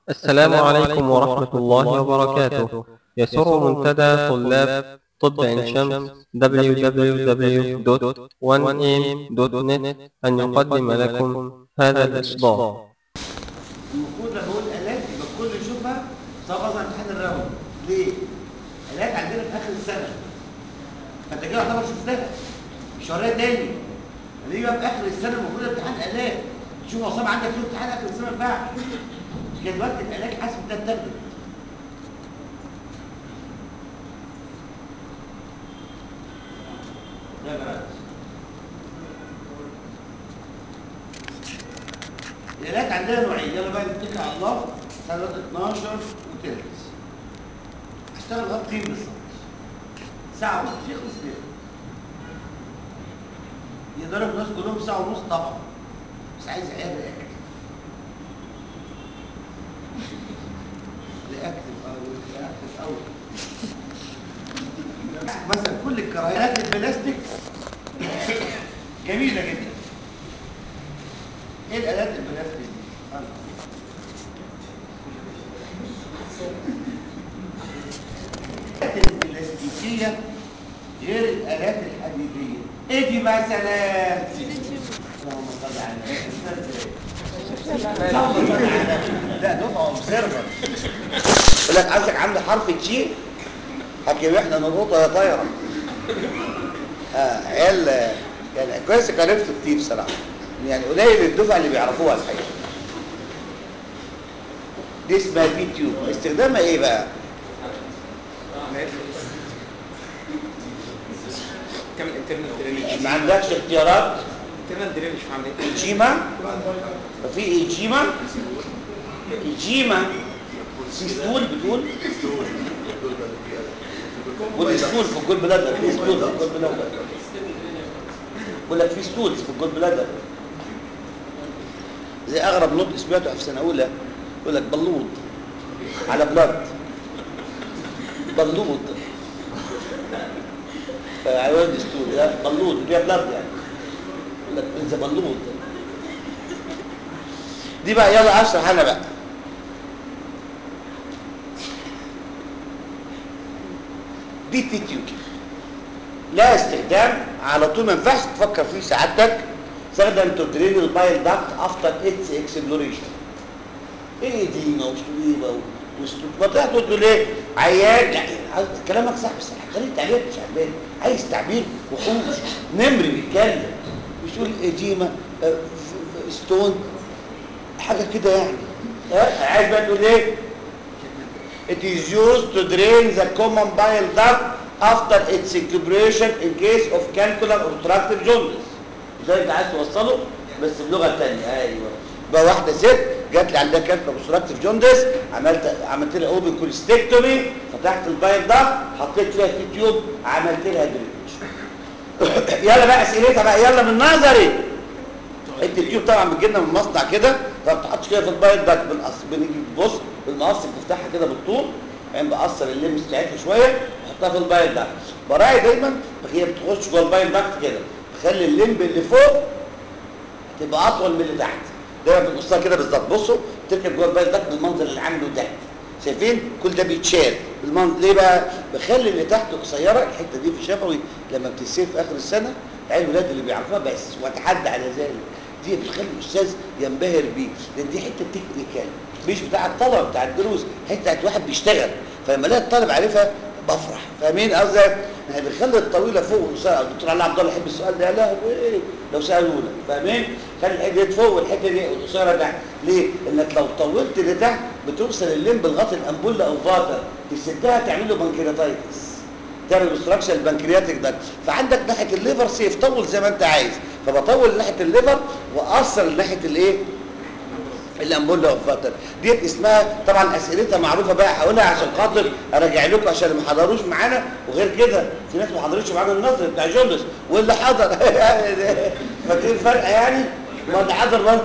السلام عليكم ورحمة الله وبركاته يسر منتدى طلاب طب عين شمس www.1am.net أن يقدم لكم هذا الإصدار المفروض لما اقول الات يبقى الكل يشوفها سواء مثلا امتحان الراوند ليه؟ الات عندنا في اخر السنه فانت كده يعتبر شفتها مش هوريها تاني ليه بقى في اخر السنه المفروض امتحان الات شوف عصام عندك في امتحان اخر السنه ما ينفعش كده دلوقتي الالات حاسب ده الترجمه ده جراد الالات عندنا نوعين يلا بقى نتكل على الله سنه 12 وتلت هشتغل لغايه قيم بالظبط ساعه ونص يخلص كده يقدروا الناس كلهم ساعه ونص طبعا بس عايز عيال رياكت رياكتيف اه رياكتيف قوي مثلا كل الكرايات البلاستيك جميله جدا ايه الالات البلاستيك دي؟ الالات البلاستيكيه غير الالات الحديديه ايه دي مثلا اللهم صل على النبي اللهم صل على النبي لا دفعه اوبزرفر يقول لك عايزك عنده حرف تشي حكي احنا نربطها يا طايره اه عيال يعني كويس كان عرفته كتير صراحه يعني قليل الدفعه اللي بيعرفوها الحقيقه دي اسمها بي تيوب استخدامها ايه بقى تعمل انترنال درينج ما عندكش اختيارات انترنال درينج في عمليه الجيما ففي الجيما الجيما سيستول بتقول والستول في الجول بلادر في ستول في الجول بلادر بقول لك في ستولز في الجول بلادر زي اغرب نطق سمعته في سنه اولى يقول لك بلوط على بلاد بلوط فعيون ستول ده بلوط فيها بلاد يعني يقول لك انت بلوط دي بقى يلا اشرح انا بقى دي تيتيوب لا استخدام على طول ما ينفعش تفكر فيه سعادتك استخدم تو درين البايل داكت افتر اتس اكسبلوريشن ايه دي ما وشتويبه وسلوك ما طلعت تقول ايه عيان يعني عايز- كلامك صح بس طريقه تعبيرك مش عجباني عايز تعبير وحوش نمر بيتكلم مش تقول ايديما آه، ف- ف- ستون حاجه كده يعني ها عايز بقى تقول ايه It is used to drain the common bile duct after its incubation in case of calcular obstructive jaundice. ده انت عايز توصله بس بلغه ثانيه ايوه بقى واحده ست جات لي عندها كالكولر obstructive jaundice عملت عملت لها اوبن كوليستكتومي فتحت البايل ده حطيت فيها في تيوب عملت لها درينج يلا بقى اسئلتها بقى يلا من نظري انت التيوب طبعا بتجي لنا من المصنع كده فبتحطش كده في البايل ده بنقص بنيجي بص بالمقص بنفتحها كده بالطول بعدين بقصر اللمس بتاعتها شويه واحطها في البايل ده براعي دايما هي بتخش جوه البايل داكت كده تخلي اللمب اللي فوق تبقى اطول من اللي تحت دايما بنقصها كده بالظبط بصوا تركب جوه البايل داكت بالمنظر اللي عامله ده شايفين كل ده بيتشال بالمنظر ليه بقى بخلي اللي تحت قصيره الحته دي في شفوي لما بتسيب في اخر السنه العيال الولاد اللي بيعرفوها بس واتحدى على ذلك دي بتخلي الاستاذ ينبهر بيه لان دي حته تكنيكال مش بتاع الطلبه بتاع الدروس حته بتاعت واحد بيشتغل فلما الاقي الطالب عارفها بفرح فاهمين قصدي يعني بنخلي الطويله فوق والقصيره الدكتور علي عبد الله يحب السؤال ده يا لهوي لو سالونا فاهمين خلي الحته دي فوق والحته دي والقصيره تحت ليه انك لو طولت لتحت بتوصل الليمب لغايه الامبولا او فاتر تسدها تعمل له بنكرياتايتس تعمل اوبستراكشن البنكرياتيك ده فعندك ناحيه الليفر سيف طول زي ما انت عايز فبطول ناحيه الليفر واقصر ناحيه الايه الامبولا اوف فاتر ديت اسمها طبعا اسئلتها معروفه بقى هقولها عشان خاطر اراجع لكم عشان اللي ما حضروش معانا وغير كده في ناس ما حضرتش معانا النظر بتاع جوندس واللي حضر فاكرين الفرق يعني ما اللي حضر برضه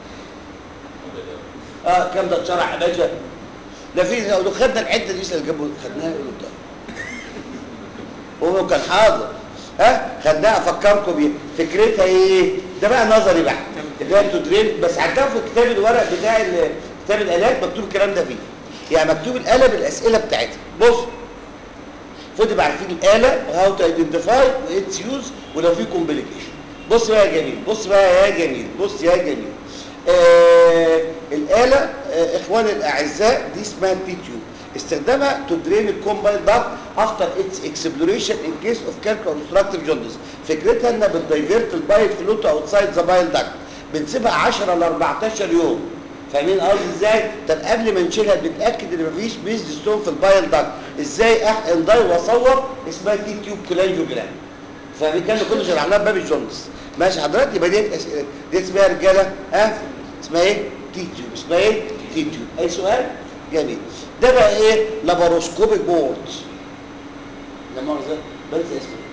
اه كام ده اتشرح يا باشا لا في لو خدنا الحته دي اللي جابوا خدناها يقولوا ده هو كان حاضر ها خدناها افكركم بيها فكرتها ايه ده بقى نظري بقى اللي هي بتدرين بس هتلاقوا في كتاب الورق بتاع ال- كتاب الالات مكتوب الكلام ده فيه يعني مكتوب الاله بالاسئله بتاعتها بص المفروض يبقى عارفين الاله وهاو تو ايدنتيفاي واتس يوز ولو في كومبليكيشن بص بقى يا جميل بص بقى يا جميل بص يا جميل آه الاله آه اخواني الاعزاء دي اسمها تي تيوب استخدامها تو درين الكومبايل داكت افتر اتس اكسبلوريشن ان كيس اوف كالك اوبستراكتيف جوندس فكرتها انها بتدايفيرت البايل فلوت اوتسايد ذا بايل داكت بنسيبها 10 ل 14 يوم فاهمين قصدي ازاي طب قبل ما نشيلها بنتاكد ان مفيش بيز ستون في البايل داكت ازاي احقن داي واصور اسمها تي تيوب كولانجوجرام فاهمين كان كل شرحناها باب الجوندس ماشي حضرتك يبقى دي اسئله دي اسمها يا رجاله ها اسمها ايه تي تيوب اسمها ايه تي تيوب اي سؤال جميل ده بقى ايه لاباروسكوبيك بورد لا مؤاخذه بنسى اسمه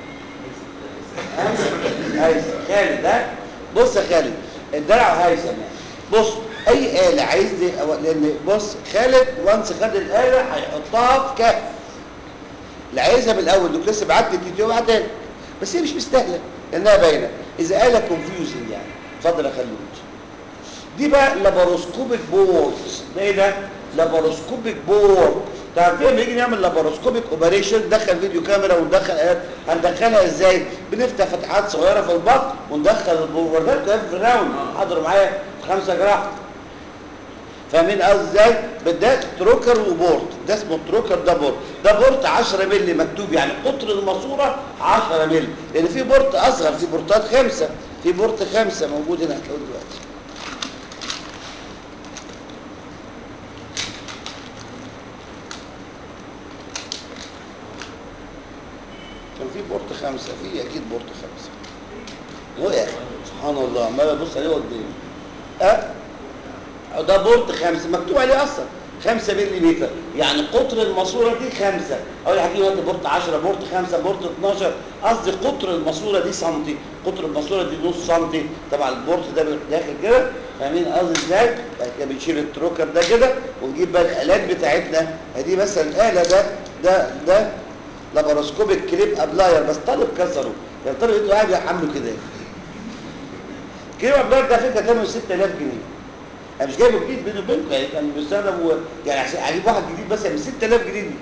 هيثم خالد ده بص يا خالد الدرع هيثم يعني بص اي آلة عايز دي أو لان بص خالد وانس خد الآلة هيحطها في كف اللي عايزها من الاول دوك لسه بعت لي تيتيو بعتها لك بس هي مش مستاهله لانها باينه اذا آلة كونفيوزنج يعني اتفضل يا خلود دي بقى لاباروسكوبيك بورد ده ايه ده لاباروسكوبيك بورد تعرفين لما نيجي نعمل لاباروسكوبيك اوبريشن ندخل فيديو كاميرا وندخل ايات هندخلها ازاي بنفتح فتحات صغيره في البطن وندخل البوردات في الراوند حضروا معايا خمسة جراح فاهمين قصدي ازاي ده تروكر وبورد ده اسمه تروكر ده بورد ده بورد 10 مللي مكتوب يعني قطر الماسوره 10 مللي لان في بورد اصغر في بورتات خمسة في بورد خمسة موجود هنا هتلاقوه دلوقتي كان في بورت خمسة في أكيد بورت خمسة وقع سبحان الله عمال أبص عليه قدامي أه ده بورت خمسة مكتوب عليه أصلا خمسة ملي متر يعني قطر الماسورة دي خمسة أول حاجة دلوقتي بورت 10 بورت خمسة بورت 12 قصدي قطر الماسورة دي سنتي قطر الماسورة دي نص سنتي طبعا البورت ده بيروح داخل كده فاهمين قصدي ازاي؟ بعد كده بنشيل التروكر ده كده ونجيب بقى الآلات بتاعتنا ادي مثلا الآلة ده ده ده لاباروسكوبيك كليب ابلاير بس طالب كسره يعني طالب ايده قاعد يحمله كده كليب ابلاير ده فكره ثمنه 6000 جنيه انا مش جايبه جديد بيني وبينكم يعني كان بيستخدم و... يعني عشان اجيب واحد جديد بس ب 6000 جنيه دي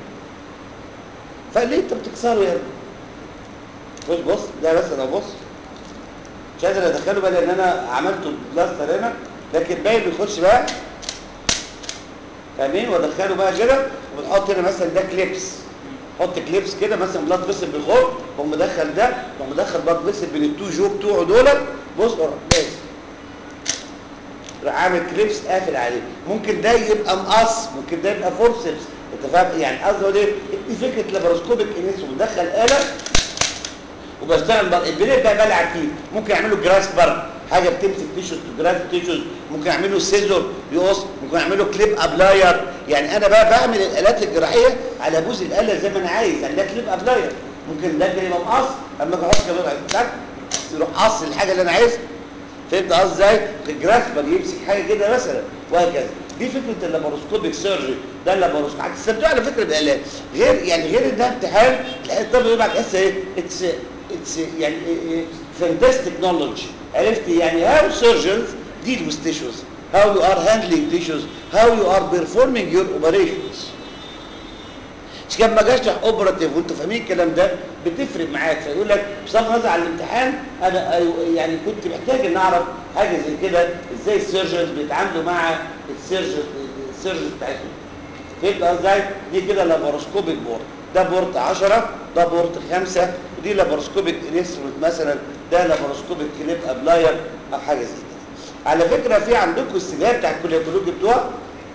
فقال لي انت بتكسره يا ابني بص بص ده بس انا بص مش قادر ادخله بقى لان انا عملته بلاستر هنا لكن باين بيخش بقى فاهمين وادخله بقى كده ونحط هنا مثلا ده كليبس حط كليبس كده مثلا بلاد فيسل بالخوف واقوم مدخل ده واقوم مدخل بلاد فيسل بين التو جو بتوعه دول بص اروح بس راح عامل كليبس قافل عليه ممكن ده يبقى مقص ممكن ده يبقى فورسبس انت فاهم يعني قصدي ايه دي فكره لاباروسكوبيك انيس ومدخل اله وبشتغل بقى البريد بقى بلعب فيه ممكن يعملوا جراس بر حاجه بتمسك تيشوز جراس تيشوز ممكن يعملوا سيزور يقص ممكن يعملوا كليب ابلاير يعني انا بقى بعمل الالات الجراحيه على بوز الاله زي ما انا عايز يعني ده كليب ابلاير ممكن ده كده يبقى مقص اما اجي احط كده يروح قص الحاجه اللي انا عايزها فهمت قصدي ازاي الجراسبر يمسك حاجه كده مثلا وهكذا دي فكره اللاباروسكوبيك سيرجري ده اللاباروسكوب هتستمتعوا على فكره بالالات غير يعني غير انها امتحان تلاقي الطالب يبعت اس ايه اتس اتس يعني فانتاستيك نولج عرفت يعني هاو سيرجنز deal with tissues how you are handling tissues how you are performing your operations مش كان ما جاش اوبراتيف وانتوا فاهمين الكلام ده بتفرق معاك فيقول لك بصرف النظر عن الامتحان انا يعني كنت محتاج ان اعرف حاجه زي كده ازاي السيرجنز بيتعاملوا مع السيرجن السيرجن بتاعتهم فهمت ازاي دي كده لاباروسكوبيك بورد ده بورد 10 ده بورد 5 ودي لاباروسكوبيك انسترومنت مثلا ده لاباروسكوبيك كليب ابلاير او حاجه زي كده على فكره في عندكم السيدات بتاع الكليه كلكم جبتوها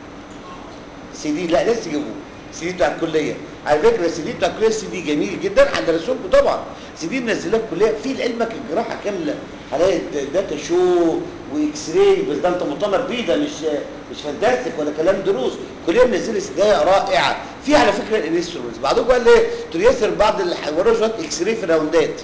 سي دي لا لسه جيبوه السي دي بتاع الكليه على فكره السي دي بتاع الكليه السي دي جميل جدا هندرسه طبعا السي دي منزلاه الكليه في لعلمك الجراحه كامله هلاقي داتا شو واكس راي بس ده انت مطالب بيه ده مش مش فانتاستيك ولا كلام دروس الكليه منزله سدايه رائعه في على فكره الانسترومنتس بعضكم قال لي تريسر بعض اللي وروا شويه اكس راي في راوندات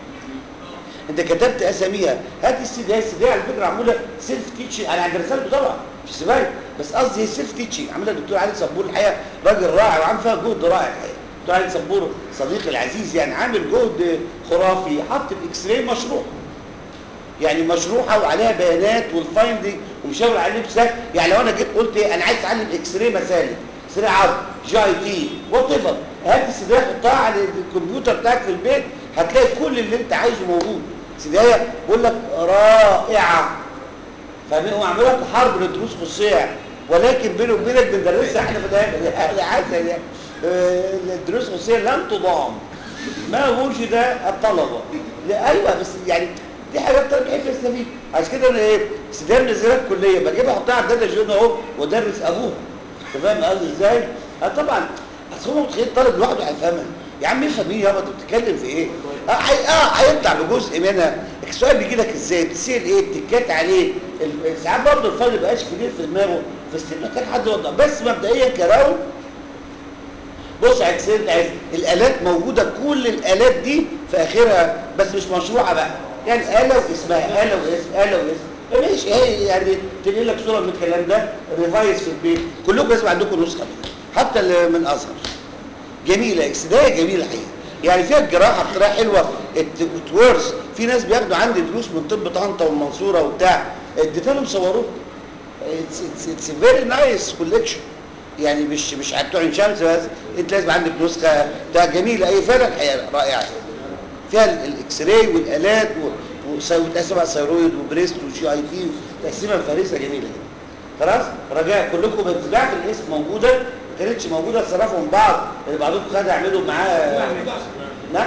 انت كتبت اساميها هات السي دي السي دي على فكره معموله سيلف تيتشنج انا هدرسها لكم طبعا مش سبايك بس قصدي هي سيلف تيتشنج عاملها الدكتور علي صبور الحقيقه راجل رائع وعامل فيها جهد رائع الحقيقه الدكتور علي صبور صديقي العزيز يعني عامل جهد خرافي حط الاكس راي مشروع يعني مشروحه وعليها بيانات والفايندنج ومشاور على لبسها يعني لو انا جيت قلت ايه انا عايز اتعلم اكس راي مسالك اكس راي عظم جي اي تي وات ايفر هات السيديه حطها على الكمبيوتر بتاعك في البيت هتلاقي كل اللي انت عايزه موجود سيديه بقول لك رائعه فاهمين هم عملوا لك حرب لدروس خصوصيه ولكن بيني وبينك بندرسها احنا في الاخر هذا عسل يعني آه، الدروس الخصوصيه لم تضام ما وجد الطلبه لا ايوه بس يعني دي حاجات انا بحب استفيد عشان كده انا ايه سيدان نزلت الكليه بجيبها احطها على الداتا جون اهو وادرس ابوها انت فاهم قصدي ازاي؟ اه طبعا اصل هو متخيل طالب لوحده هيفهمها يا عم افهم ايه يابا انت بتتكلم في ايه؟ اه هي- اه هيطلع بجزء منها السؤال بيجي لك ازاي؟ بتسال ايه؟ بتتكات عليه ال- ساعات برضه الفرد مبقاش كبير في دماغه بس محتاج حد يوضح بس مبدئيا كراوند بص يا حسين انت عايز الالات موجوده كل الالات دي في اخرها بس مش مشروعه بقى يعني اله واسمها اله واسم اله واسم ماشي هي يعني تنقل لك صوره من الكلام ده ريفايز في البيت كلكم لازم عندكم نسخه منها حتى اللي من ازهر جميله اكسدايه جميله الحقيقه يعني فيها الجراحه بطريقه حلوه اتورز في ناس بياخدوا عندي دروس من طب طنطا والمنصوره وبتاع اديتها لهم صوروه اتس اتس اتس فيري نايس كولكشن يعني مش مش بتوع عين شمس بس انت لازم عندك نسخه ده جميله اي فعلا الحقيقه رائعه فيها ال- الاكس راي والالات و- وسي- وتقسم على ثيرويد وبريست وجي اي تي تقسيمه فارسه جميله جدا خلاص رجاء كلكم اتباع في الاسم موجوده ما كانتش موجوده اتصرفوا من بعض اللي بعضكم خد اعملوا معاه نعم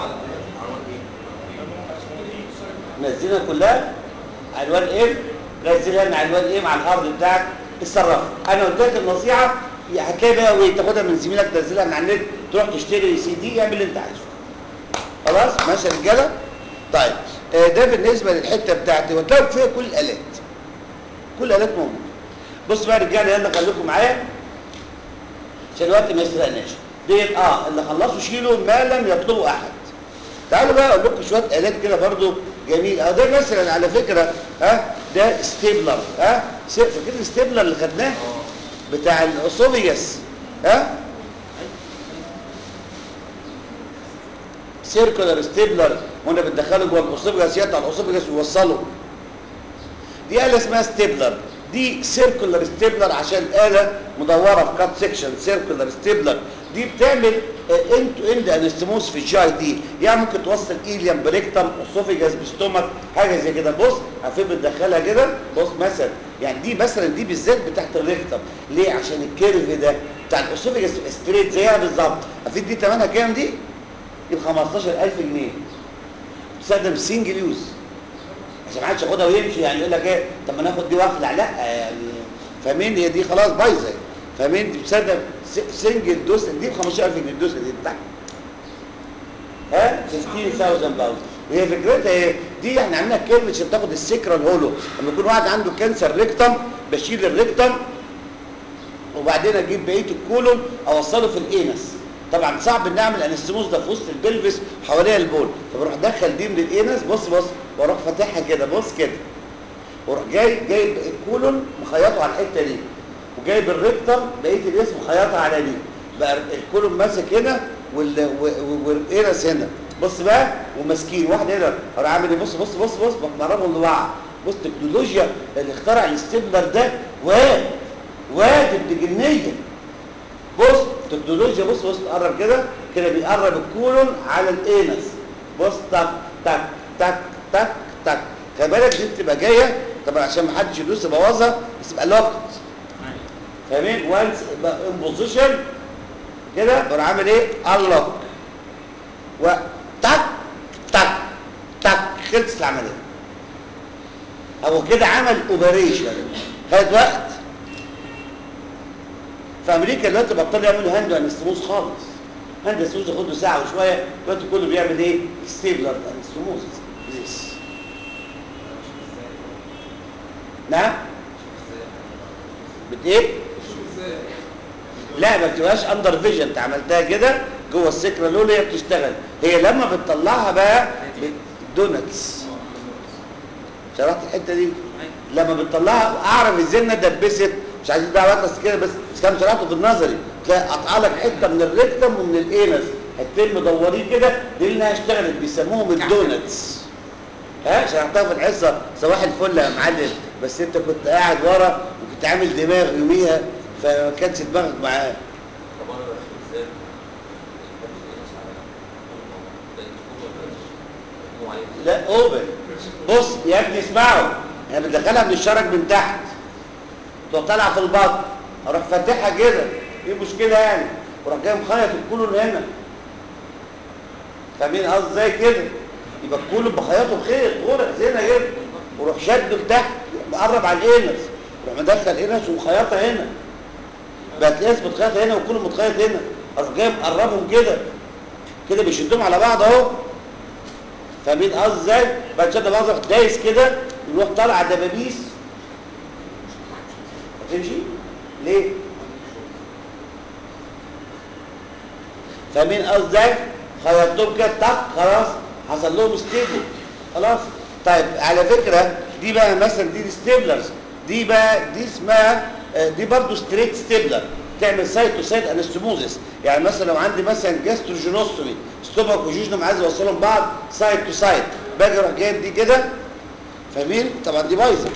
نزلها كلها عنوان ايه نزلها من عنوان ايه مع الارض بتاعك اتصرف انا قلت لك النصيحه هتلاقي بقى وايه تاخدها من زميلك تنزلها من على النت تروح تشتري سي دي اعمل اللي انت عايزه خلاص ماشي يا رجاله طيب آه، ده بالنسبه للحته بتاعتي وتلاقوا فيها كل الالات كل الالات موجوده بص بقى يا رجاله يلا خليكم معايا عشان الوقت ما يسرقناش ديت اه اللي خلصوا شيلوا ما لم يطلبوا احد تعالوا بقى اقول لكم شويه الات كده برضو جميل اه ده مثلا على فكره ها ده ستيبلر ها س- فاكرين الستيبلر اللي خدناه بتاع الاسوفيجاس ها سيركولار ستيبلر وانا بتدخله جوه الاسوفيجاس يقطع الاسوفيجاس ويوصله دي آلة اسمها ستيبلر دي سيركولار ستيبلر عشان آلة مدورة في كات سيكشن سيركولار ستيبلر دي بتعمل اند تو اند انستموس في الجي اي دي يعني ممكن توصل ايليم بريكتم اسوفيجاس بستومك حاجه زي كده بص عارفين بتدخلها كده بص مثلا يعني دي مثلا دي بالذات بتاعت الريكتم ليه عشان الكيرف ده بتاع الاسوفيجاس ستريت زيها بالظبط عارفين دي ثمنها كام دي؟ دي ب 15000 جنيه بتستخدم سنجل يوز عشان ما حدش ياخدها ويمشي يعني يقول لك ايه طب ما ناخد دي واخلع لا يعني فاهمين هي دي خلاص بايظه فاهمين دي بتصدق سنجل دوس دي ب 15000 جنيه الدوسه دي بتاعها ها 15000 باوند وهي فكرتها ايه دي احنا عاملينها كلمه عشان تاخد السكره الهولو لما يكون واحد عنده كانسر ريكتم بشيل الريكتم وبعدين اجيب بقيه الكولون اوصله في الانس طبعا صعب ان اعمل انستموس ده في وسط البلفس حواليها البول فبروح ادخل دي من الانس بص بص واروح فاتحها كده بص كده واروح جاي جايب الكولون مخيطه على الحته دي وجايب الريكتم بقيه الاسم مخيطها على دي بقى الكولون ماسك هنا وال- و- والانس هنا بص بقى وماسكين واحد هنا اروح عامل ايه بص بص بص بص بقربهم لبعض بص التكنولوجيا اللي اخترع الستيبلر ده واد واد ابن جنيه بص تكنولوجيا بص بص تقرب كده كده بيقرب الكولون على الانس بص تك تك تك تك تك خلي بالك دي بتبقى جايه طبعا عشان ما حدش يدوس يبوظها بس تبقى لوكت فاهمين وانس يبقى ان بوزيشن كده بروح عامل ايه انلوك وتك تك تك خلصت العمليه هو كده عمل اوبريشن خد وقت في امريكا دلوقتي بطلوا يعملوا هاند انستموس خالص هاند انستموس ياخد له ساعه وشويه دلوقتي كله بيعمل ايه ستيبلر انستموس يس نعم بت ايه لا ما بتبقاش اندر فيجن انت عملتها كده جوه السكره الاولى هي بتشتغل هي لما بتطلعها بقى دونتس شرحت الحته دي لما بتطلعها اعرف ازاي انها دبست مش عايزين دعوه بس كده بس بس كان شرحته في النظري تلاقي قطع لك حته من الريكتم ومن الانس حتتين مدورين كده دي اللي انها اشتغلت بيسموهم الدونتس ها شرحتها في الحصه صباح الفل يا معلم بس انت كنت قاعد ورا وكنت عامل دماغ يوميها فما كانش دماغك معاه طب انا بدخل ازاي الحفظ ينص على مو عليه لا اوبن بص يا ابني اسمعوا انا بندخلها من الشرج من تحت تروح طالعه في البطن اروح فاتحها كده ايه المشكله يعني وراح جاي مخيط الكولون هنا فاهمين قصدي زي كده يبقى الكولون بخيطه بخيط غرق زينا كده وروح شده لتحت مقرب على الانس روح مدخل انس ومخيطها هنا بقى تلاقيها متخيطه هنا والكولون متخيط هنا اروح جاي مقربهم كده كده بيشدهم على بعض اهو فاهمين قصدي ازاي بعد كده بقى أروح دايس كده يروح طالع دبابيس هتمشي ليه فاهمين قصدي ازاي خيطتهم كده طق خلاص حصل لهم ستيبل خلاص طيب على فكره دي بقى مثلا دي الستيبلرز دي بقى دي اسمها آه، دي برضو ستريت ستيبلر تعمل سايت تو سايت انستموزس يعني مثلا لو عندي مثلا جاستروجينوستومي ستومك وجوجنم عايز اوصلهم بعض سايت تو سايت باجي اروح جايب دي كده فاهمين طبعا دي بايظه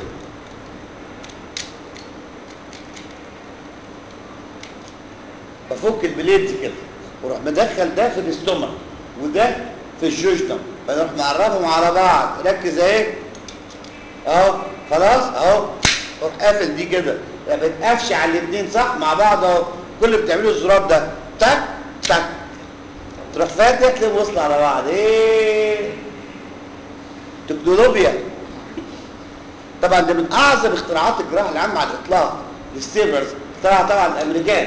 بفك البليدز كده واروح مدخل ده في الاستومك وده في الجوجنم فنروح نقربهم على بعض ركز اهي اهو خلاص اهو اروح قافل دي كده ما بتقفش على الاثنين صح مع بعض اهو كل اللي بتعمله الزرار ده تك تك تروح فاتح تلاقيهم وصلوا على بعض ايه تكنولوجيا طبعا ده من اعظم اختراعات الجراحه العامه على الاطلاق الستيبرز اخترعها طبعا الامريكان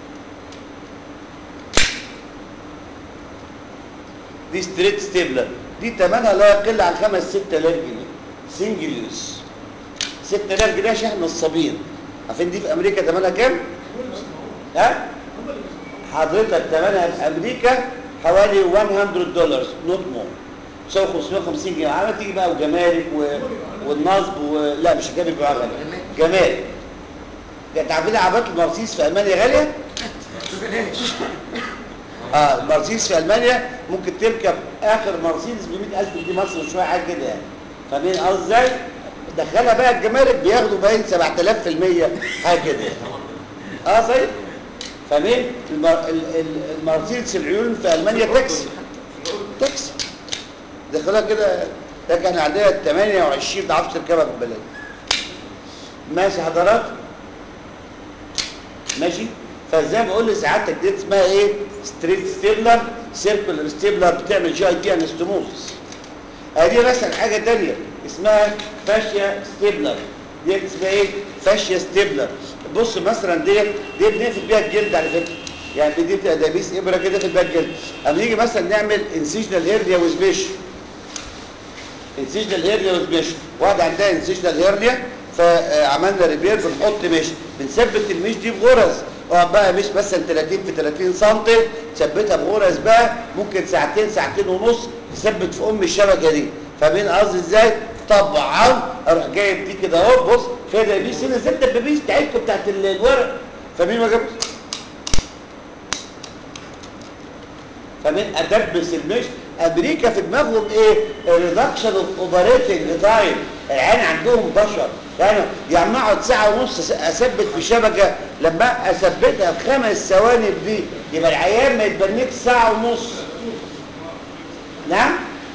دي ستريت ستيبلر دي ثمنها لا يقل عن 5 6000 جنيه سنجل يوز 6000 جنيه عشان احنا نصابين عارفين دي في امريكا ثمنها كام؟ ها؟ حضرتك ثمنها في امريكا حوالي 100 دولار نوت مور تساوي 550 جنيه عمال تيجي بقى وجمارك و... والنصب و... لا مش جمارك بقى غالي جمارك انت عارفين عربيات المرسيدس في المانيا غاليه؟ اه المرسيدس في المانيا ممكن تركب اخر مرسيدس ب 100000 جنيه مصري وشويه حاجه كده يعني فاهمين قصدي ازاي؟ دخلها بقى الجمارك بياخدوا باين 7000 في المية حاجه كده يعني. اه صحيح فاهمين؟ المر... ال- ال- المرسيدس العيون في المانيا تاكسي تاكسي دخلها كده لكن احنا عندنا 28 ما تعرفش تركبها بالبلد ماشي حضرات ماشي فزي ما بقول لسعادتك دي اسمها ايه ستريت ستيبلر سيركولر ستيبلر بتعمل جي اي تي انستموزس ادي مثلا حاجه تانية اسمها فاشيا ستيبلر دي اسمها ايه فاشيا ستيبلر بص مثلا دي دي بنقفل بيها الجلد على فكره يعني دي بتبقى دبيس ابره كده في بيها الجلد اما نيجي مثلا نعمل انسيجنال هيرنيا وسبيش انسيجنال هيرنيا وسبيش واحده عندها انسيجنال هيرنيا فعملنا ريبير بنحط مش بنثبت المش دي بغرز اقعد بقى مش مثلا 30 في 30 سم تثبتها بغرز بقى ممكن ساعتين ساعتين ونص تثبت في ام الشبكه دي فاهمين قصدي ازاي طبعا اروح جايب دي كده اهو بص فيها دبابيس هنا زي الدبابيس بتاعتكم بتاعت ال- الورق فاهمين ما جابش فمن ادبس المش امريكا في دماغهم ايه ريدكشن اوف اوبريتنج تايم العين عندهم بشر يعني يعني اقعد ساعه ونص أس- اثبت في شبكه لما اثبتها في خمس ثواني دي يبقى العيان ما يتبنيك ساعه ونص نعم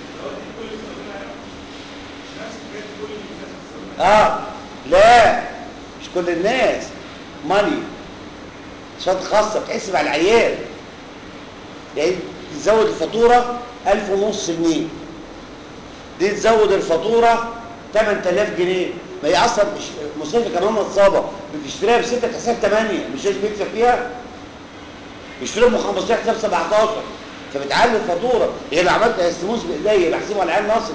اه لا مش كل الناس ماني شهادة خاصة بتحسب على العيان يعني تزود الفاتورة ألف ونص جنيه دي تزود الفاتورة 8000 جنيه ما هي أصلا مش مستشفى كمان مصابة بتشتريها بستة حساب 8 مش لازم يكسب فيها يشتريها ب 15 حساب 17 فبتعلي الفاتورة هي لو عملت استموس بإيديا بحسبه على العين مصري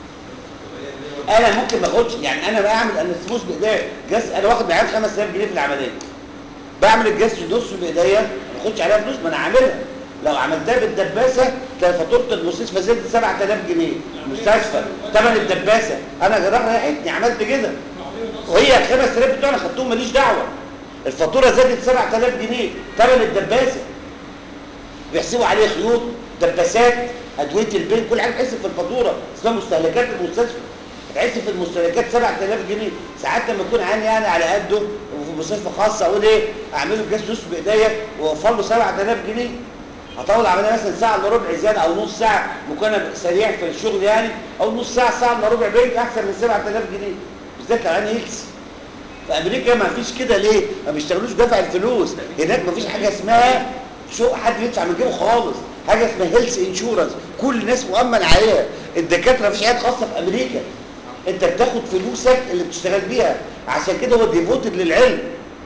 انا ممكن ما اخدش يعني انا بعمل انستموس بايديا جس انا واخد معايا 5000 جنيه في العمليه بعمل الجس نص بايديا ما باخدش عليها فلوس ما انا عاملها لو عملتها بالدباسه كان فاتوره المستشفى زادت 7000 جنيه مستشفى ثمن الدباسه انا جراح ريحتني عملت كده وهي ال 5000 بتوع انا خدتهم ماليش دعوه الفاتوره زادت 7000 جنيه ثمن الدباسه بيحسبوا عليه خيوط دباسات ادويه البين كل حاجه تحس في الفاتوره اسمها مستهلكات المستشفى تحس في المستهلكات 7000 جنيه ساعات لما يكون عيني يعني على قده وفي مستشفى خاصه اقول ايه اعمله جاسوس بايديا واوفر له 7000 جنيه هطول عمليه مثلا ساعه الا ربع زياده او نص ساعه ممكن أنا سريع في الشغل يعني او نص ساعه ساعه الا ربع بيت احسن من 7000 جنيه بالذات لو انا هيلث في امريكا ما فيش كده ليه ما بيشتغلوش دفع الفلوس هناك ما فيش حاجه اسمها شو حد يدفع من جيبه خالص حاجه اسمها هيلث انشورنس كل الناس مؤمن عليها الدكاتره مفيش عيادات خاصه في امريكا انت بتاخد فلوسك اللي بتشتغل بيها عشان كده هو ديفوتد للعلم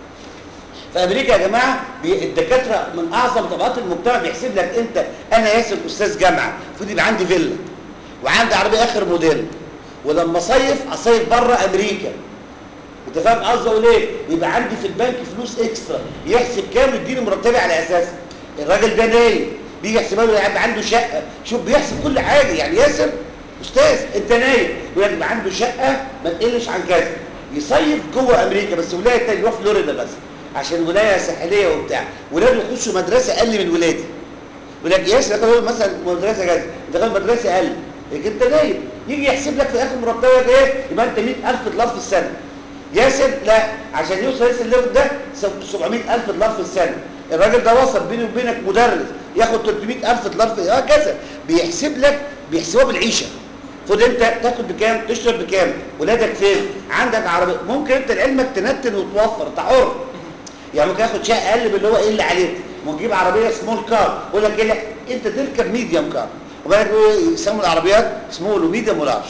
في امريكا يا جماعه بي- الدكاتره من اعظم طبقات المجتمع بيحسب لك انت انا ياسر استاذ جامعه المفروض يبقى عندي فيلا وعندي عربيه اخر موديل ولما اصيف اصيف بره امريكا انت فاهم قصدي اقول ايه يبقى عندي في البنك فلوس اكسترا يحسب كام يديني مرتبي على اساسه الراجل ده نايم بيجي يحسبها له يبقى عنده شقه شوف بيحسب كل حاجه يعني ياسر استاذ انت نايم يقول لك يبقى عنده شقه ما تقلش عن كذا يصيف جوه امريكا بس ولايه تانية يروح فلوريدا بس عشان ولايه ساحليه وبتاع ولاده يخشوا مدرسه اقل من ولادي يقول لك ياسر دخل مثلا مدرسه كذا دخل مدرسه اقل لكن انت نايم يجي يحسب لك في اخر مرتبك ايه يبقى انت 100000 دولار في السنه ياسر لا عشان يوصل ياسر الليفل ده 700000 دولار في السنه الراجل ده وصل بيني وبينك مدرس ياخد 300000 دولار في هكذا بيحسب لك بيحسبوها بالعيشه خد انت تاخد بكام تشرب بكام ولادك فين عندك عربيه ممكن انت لعلمك تنتن وتوفر انت حر يعني ممكن ياخد شقه اقل من اللي هو ايه اللي عليك ممكن تجيب عربيه سمول كار يقول لك ايه لا، انت تركب ميديوم كار وبعدين يقولوا يسموا العربيات سمول وميديوم ولارج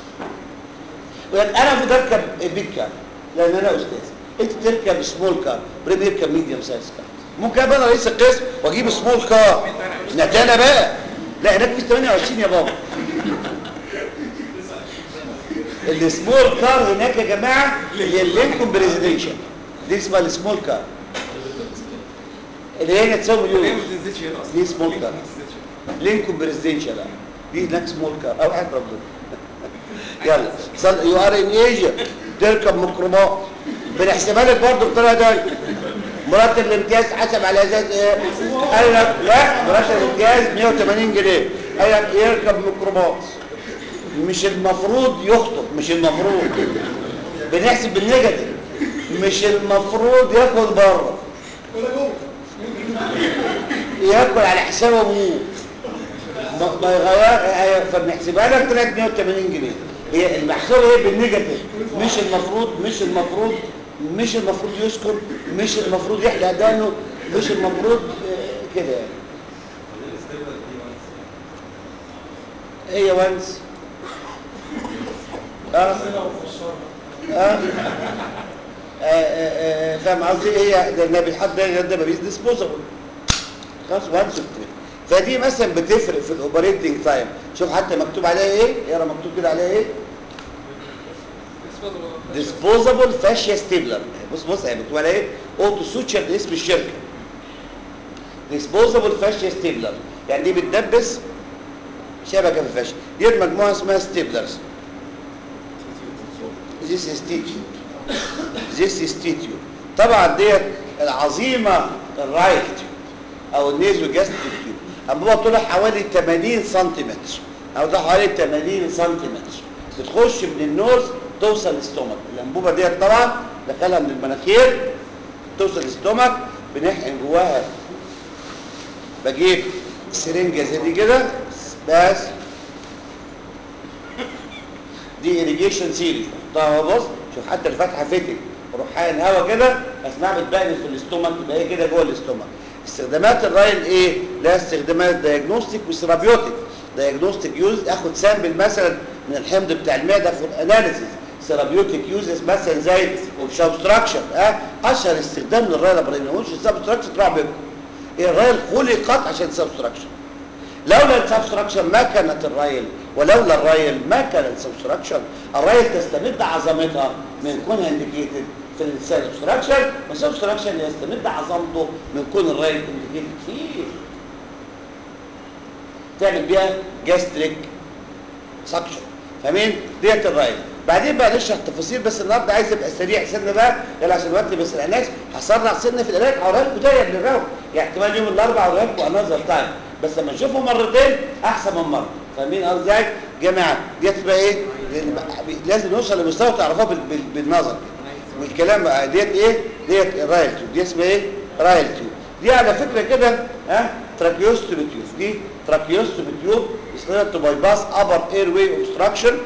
يقول لك انا المفروض اركب بيج كار لان انا استاذ انت تركب سمول كار بريم يركب ميديوم سايز كار ممكن ابقى انا رئيس القسم واجيب سمول كار نتانا بقى لا هناك في 28 يا بابا السمول كار هناك يا جماعه هي اللينكولن بريزيدنشال دي اسمها السمول كار اللي هي تساوي ليه مليون ما تنزلش هنا اصلا دي سمول ليه كار ما تنزلش هنا؟ لينكولن بريزيدنشال دي هناك سمول كار او حاجه ربنا يلا صل يو ار ان ايجا تركب ميكروباص بنحسبها لك برضه بطريقه ثانيه مرتب الامتياز حسب على اساس ايه؟ قال لك لا مرتب الامتياز 180 جنيه قال لك يركب ميكروباص مش المفروض يخطب مش المفروض بنحسب بالنيجاتيف مش المفروض ياكل بره ياكل على حساب ابوه ما ما يغير فبنحسبها لك طلعت 180 جنيه هي المحسوبه ايه بالنيجاتيف مش المفروض مش المفروض مش المفروض يسكن مش المفروض يحلق دانه مش المفروض آه، كده يعني هي وانس اه اه آه، آه، آه، فاهم قصدي هي ده النبي الحد ده ده بيز ديسبوزبل خلاص وانس فدي مثلا بتفرق في الاوبريتنج تايم شوف حتى مكتوب عليها ايه اقرا مكتوب كده عليها ايه ديسبوزبل فاشيا ستيبلر بص بص هي مكتوب عليها ايه اوتو سوتشر ده اسم الشركه ديسبوزبل فاشيا ستيبلر يعني دي بتدبس شبكه في الفاشيا دي مجموعه اسمها ستيبلرز This institute This institute طبعا ديت العظيمه الرايت او النيزو جاستريك تيوب انبوبه طولها حوالي 80 سنتيمتر او ده حوالي 80 سنتيمتر بتخش من النوز توصل للستومك الانبوبه ديت طبعا دخلها من المناخير توصل للستومك بنحقن جواها بجيب سرنجه زي دي كده بس دي irrigation سيري طبعا بص شوف حتى الفتحه فتت وروح حاقن هوا كده اسمها بتبقلب في الاستومك يبقى هي كده جوه الاستومك استخدامات الرايل ايه لها استخدامات دايجنوستيك وسيرابيوتيك دايجنوستيك يوز اخد سامبل مثلا من الحمض بتاع المعده في الاناليسيس سيرابيوتيك يوزز مثلا زي السبستراكشن اه اشهر استخدام للرايل ابراهيم مش السبستراكشن تروح بينكم الرايل خلقت عشان سبستراكشن لولا السبستراكشن ما كانت الرايل ولولا الرايل ما كان السبستراكشن الرايل تستمد عظمتها من كونها انديكيتد في السبستراكشن والسبستراكشن يستمد عظمته من كون الرايل انديكيتد فيه تعمل بيها جاستريك سكشن فاهمين ديت الرايل بعدين بقى نشرح تفاصيل بس النهارده عايز ابقى سريع سنه بقى يلا عشان الوقت ما يسرقناش هسرع سنه في العلاج هوريها لكم دايره بالراوند يعني احتمال يوم الاربعاء اوريها لكم انذر تايم بس لما نشوفه مرتين احسن من مره فاهمين قصدي ازاي جماعه دي تبقى ايه لازم نوصل لمستوى تعرفوها بال- بال- بالنظر والكلام بقى ديت ايه ديت رايل تيوب دي اسمها ايه رايل تيوب دي على فكره كده ها تراكيوستومي تيوب دي تراكيوستومي تيوب اسمها تو باي باس ابر اير واي اوبستراكشن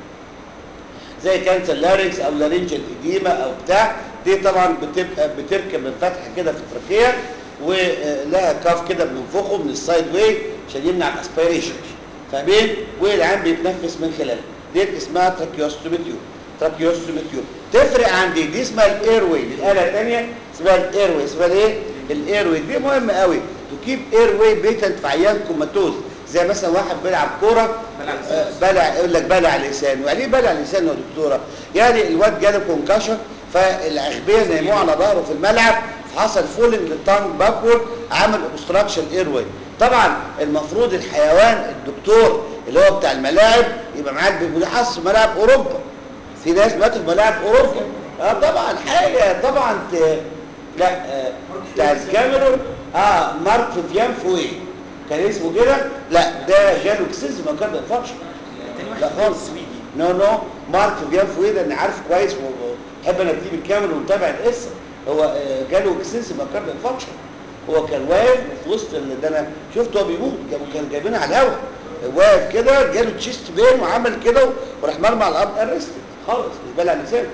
زي كانسر لارينكس او لارينجال اديما او بتاع دي طبعا بتبقى بتركب من فتحه كده في التراكيه ولها كاف كده بننفخه من السايد واي عشان يمنع الاسبيريشن فاهمين والعين بيتنفس من خلاله ديت اسمها تراكيوستومي تيوب تراكيوستومي تيوب تفرق عن دي دي اسمها الاير واي دي الاله الثانيه اسمها الاير واي اسمها ايه الاير واي دي مهم قوي تو كيب اير واي بيتنت في عيان كوماتوز زي مثلا واحد بيلعب كوره بلع آه، بلع يقول لك بلع لسانه يعني ايه بلع لسانه يا دكتوره يعني الواد جاله كونكشن فالاغبياء نيموه على ظهره في الملعب فحصل فولنج للتانج باكورد عمل اوبستراكشن اير واي طبعا المفروض الحيوان الدكتور اللي هو بتاع الملاعب يبقى معاه بيحصل في ملاعب اوروبا في ناس ماتوا في ملاعب اوروبا اه طبعا حاجه طبعا ت... لا آه، بتاع الكاميرون اه مارك فيفيان فوي كان اسمه كده لا ده جاله اكسس ما كان انفكشن تاني لا واحد خالص سويدي نو نو مارك فيفيان فوي ده انا عارف كويس وبحب انا اكتب الكاميرون ومتابع القصه هو آه، جاله اكسس ما كان انفكشن هو كان واقف في وسط اللي ده انا شفته هو بيموت جابوا كان جايبينه على الهواء واقف كده جاله تشيست بين وعمل كده وراح مرمى على الارض ارست خالص مش بلع لسانه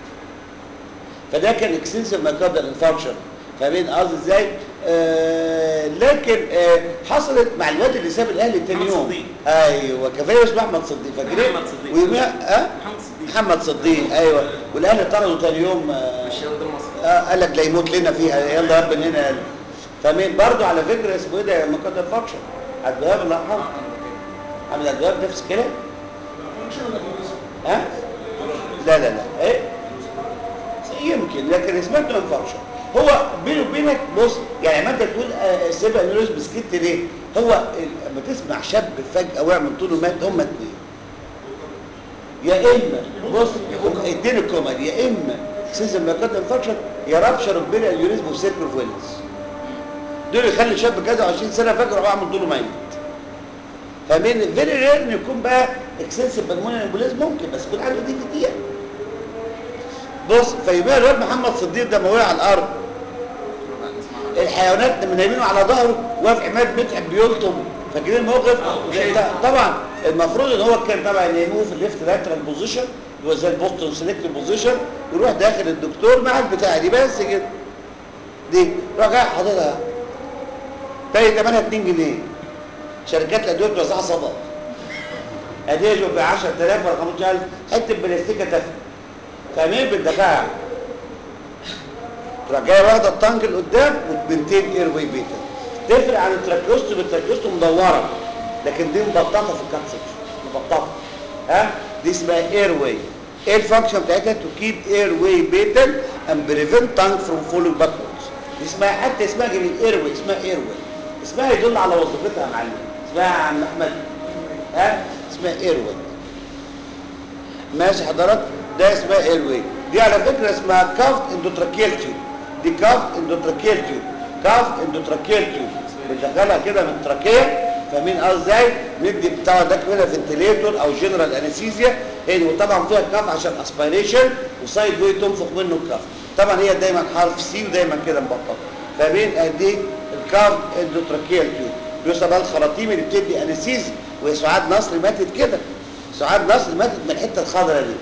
فده كان اكستنسيف مايكاردال انفاركشن فاهمين قصدي ازاي آه لكن آه حصلت مع الواد اللي ساب الاهلي تاني محمد يوم صديق. ايوه كفايه اسمه احمد صديق فاكرين محمد صديق. ويوميها اه محمد صديق محمد صديق ايوه والاهلي طردوا تاني يوم آه مش قدام مصر آه قال لك لا يموت لنا فيها يلا يا رب من هنا قال فاهمين برضه على فكره اسمه ايه ده مايكاردال انفاركشن عبد الوهاب الله يرحمه عبد الوهاب نفس الكلام ها لا لا لا ايه يمكن لكن سمعت انفكشن هو بيني وبينك بص يعني ما انت تقول آه، سيبق نيروز بسكت ليه هو ال- لما تسمع شاب فجاه وقع من طوله مات هم اتنين يا اما بص اتنين الكوميدي يا اما سيزم مايكارد انفكشن يا رابشر البيريا اليوريزم وسيركل فويلز دول يخلي شاب كذا 20 سنه فجاه وقع من طوله ميت فاهمين فيري رير ان يكون بقى اكسنسيف بالمونيا امبوليز ممكن بس يكون عنده دي في دقيقه بص فيبقى الواد محمد صديق ده ما وقع على الارض الحيوانات لما نايمينه على ظهره واقف عماد متعب بيلطم فاكرين الموقف ده- طبعا المفروض ان هو كان طبعا يناموه في الليفت لاترال بوزيشن اللي هو زي البوستون سيلكتيف بوزيشن يروح داخل الدكتور مع البتاع دي بس كده دي راح جاي حاططها تاني ثمنها 2 جنيه شركات الادويه بتوزعها صدقه اديه جو ب 10000 ولا 15000 حته بلاستيكه تافهه فاهمين بالدفاع تروح جايه واخده الطنج لقدام وبنتين اير واي بيتا تفرق عن التراكيوستوم التراكيوستوم مدوره لكن دي مبططه في الكات سكشن مبططه ها دي اسمها اير واي ايه الفانكشن بتاعتها تو كيب اير واي بيتا اند بريفنت تانج فروم فولينج باكوردز دي اسمها حتى اسمها جميل اير واي اسمها اير واي اسمها يدل على وظيفتها يا معلم اسمها يا عم احمد ها اسمها اير واي ماشي حضرتك ده اسمها ايروي دي على فكره اسمها كافت اندوتراكيال تيوب دي كافت اندوتراكيال تيوب كافت اندوتراكيال تيوب بندخلها كده من التراكيه فاهمين قصدي ازاي ندي بتاع ده كده فنتليتور او جنرال انستيزيا هي دي وطبعا فيها كاف عشان اسبيريشن وسايد واي تنفخ منه الكاف طبعا هي دايما حرف سي ودايما كده مبططه فاهمين ادي الكاف اندوتراكيال تيوب بيوصل بقى الخراطيم اللي بتدي انستيزيا وهي سعاد نصر ماتت كده سعاد نصر ماتت من الحته الخضراء دي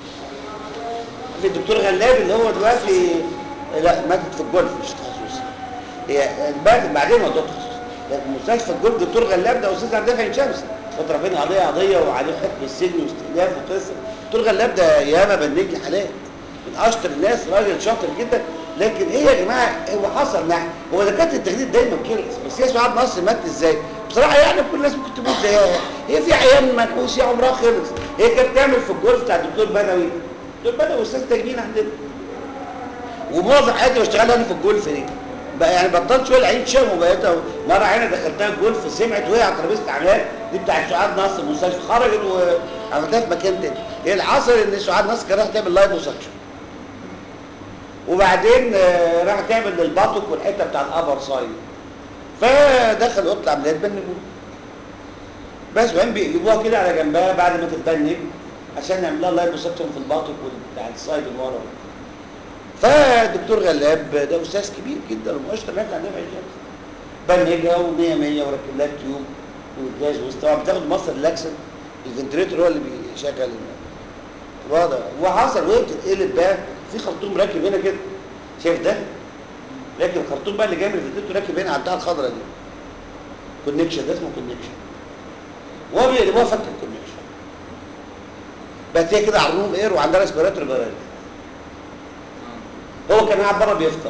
في الدكتور غلاب اللي هو دلوقتي لا ماتت في الجولف مش تخصصي هي ماتت بعدين موضوع تخصصي لكن مستشفى الجولف دكتور غلاب ده استاذ عندنا في عين شمس كنت رافعين قضيه قضيه وعليه حكم السجن واستئناف وقصه دكتور غلاب ده ياما بنج لي حالات من اشطر الناس راجل شاطر جدا لكن ايه يا جماعه هو حصل نحن هو دكاتره التخدير دايما كده بس هي سعاد نصر مات ازاي بصراحه يعني كل الناس ممكن تموت زيها هي في عيان منحوس هي عمرها خلص هي كانت تعمل في الجولف بتاع الدكتور بدوي الدكتور بدوي استاذ تجميل عندنا ومعظم حياتي بشتغل انا في الجولف دي بقى يعني بطلت شويه العين شم وبقيت مره عينه دخلتها الجولف سمعت وهي على ترابيزه اعمال دي بتاعت سعاد نصر المستشفى خرجت وعملتها في مكان تاني هي العصر ان سعاد نصر كانت رايحه تعمل لايف وسكشن وبعدين آه، راح تعمل للباطك والحته بتاع الابر سايد فدخل اوضه العمليات بنجوه بس وبعدين بيقلبوها كده على جنبها بعد ما تتبنج عشان يعمل لها لايبوسكتوم في الباطن بتاع السايد اللي ورا فالدكتور غلاب ده استاذ كبير جدا ومؤشر هناك عندنا في عين شمس بنجها و100 100 وركب لها تيوب والجهاز وطبعا بتاخد مصر لاكسن الفنتريتور هو اللي بيشغل الوضع وحصل وهي بتتقلب بقى في خرطوم راكب هنا كده شايف ده؟ لكن الخرطوم بقى اللي جاي من الفنتريتور راكب هنا على بتاع الخضراء دي كونكشن ده اسمه كونكشن وهو بيقلبوها فك الكونكشن بقت هي كده على الروم اير وعندها ريسبيراتور بارد هو كان قاعد بره بيفطر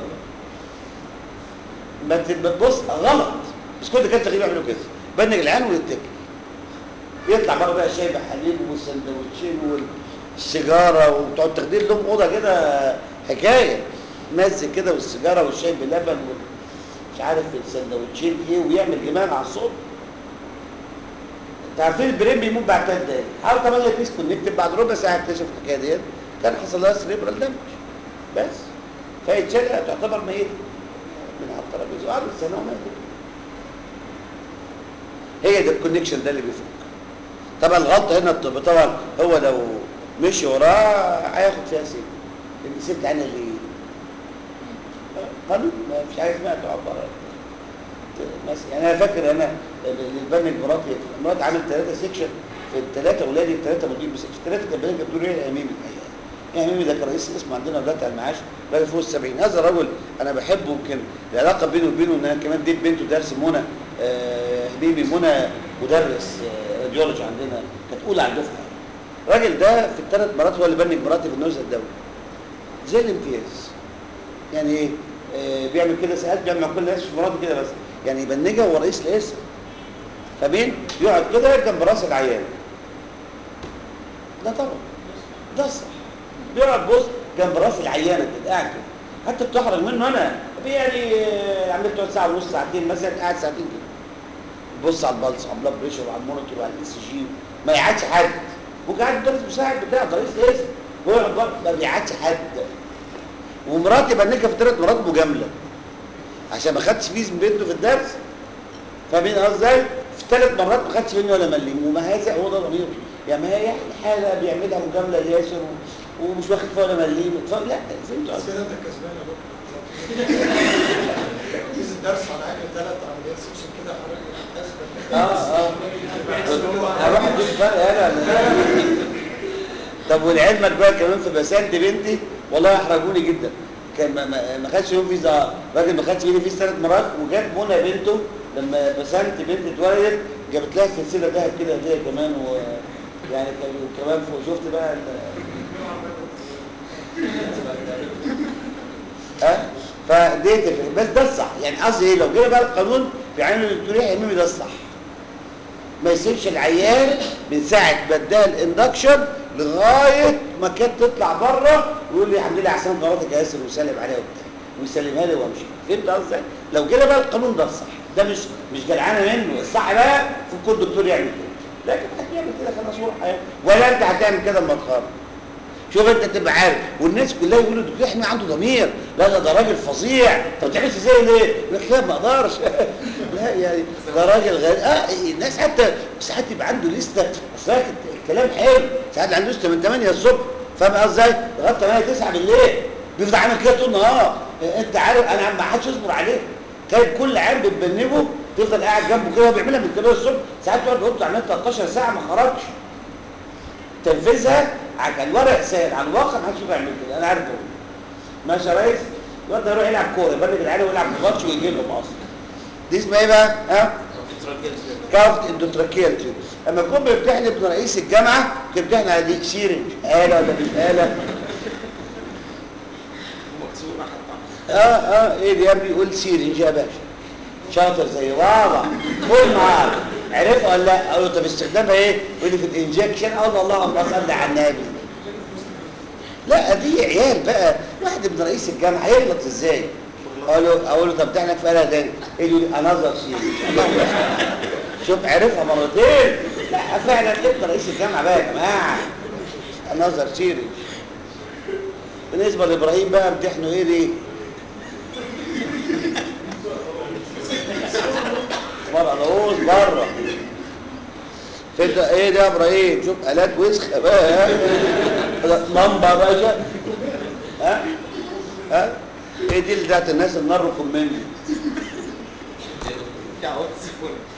ما تبص غلط بس كل كان تقريبا يعملوا كده بنج العين ويتكل يطلع بره بقى شاي بحليب والسندوتشين والسيجاره وتقعد تخدير لهم اوضه كده حكايه مزج كده والسيجاره والشاي بلبن ومش عارف السندوتشين ايه ويعمل جمال على الصبح انت عارفين البرين بيموت بعد ثلاث دقايق حاول تعمل لك بيس كونكتد بعد ربع ساعه اكتشف الحكايه ديت كان حصل لها سريبرال دامج بس فيتشال تعتبر ميت من على الترابيزه وقعدت سنه وماتت هي ده الكونكشن ده اللي بيفك طبعا الغلطه هنا الطب طبعا هو لو مشي وراه هياخد فيها سنه انت سبت عنها ليه؟ قانون ما فيش حاجه اسمها تعبر مثلا يعني انا فاكر انا البنك مراتي مراتي عامل ثلاثه سيكشن في الثلاثه اولادي الثلاثه مدير بس في الثلاثه كان بنك الدكتور ايه اميمي الحقيقه يعني اميمي ده كان رئيس القسم عندنا دلوقتي على المعاش راجل فوق ال 70 هذا الرجل انا بحبه يمكن العلاقه بيني وبينه ان انا كمان اديت بنته درس منى آه بيبي منى مدرس آه راديولوجي عندنا كانت اولى على الدفعه الراجل ده في الثلاث مرات هو اللي بنك مراتي في النزهه الدولي زي الامتياز يعني ايه آه بيعمل كده ساعات بيعمل مع كل الناس في مراته كده بس يعني يبنجها هو رئيس القسم فمين يقعد كده جنب راس العيان ده طبعا ده الصح بيقعد بص جنب راس العيانه كده قاعد كده حتى بتحرج منه انا يعني آه، عملت تقعد ساعه ونص ساعتين مثلا قاعد ساعتين كده بص على البلس وعلى البلاد بريشر وعلى المونيتور وعلى الاس جي ما يقعدش حد ممكن قاعد مدرس مساعد بتاع ده رئيس القسم هو يقعد بره ما بيقعدش حد ومراتي بنكها في ثلاث مرات مجامله عشان ما خدش فيز من بنته في الدرس فاهمين قصدي ازاي؟ في ثلاث مرات ما خدش مني ولا مليم وما هذا هو ده ضميره يعني ما هي يعني حاله بيعملها مجامله لياسر و- ومش واخد فيها ولا مليم ف- لا فهمت بس قصدي كده انت كسبان يا دكتور تركيز الدرس على الاقل ثلاث عمليات سكشن كده حضرتك اه اه هروح اديك فرق انا طب ولعلمك بقى كمان في بسنت بنتي والله احرجوني جدا كان ما, ما, ما خدش يوم فيزا راجل ما خدش يوم فيزا ثلاث مرات وجت منى بنته لما بسنت بنتي اتولدت جابت لها سلسله ذهب كده هديه كمان و يعني كان- كمان فوق شفت بقى ال- ها فدي تفرق بس ده الصح يعني قصدي ايه لو جينا بقى القانون في عين الالكترونيه يا ده الصح ما يسيبش العيان من ساعه ما اداها الاندكشن لغايه ما كانت تطلع بره ويقول لي الحمد لله احسن مراتك يا ياسر وسلم عليها وبتاع ويسلمها لي وامشي فهمت قصدي إزاي؟ لو جينا بقى القانون ده الصح ده مش مش جدعانه منه الصح بقى في كل دكتور يعمل كده لكن حد يعمل كده خلاص هو حياته ولا انت هتعمل كده اما تخرج شوف انت تبقى عارف والناس كلها يقولوا الدكتور احنا عنده ضمير لا لا ده راجل فظيع طب تعملش ازاي ليه؟ يقول لك لا ما اقدرش لا يعني ده راجل غير اه الناس حتى ساعات يبقى عنده لسته اصل هي الكلام حلو ساعات عنده لسته من 8 الصبح فاهم قصدي ازاي؟ لغايه 8 9 بالليل بيفضل عامل كده طول النهار انت عارف انا ما حدش يصبر عليه كان كل عيال بتبنبه تفضل قاعد جنبه كده وبيعملها من 8 الصبح ساعات تقعد اوضته عملها 13 ساعه ما خرجش تنفيذها على الورق سهل على الواقع ما حدش يعمل كده انا عارف ده ماشي يا ريس الواد ده يروح يلعب كوره يبلغ العيال ويلعب ماتش ويجي لهم اصلا دي اسمها ايه بقى ها كافت اندوتراكيال تيوب اما يكون بيمتحن ابن رئيس الجامعه كان بيمتحن على دي سيرنج آلة ولا مش آلة ومكسور احد اه اه ايه دي يا ابني يقول سيرنج يا باشا شاطر زي بابا قول معاك عرفها ولا لا اقول له طب استخدامها ايه يقول لي في الانجكشن اقول له اللهم صل على النبي لا دي عيال بقى واحد ابن رئيس الجامعه هيغلط ازاي اقول له اقول له طب ده احنا في آلة تاني يقول لي انذر سيرنج شوف عرفها مرتين لا فعلا ابن رئيس الجامعه بقى يا جماعه انذر سيرنج بالنسبه لابراهيم بقى امتحنوا ايه دي بره فين ده ايه ده يا ابراهيم شوف الات وسخه بقى ها لمبه يا باشا ها ها ايه دي اللي بتاعت الناس النار ركمني بتاع واتس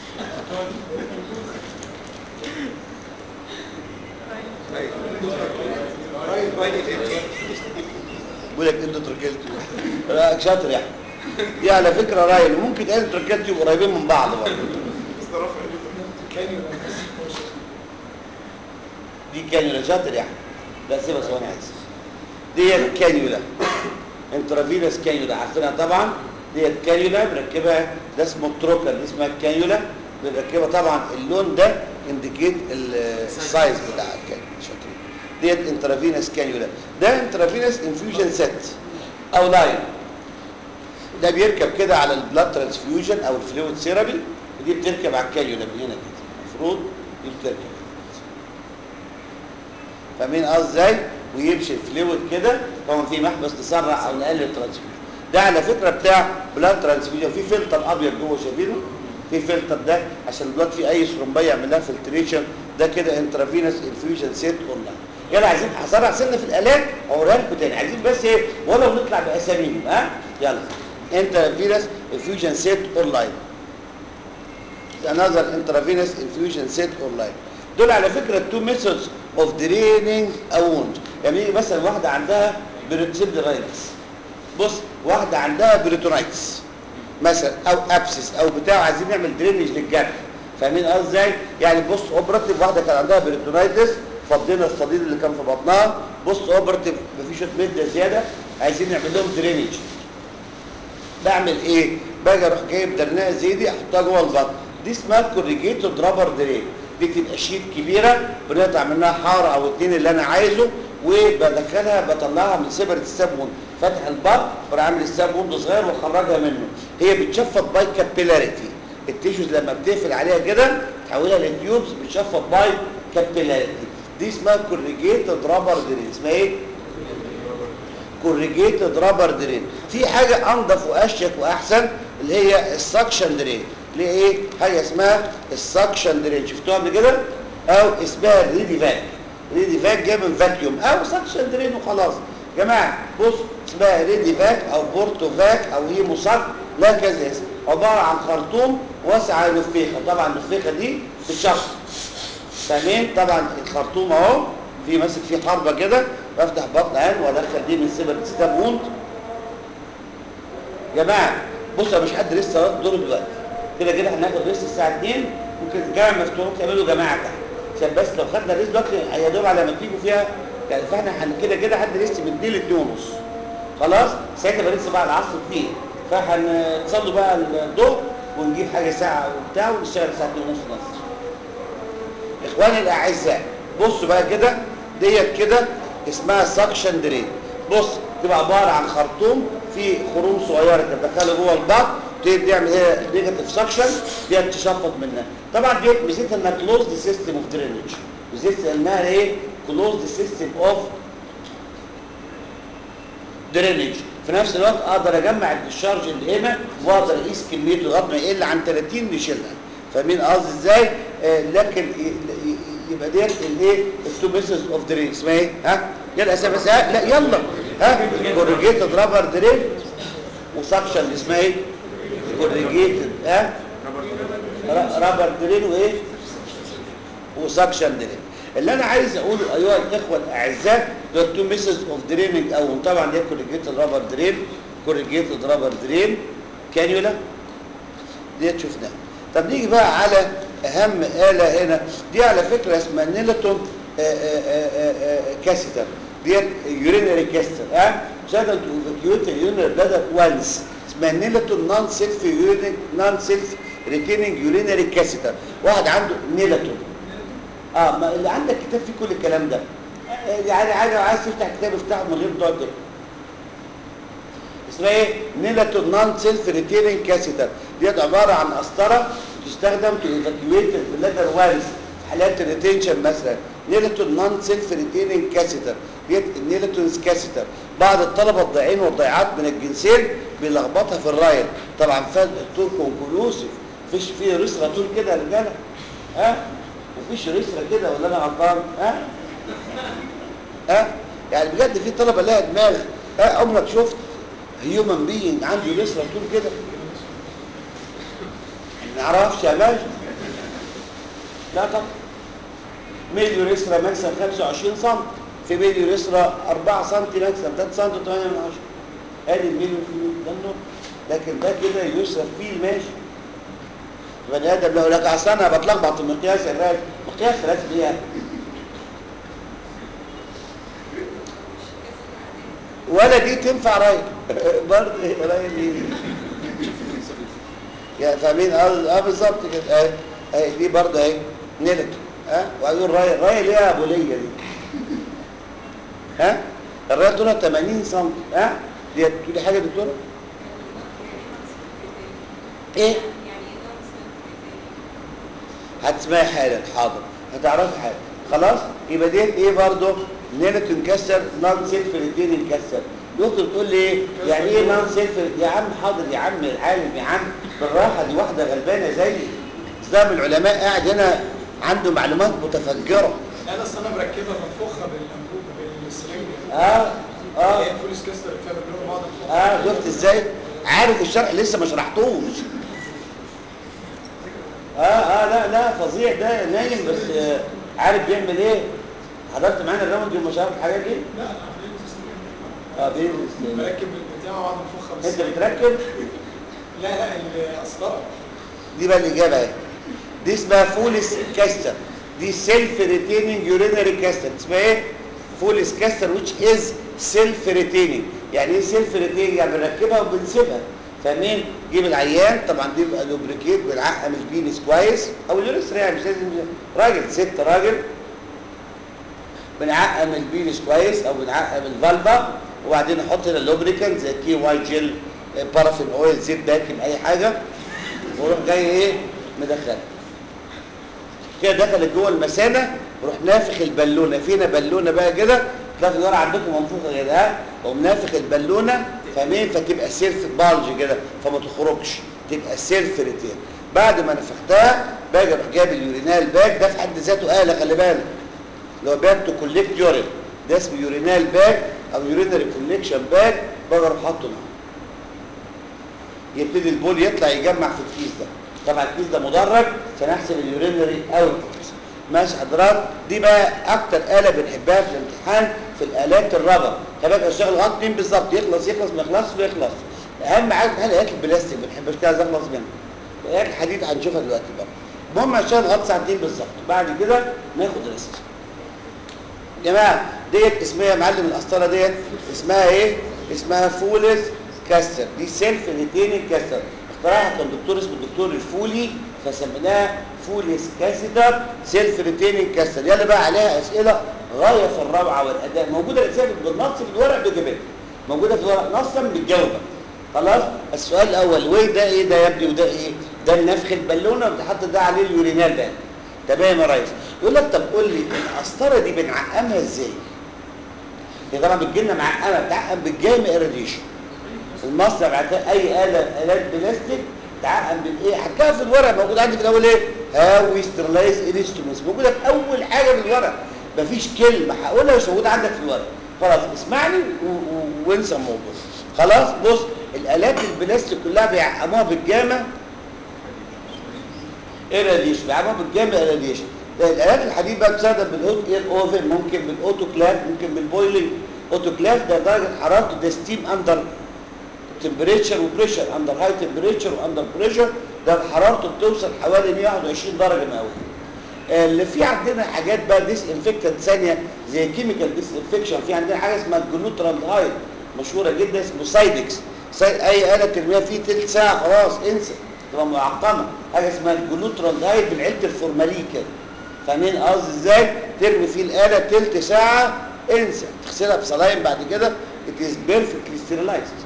بيقول لك انتوا تركلتوا لا شاطر يا احمد دي على فكره رايل وممكن تقال تركلتوا يبقوا قريبين من بعض برضه كان يبقى ماسك دي كانيولا شاطر يا احمد لا سيبها ثواني عايز ديت كانيولا انترافينوس كانيولا عارفينها طبعا ديت كانيولا بنركبها ده اسمه تروكر دي اسمها كانيولا بنركبها طبعا اللون ده انديكيت السايز بتاع الكانيولا شاطرين ديت انترافينوس كانيولا ده انترافينوس انفيوجن سيت او لاين ده بيركب كده على البلاد ترانسفيوجن او الفلويد ثيرابي ودي بتركب على الكانيولا من هنا كده المفروض دي بتركب فاهمين قصدي ازاي ويمشي الفلويد كده طبعا في محبس نسرع او نقلل الترانسفيوجن ده على فكره بتاع بلاد ترانسفيوجن في فلتر ابيض جوه شايفينه في فلتر ده عشان البلاد فيه اي ثرومبيه يعمل لها فلتريشن ده كده انترافينوس انفيوجن سيت اونلاين يلا عايزين هسرع سنه في الالات اوريها لكم تاني عايزين بس ايه ولو نطلع باساميهم ها يلا انترافينوس انفيوجن سيت اونلاين another intravenous infusion set online دول على فكرة two methods of draining a wound يعني إيه مثلا واحدة عندها بريتسيبدرايتس بص واحدة عندها بريتونايتس مثلا او ابسس او بتاع عايزين نعمل درينج للجرح فاهمين قصدي ازاي يعني بص اوبراتيف واحده كان عندها بريتونايتس فضينا الصديد اللي كان في بطنها بص اوبراتيف مفيش شويه مده زياده عايزين نعمل لهم درينج بعمل ايه باجي اروح جايب درناء زي دي احطها جوه البطن دي اسمها كوريجيتد رابر درين دي تبقى شيت كبيره بنقطع منها حاره او اتنين اللي انا عايزه وبدخلها بطلعها من سبره السابون فتح البطن بروح عامل السابون صغير واخرجها منه هي بتشفط باي كابيلاريتي التيشوز لما بتقفل عليها كده تحولها لتيوبس بتشفط باي كابيلاريتي دي اسمها كوريجيتد رابر درين اسمها ايه كوريجيتد رابر درين في حاجه انضف واشيك واحسن اللي هي السكشن درين اللي هي ايه حاجه اسمها السكشن درين شفتوها قبل كده او اسمها الريدي فاك ريدي فاك جاي من فاكيوم او سكشن درين وخلاص يا جماعه بص اسمها ريدي فاك او بورتو فاك او هيمو ساك لا كذا اسم عباره عن خرطوم واسع نفيخه طبعا النفيخه دي بتشفط فاهمين طبعا الخرطوم اهو في ماسك فيه حربه كده بفتح بطن عين وادخل دي من سيبر ستاب وونت جماعه بصوا مش حد لسه واخد دوره دلوقتي كده كده هناخد ريست الساعه 2 ممكن الجامعه مفتوحه تعملوا جماعه تحت عشان بس لو خدنا ريست دلوقتي يا دوب على ما تيجوا فيها يعني فاحنا هن كده كده حد ريست من 2 ل 2 ونص خلاص ساعتها بقى لسه بقى العصر 2 فهنصلوا بقى الظهر ونجيب حاجه ساعه وبتاع ونشتغل الساعه 2 ونص نص اخواني الاعزاء بصوا بقى كده ديت كده اسمها سكشن درين بص تبقى عباره عن خرطوم فيه خروم صغيره كده تدخلها جوه البطن تبتدي تعمل ايه نيجاتيف سكشن دي تشفط منها طبعا دي ميزتها انها كلوزد سيستم اوف درينج ميزتها انها ايه كلوزد سيستم اوف درينج في نفس الوقت اقدر اجمع الديشارج اللي هنا واقدر اقيس كميته لغايه ما يقل عن 30 نشيلها فاهمين قصدي ازاي آه لكن ي- ي- يبقى ديت الايه التو ميثودز اوف درين اسمها ايه ها يلا اسامه ساعة. لا يلا ها كوريجيتد رابر درين وسكشن اسمها ايه كوريجيتد ها ر- رابر درين وايه وسكشن درين اللي انا عايز اقوله ايها الاخوه الاعزاء دول تو ميثودز اوف دريننج او طبعا دي كوريجيتد رابر درين كوريجيتد رابر درين كانيولا ديت شفناها طب نيجي بقى على اهم آلة هنا دي على فكرة اسمها نيلتون كاسيتر ديت يورينري كاستر ها شغل تو ايفاكيوت اليورينري بلادر وانس اسمها نيلتون نون سيلف يورينري نون سيلف ريتيننج يورينري كاسيتر واحد عنده نيلتون اه ما اللي عندك كتاب فيه كل الكلام ده آه، يعني عايز عايز تفتح كتاب افتحه من غير تقعد تقرا اسمها ايه نيلاتون نون سيلف ريتيرنج كاسيتر ديت عباره عن قسطره تستخدم تو ايفاكيويت البلادر وانس في حالات الريتنشن مثلا نيلاتون نون سيلف ريتيرنج كاسيتر ديت النيلاتونز كاسيتر بعض الطلبه الضايعين والضيعات من الجنسين بيلخبطها في الرايل طبعا فات الدكتور كونكلوسيف مفيش فيه رسرة طول كده يا رجاله ها مفيش رسرة كده ولا انا غلطان ها ها يعني بجد في طلبه لها دماغ ها عمرك شفت هيومن بينج عنده رسرة طول كده ما نعرفش يا باشا لا طبعا ميليو ريسرا ماكسيمم 25 سم في ميليو ريسرا 4 سم ماكسيمم 3 سم 8 من 10 ادي الميليو في الميليو ده النور لكن ده كده يشرب فيه ماشي بني ادم لو لك اصل انا بتلخبط في مقياس الراجل مقياس الراجل ايه يعني؟ ولا دي تنفع رايل برضه إيه رايل دي يا فاهمين اه آه بالظبط كده اهي اهي دي برضه اهي نيلت ها وهيقول رايل رايل ايه يا ابو ليا دي ها الرايل طولها 80 سم ها دي تقولي حاجه يا دكتوره ايه هتسمعي حالا حاضر هتعرفي حاجه خلاص يبقى ديت ايه برضه نيلت انكسر نون سيلف ريتين انكسر ممكن تقول لي ايه يعني ايه نون سيلف يا عم حاضر يا عم العالم يا عم بالراحه دي واحده غلبانه زيي اسلام العلماء قاعد هنا عنده معلومات متفجره انا اصل انا مركبها منفوخه بالانبوب بالسرنج اه اه هي الفوليس كاستر اللي فيها باللون بعض انفوخها اه شفت ازاي عارف الشرح لسه ما شرحتوش اه اه لا لا فظيع ده نايم بس آه عارف بيعمل ايه حضرت معانا الراوند وما شرحت الحاجات دي لا انا عمليه سيستم اه بيدرس مركب البتاع بعض انفوخها انت بالسرنج بتركب لا لا القسطره دي بقى الاجابه اهي دي اسمها فوليس كاستر دي سيلف ريتيننج يورينري كاستر اسمها ايه فوليس كاستر which is سيلف ريتيننج يعني ايه سيلف ريتيننج يعني بنركبها وبنسيبها فاهمين جيب العيان طبعا دي بيبقى لوبريكيت بنعقم البينس كويس او اليوريثرا يعني مش لازم راجل ست راجل بنعقم البينس كويس او بنعقم الفالفا وبعدين نحط هنا اللوبريكانت زي كي واي جيل بارافين اويل زيت باكن اي حاجه وروح جاي ايه مدخلها كده دخلت جوه المثانه وروح نافخ البالونه فينا بالونه بقى كده تلاقي الورقه عندكم منفوخه كده ها وقوم نافخ البالونه فاهمين فتبقى سيلف بالج كده فما تخرجش تبقى سيلف ريتين بعد ما نفختها باجي اروح جايب اليورينال باج ده في حد ذاته آلة خلي بالك اللي هو باج تو كوليكت يورين ده اسمه يورينال باج او يورينري كوليكشن باج باجي اروح حاطه معاه يبتدي البول يطلع يجمع في الكيس ده طبعا الكيس ده مدرج عشان احسب اليورينري اوت ماشي حضرات دي بقى اكتر آلة بنحبها في الامتحان في الآلات الرابر خلي اشتغل لغايه مين بالظبط يخلص يخلص ما يخلصش ويخلص اهم حاجه في الآلات البلاستيك ما بنحبش كده عايز اخلص منها الآلات الحديد هنشوفها دلوقتي برضه المهم اشتغل لغايه ساعتين بالظبط بعد كده ناخد ريست يا جماعه ديت اسمها يا معلم القسطره ديت اسمها ايه اسمها فولز كاستر دي سيلف ريتيننج كاستر اخترعها كان دكتور اسمه الدكتور الفولي فسميناها فوليس كاسيتر سيلف ريتيننج كاستر يلا بقى عليها اسئله غايه في الروعه والاداء موجوده الاسئله بالنص في الورق بجبال موجوده في الورق نصا بتجاوبك خلاص السؤال الاول ويه ده ايه ده يا ابني وده ايه ده النفخ البالونه وبتحط ده عليه اليورينال ده تمام يا ريس يقول لك طب قول لي القسطره دي بنعقمها ازاي هي طبعا بتجي لنا معقمه بتعقم بالجام ايراديشن المصنع بعد اي اله الات بلاستيك تعقم بالايه هتلاقيها في الورق موجود عندي في الاول ايه هاو وي سترلايز انسترومنتس موجوده في اول حاجه في الورق مفيش كلمه هقولها مش موجوده عندك في الورق خلاص اسمعني و- و- وانسى الموضوع خلاص بص الالات البلاستيك كلها بيعقموها بالجامه ايراديشن بيعملوا بالجامع ايراديشن الالات الحديد بقى بتستخدم بالهوت اير اوفن ممكن بالاوتوكلاف ممكن بالبويلنج اوتوكلاف ده درجه حرارته ده ستيم اندر تمبريتشر وبريشر اندر هاي تمبريتشر واندر بريشر ده حرارته بتوصل حوالي 121 درجه مئويه اللي في عندنا حاجات بقى ديس انفكتد ثانيه زي كيميكال ديس انفكشن في عندنا حاجه اسمها الجلوتراندهايد مشهوره جدا اسمه سايدكس ساي- اي اله ترميها فيه تلت ساعه خلاص انسى تبقى معقمه حاجه اسمها الجلوتراندهايد من عيله الفورمالين كده فاهمين قصدي ازاي ترمي فيه الاله تلت ساعه انسى تغسلها بصلاين بعد كده it is perfectly sterilized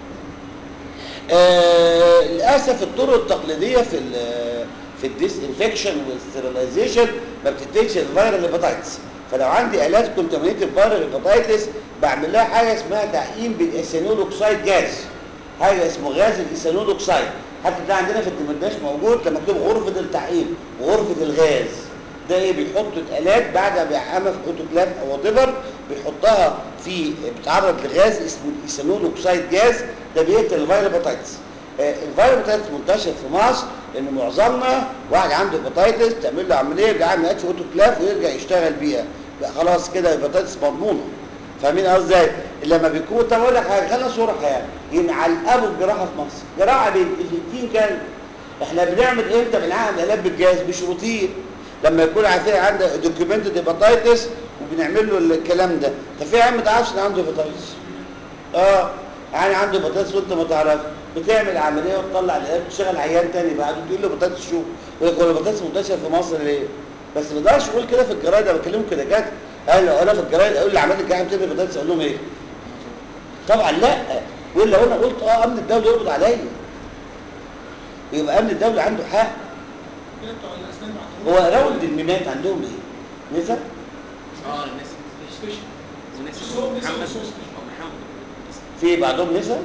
آه للاسف الطرق التقليديه في ال في الديس انفكشن والستيرلايزيشن ما بتنتجش الفيرال هيباتايتس فلو عندي الات كونتامينيتد فيرال هيباتايتس بعمل لها حاجه اسمها تعقيم بالايثانول اوكسايد جاز حاجه اسمه غاز الايثانول اوكسايد حتى ده عندنا في الدمرداش موجود لما مكتوب غرفه التعقيم وغرفه الغاز ده ايه بيحطوا الالات بعد ما بيعمل في اوتوكلاف او وات بيحطها في بتعرض لغاز اسمه الايثانول اوكسيد جاز ده بيقتل الفيروس هيباتيتس آه، الفيروس هيباتيتس منتشر في مصر ان معظمنا واحد عنده هيباتيتس تعمل له عمليه يرجع يعمل علاج في اوتوكلاف ويرجع يشتغل بيها بقى خلاص كده الهيباتيتس مضمونه فاهمين قصدي ازاي؟ لما بيكون طب اقول لك حاجه خلينا صوره حياه ينعلقوا الجراحه في مصر جراحه بين 60 كلب احنا بنعمل امتى بنعمل علاج بالجهاز مش روتين لما يكون عارفين عنده دوكيومنتد هيباتيتس وبنعمل له الكلام ده طب في عيال ما تعرفش ان عنده هيباتيتس اه يعني عنده هيباتيتس وانت ما تعرفش بتعمل عمليه وتطلع العيال تشتغل عيان تاني بعد تقول له هيباتيتس شو يقول لك هو الهيباتيتس منتشر في مصر ليه؟ بس ما اقدرش اقول كده في الجرايد انا بكلمهم كده جد قال لو انا في الجرايد اقول لي عملت الجراحه بتعمل هيباتيتس اقول لهم ايه؟ طبعا لا والا لو انا قلت اه امن الدوله يقبض عليا يبقى امن الدوله عنده حق كده بتوع الاسنان بعتهم هو راوند الميمات عندهم ايه؟ نسا؟ اه الناس سبيشال وناس الصوت نسا محمد والصوت. أو محمد في بعضهم نسا؟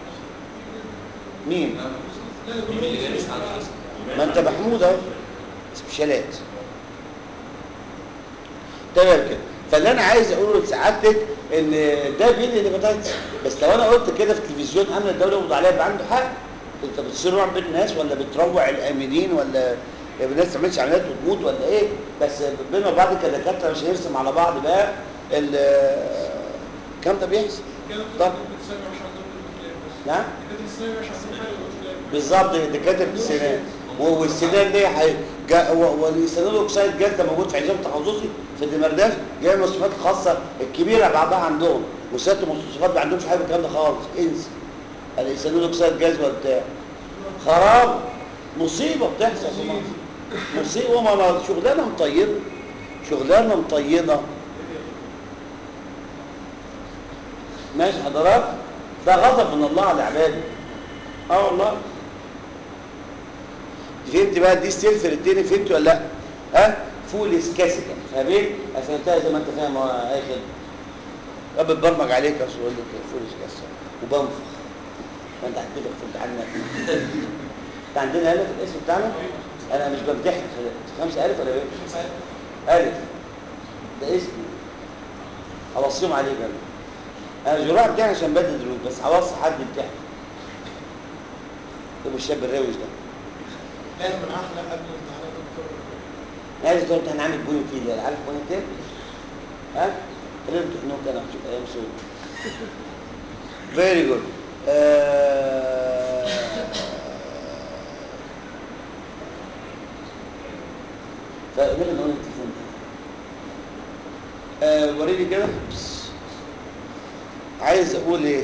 مين؟ لا ده كله ما انت محمود اهو سبيشالات تمام كده فاللي انا عايز اقوله لسعادتك ان ده بين الهيباتيتس بس لو انا قلت كده في التلفزيون امن الدوله يقبض عليا يبقى عنده حق انت بتصير بين الناس ولا بتروع الامنين ولا الناس ما تعملش عمليات وتموت ولا ايه بس بينا وبعض كدكاتره مش هنرسم على بعض بقى ال- الكلام ده بيحصل كده طب. طب السنه مش عندهم الكلاب بس نعم كده السنه مش عندهم حاجه الكلاب بالظبط دكاتره السنان و- والسنان دي حي... جا... و- والسنان الاوكسيد جاز ده موجود في عزام تخصصي في الدمرداش جاي من المستشفيات الخاصه الكبيره بعضها عندهم وسات المستشفيات ما عندهمش حاجه الكلام ده خالص انسى السنان الاوكسيد جاز وبتاع خراب مصيبه بتحصل في مصر مصيبه ما أنا شغلانه مطينه شغلانه مطينه ماشي حضرات ده غضب من الله على عباده اه والله فهمت بقى دي السيلفر التاني فهمت ولا لا ها فول سكاسيكا فاهمين فهمتها زي ما انت فاهم هو اي خدمه طب بتبرمج عليك يا اقول لك فول سكاسيكا وبنفخ ما انت هتنفخ في امتحاننا انت عندنا هنا في الاسم بتاعنا انا مش بمتحن خمسة ألف ولا ايه؟ ألف ده اسمي اوصيهم عليك انا انا الجراح بتاعي عشان بدي دروس بس هوصي حد يمتحن يبقى الشاب الراوش ده لازم احلق قبل الامتحانات دكتور عايز تقول احنا هنعمل بوني تيل عارف بوني تيل ها خلينا امتحنوك انا هشوف ايام سود فيري جود فقبل نقول التليفون ده آه، وريني كده بس. عايز اقول ايه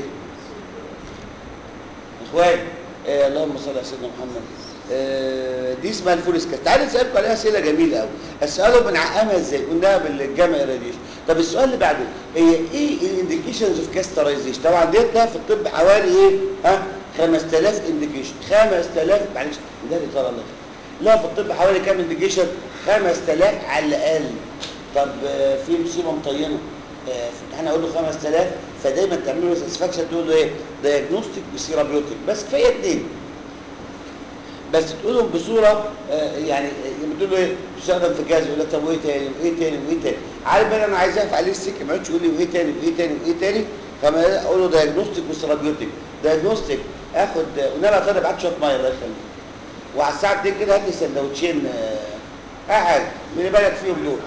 اخوان آه اللهم صل على سيدنا محمد آه دي اسمها الفولسكاس تعالوا نسالكم عليها اسئله جميله قوي اساله بنعقمها ازاي قلناها بالجامع راديشن طب السؤال اللي بعده هي ايه الانديكيشنز اوف كاسترايزيشن طبعا ديت لها في الطب حوالي ايه ها 5000 انديكيشن 5000 معلش ده اللي ترى الله لا في الطب حوالي كام انديكيشن 5000 على الاقل طب آه، في مصيبه مطينه آه، في امتحان اقول له 5000 فدايما تعمل له ساتسفاكشن تقول له ايه دايجنوستيك وسيرابيوتيك بس كفايه اثنين بس تقولهم بصوره آه، يعني آه، لما تقول له ايه تستخدم في جهاز يقول لك طب وايه تاني وايه تاني وايه تاني عارف بقى انا عايز اقف عليه السكه ما يقعدش يقول لي وايه تاني وايه تاني وايه تاني فما اقول له دايجنوستيك وسيرابيوتيك دايجنوستيك اخد ونبقى طالب بعد شويه ميه الله يخليك وعلى الساعه 2 كده هات لي سندوتشين آه، اي حاجه من اللي بالك فيهم دول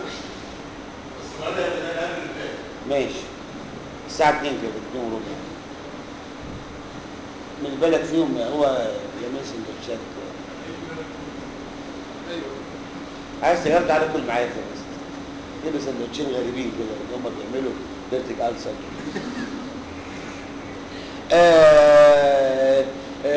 ماشي الساعة 2 كده 2 وربع من بالك فيهم هو يعمل سندوتشات ايوه عايز تغير تعالى كل معايا في بس جيب سندوتشين غريبين كده اللي هم بيعملوا بيرتك ألسر آه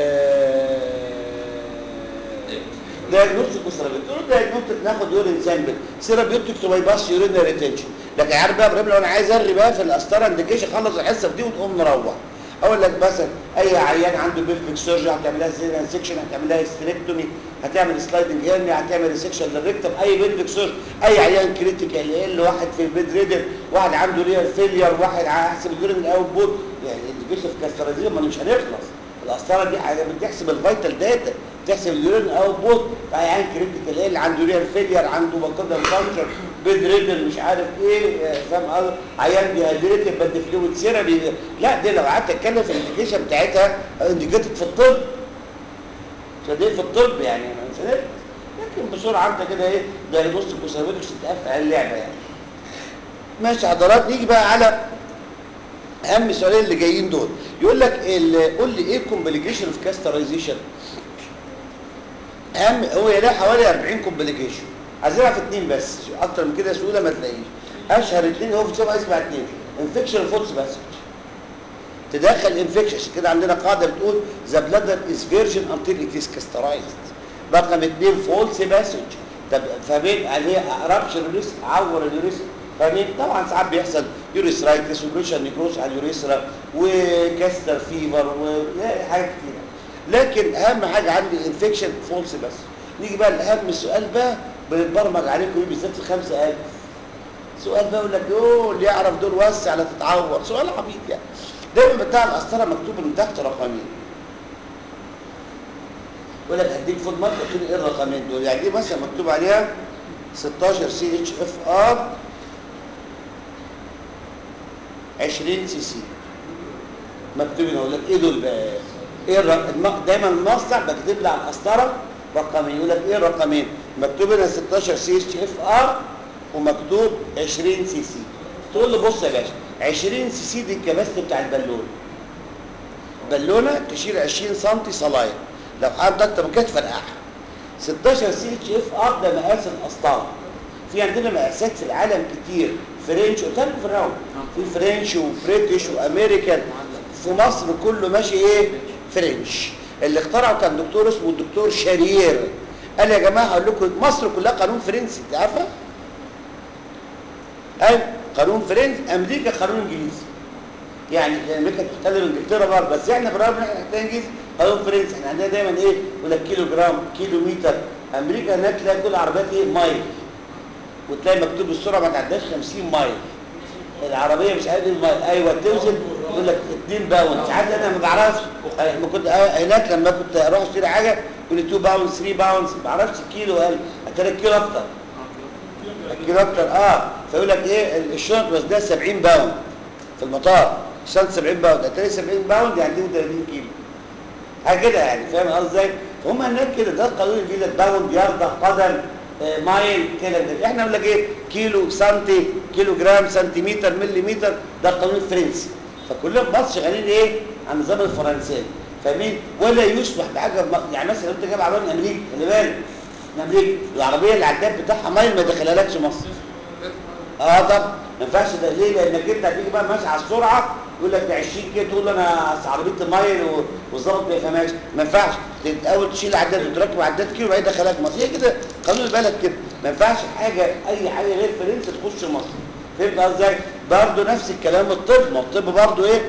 آه دايجنوستيك وسيرابيوتيك تقول دايجنوستيك ناخد يورين سامبل سيرابيوتيك تو باي باس يورين ريتنشن لكن عارف بقى يا ابراهيم لو انا عايز ارغي بقى في القسطره انديكيشن خلص الحصه في دي وتقوم نروح اقول لك مثلا اي عيان عنده بيلفيك سيرجري هتعمل لها زيران سيكشن هتعمل لها هيستريكتومي هتعمل سلايدنج هيرني هتعمل ريسكشن للريكتم اي بيلفيك سيرجري اي عيان كريتيكال ال واحد في البيد ريدر واحد عنده ريال فيلير واحد هحسب اليورين اوت بوت يعني الانديكيشن في كاسترايزيشن ما مش هنخلص القسطره دي حاجه بتحسب الفيتال داتا بتحسب اليورين اوتبوت فعيان كريتيكال ايه اللي عنده يورين فيلير عنده بقدر فانكشن بيد ريدن مش عارف ايه آه، فاهم قصدي عيان ديهايدريتد بدي فلويد سيرابي لا دي لو قعدت اتكلم في الانديكيشن بتاعتها انديكيتد في الطب فدي في الطب يعني مش هنفهم لكن بسرعه انت كده ايه دايجنوستيك وسيرفيكس تتقفل على اللعبه يعني ماشي حضرات نيجي بقى على اهم السؤالين اللي جايين دول يقول لك ال- قول لي ايه الكومبليكيشن اوف كاسترايزيشن اهم هو يلاقي حوالي 40 كومبليكيشن عايزينها في اثنين بس اكتر من كده سهوله ما تلاقيش اشهر اثنين هو في الشباب اسمع اثنين انفكشن فوتس بس تدخل انفكشن عشان كده عندنا قاعده بتقول ذا بلادر از فيرجن انتل ات از كاسترايزد رقم اثنين فولس باسج طب فاهمين عليه رابشر اليوريس عور اليوريس فاهمين طبعا ساعات بيحصل يوريسرايتس وبريشر نيكروس على اليوريثرا وكاستر فيفر وحاجات كتير لكن اهم حاجه عندي انفكشن فولس بس نيجي بقى لاهم السؤال بقى بنتبرمج عليكم ايه بالذات في 5000 سؤال بقى يقول لك يوه اللي يعرف دول وسع لا تتعور سؤال عبيط يعني دايما بتاع القسطره مكتوب من تحت رقمين يقول لك هديك فود مارك قلت له ايه الرقمين دول يعني دي مثلا مكتوب عليها 16 سي اتش اف ار 20 سي سي مكتوبين اقول لك ايه دول بقى ايه الرقم دايما المصنع بكتب لي على القسطره رقمين يقول لك ايه الرقمين مكتوب هنا 16 سي اتش اف ار ومكتوب 20 سي سي تقول له بص يا باشا 20 سي سي دي الكباستي بتاع البالونه بالونه تشيل 20 سم صلايه لو حابب اكتر من كده تفرقعها 16 سي اتش اف ار ده مقاس القسطره في عندنا مقاسات في العالم كتير فرنش قلت لكم في الراوند في فرنش وبريتش وامريكان في مصر كله ماشي ايه فرنش اللي اخترعه كان دكتور اسمه الدكتور شارير قال يا جماعه هقول لكم مصر كلها قانون فرنسي انت عارفه ايوه قانون فرنسي امريكا قانون انجليزي يعني امريكا بتتكلم انجلترا برضه بس احنا برغم ان احنا بنحتاج انجليزي قانون فرنسي احنا عندنا دايما ايه يقول لك كيلو جرام كيلو متر امريكا هناك تلاقي كل عربيات ايه مايل وتلاقي مكتوب السرعه ما تعداش 50 مايل العربيه مش عارف ايه المايل ايوه توزن يقول لك 2 باوند ساعات انا ما بعرفش لما كنت هناك لما كنت اروح اشتري حاجه يقول لي 2 باوند 3 باوند ما بعرفش كيلو قال اتاري كيلو اكتر الكيلو اكتر اه فيقول لك ايه الشنط وزنها 70 باوند في المطار الشنط 70 باوند اتاري 70 باوند يعني 32 كيلو حاجه كده يعني فاهم قصدي ازاي؟ فهم هناك كده ده القانون الجديد باوند ياردة قدم آه، مايل كده كده احنا نقول لك ايه كيلو سنتي كيلو جرام سنتيمتر مليمتر ده القانون الفرنسي فكلنا في مصر شغالين ايه على النظام الفرنسي فاهمين ولا يسمح بحاجه بم- يعني مثلا لو انت جايب عربيه من امريكا خلي بالك من امريكا العربيه العداد بتاعها مايل ما يدخلهالكش مصر اه طب ما ينفعش ده ليه لانك انت هتيجي بقى ماشي على السرعه يقول لك ده 20 كيلو تقول له انا أصل عربيه مايل و- والظابط ما يفهمهاش ما ينفعش الاول تشيل عداد وتركب عداد كيلو بعدين دخلك مصر هي كده قانون البلد كده ما ينفعش حاجه اي حاجه غير فرنسا تخش مصر فهمت قصدي ازاي؟ برضه نفس الكلام الطب ما الطب برضه ايه؟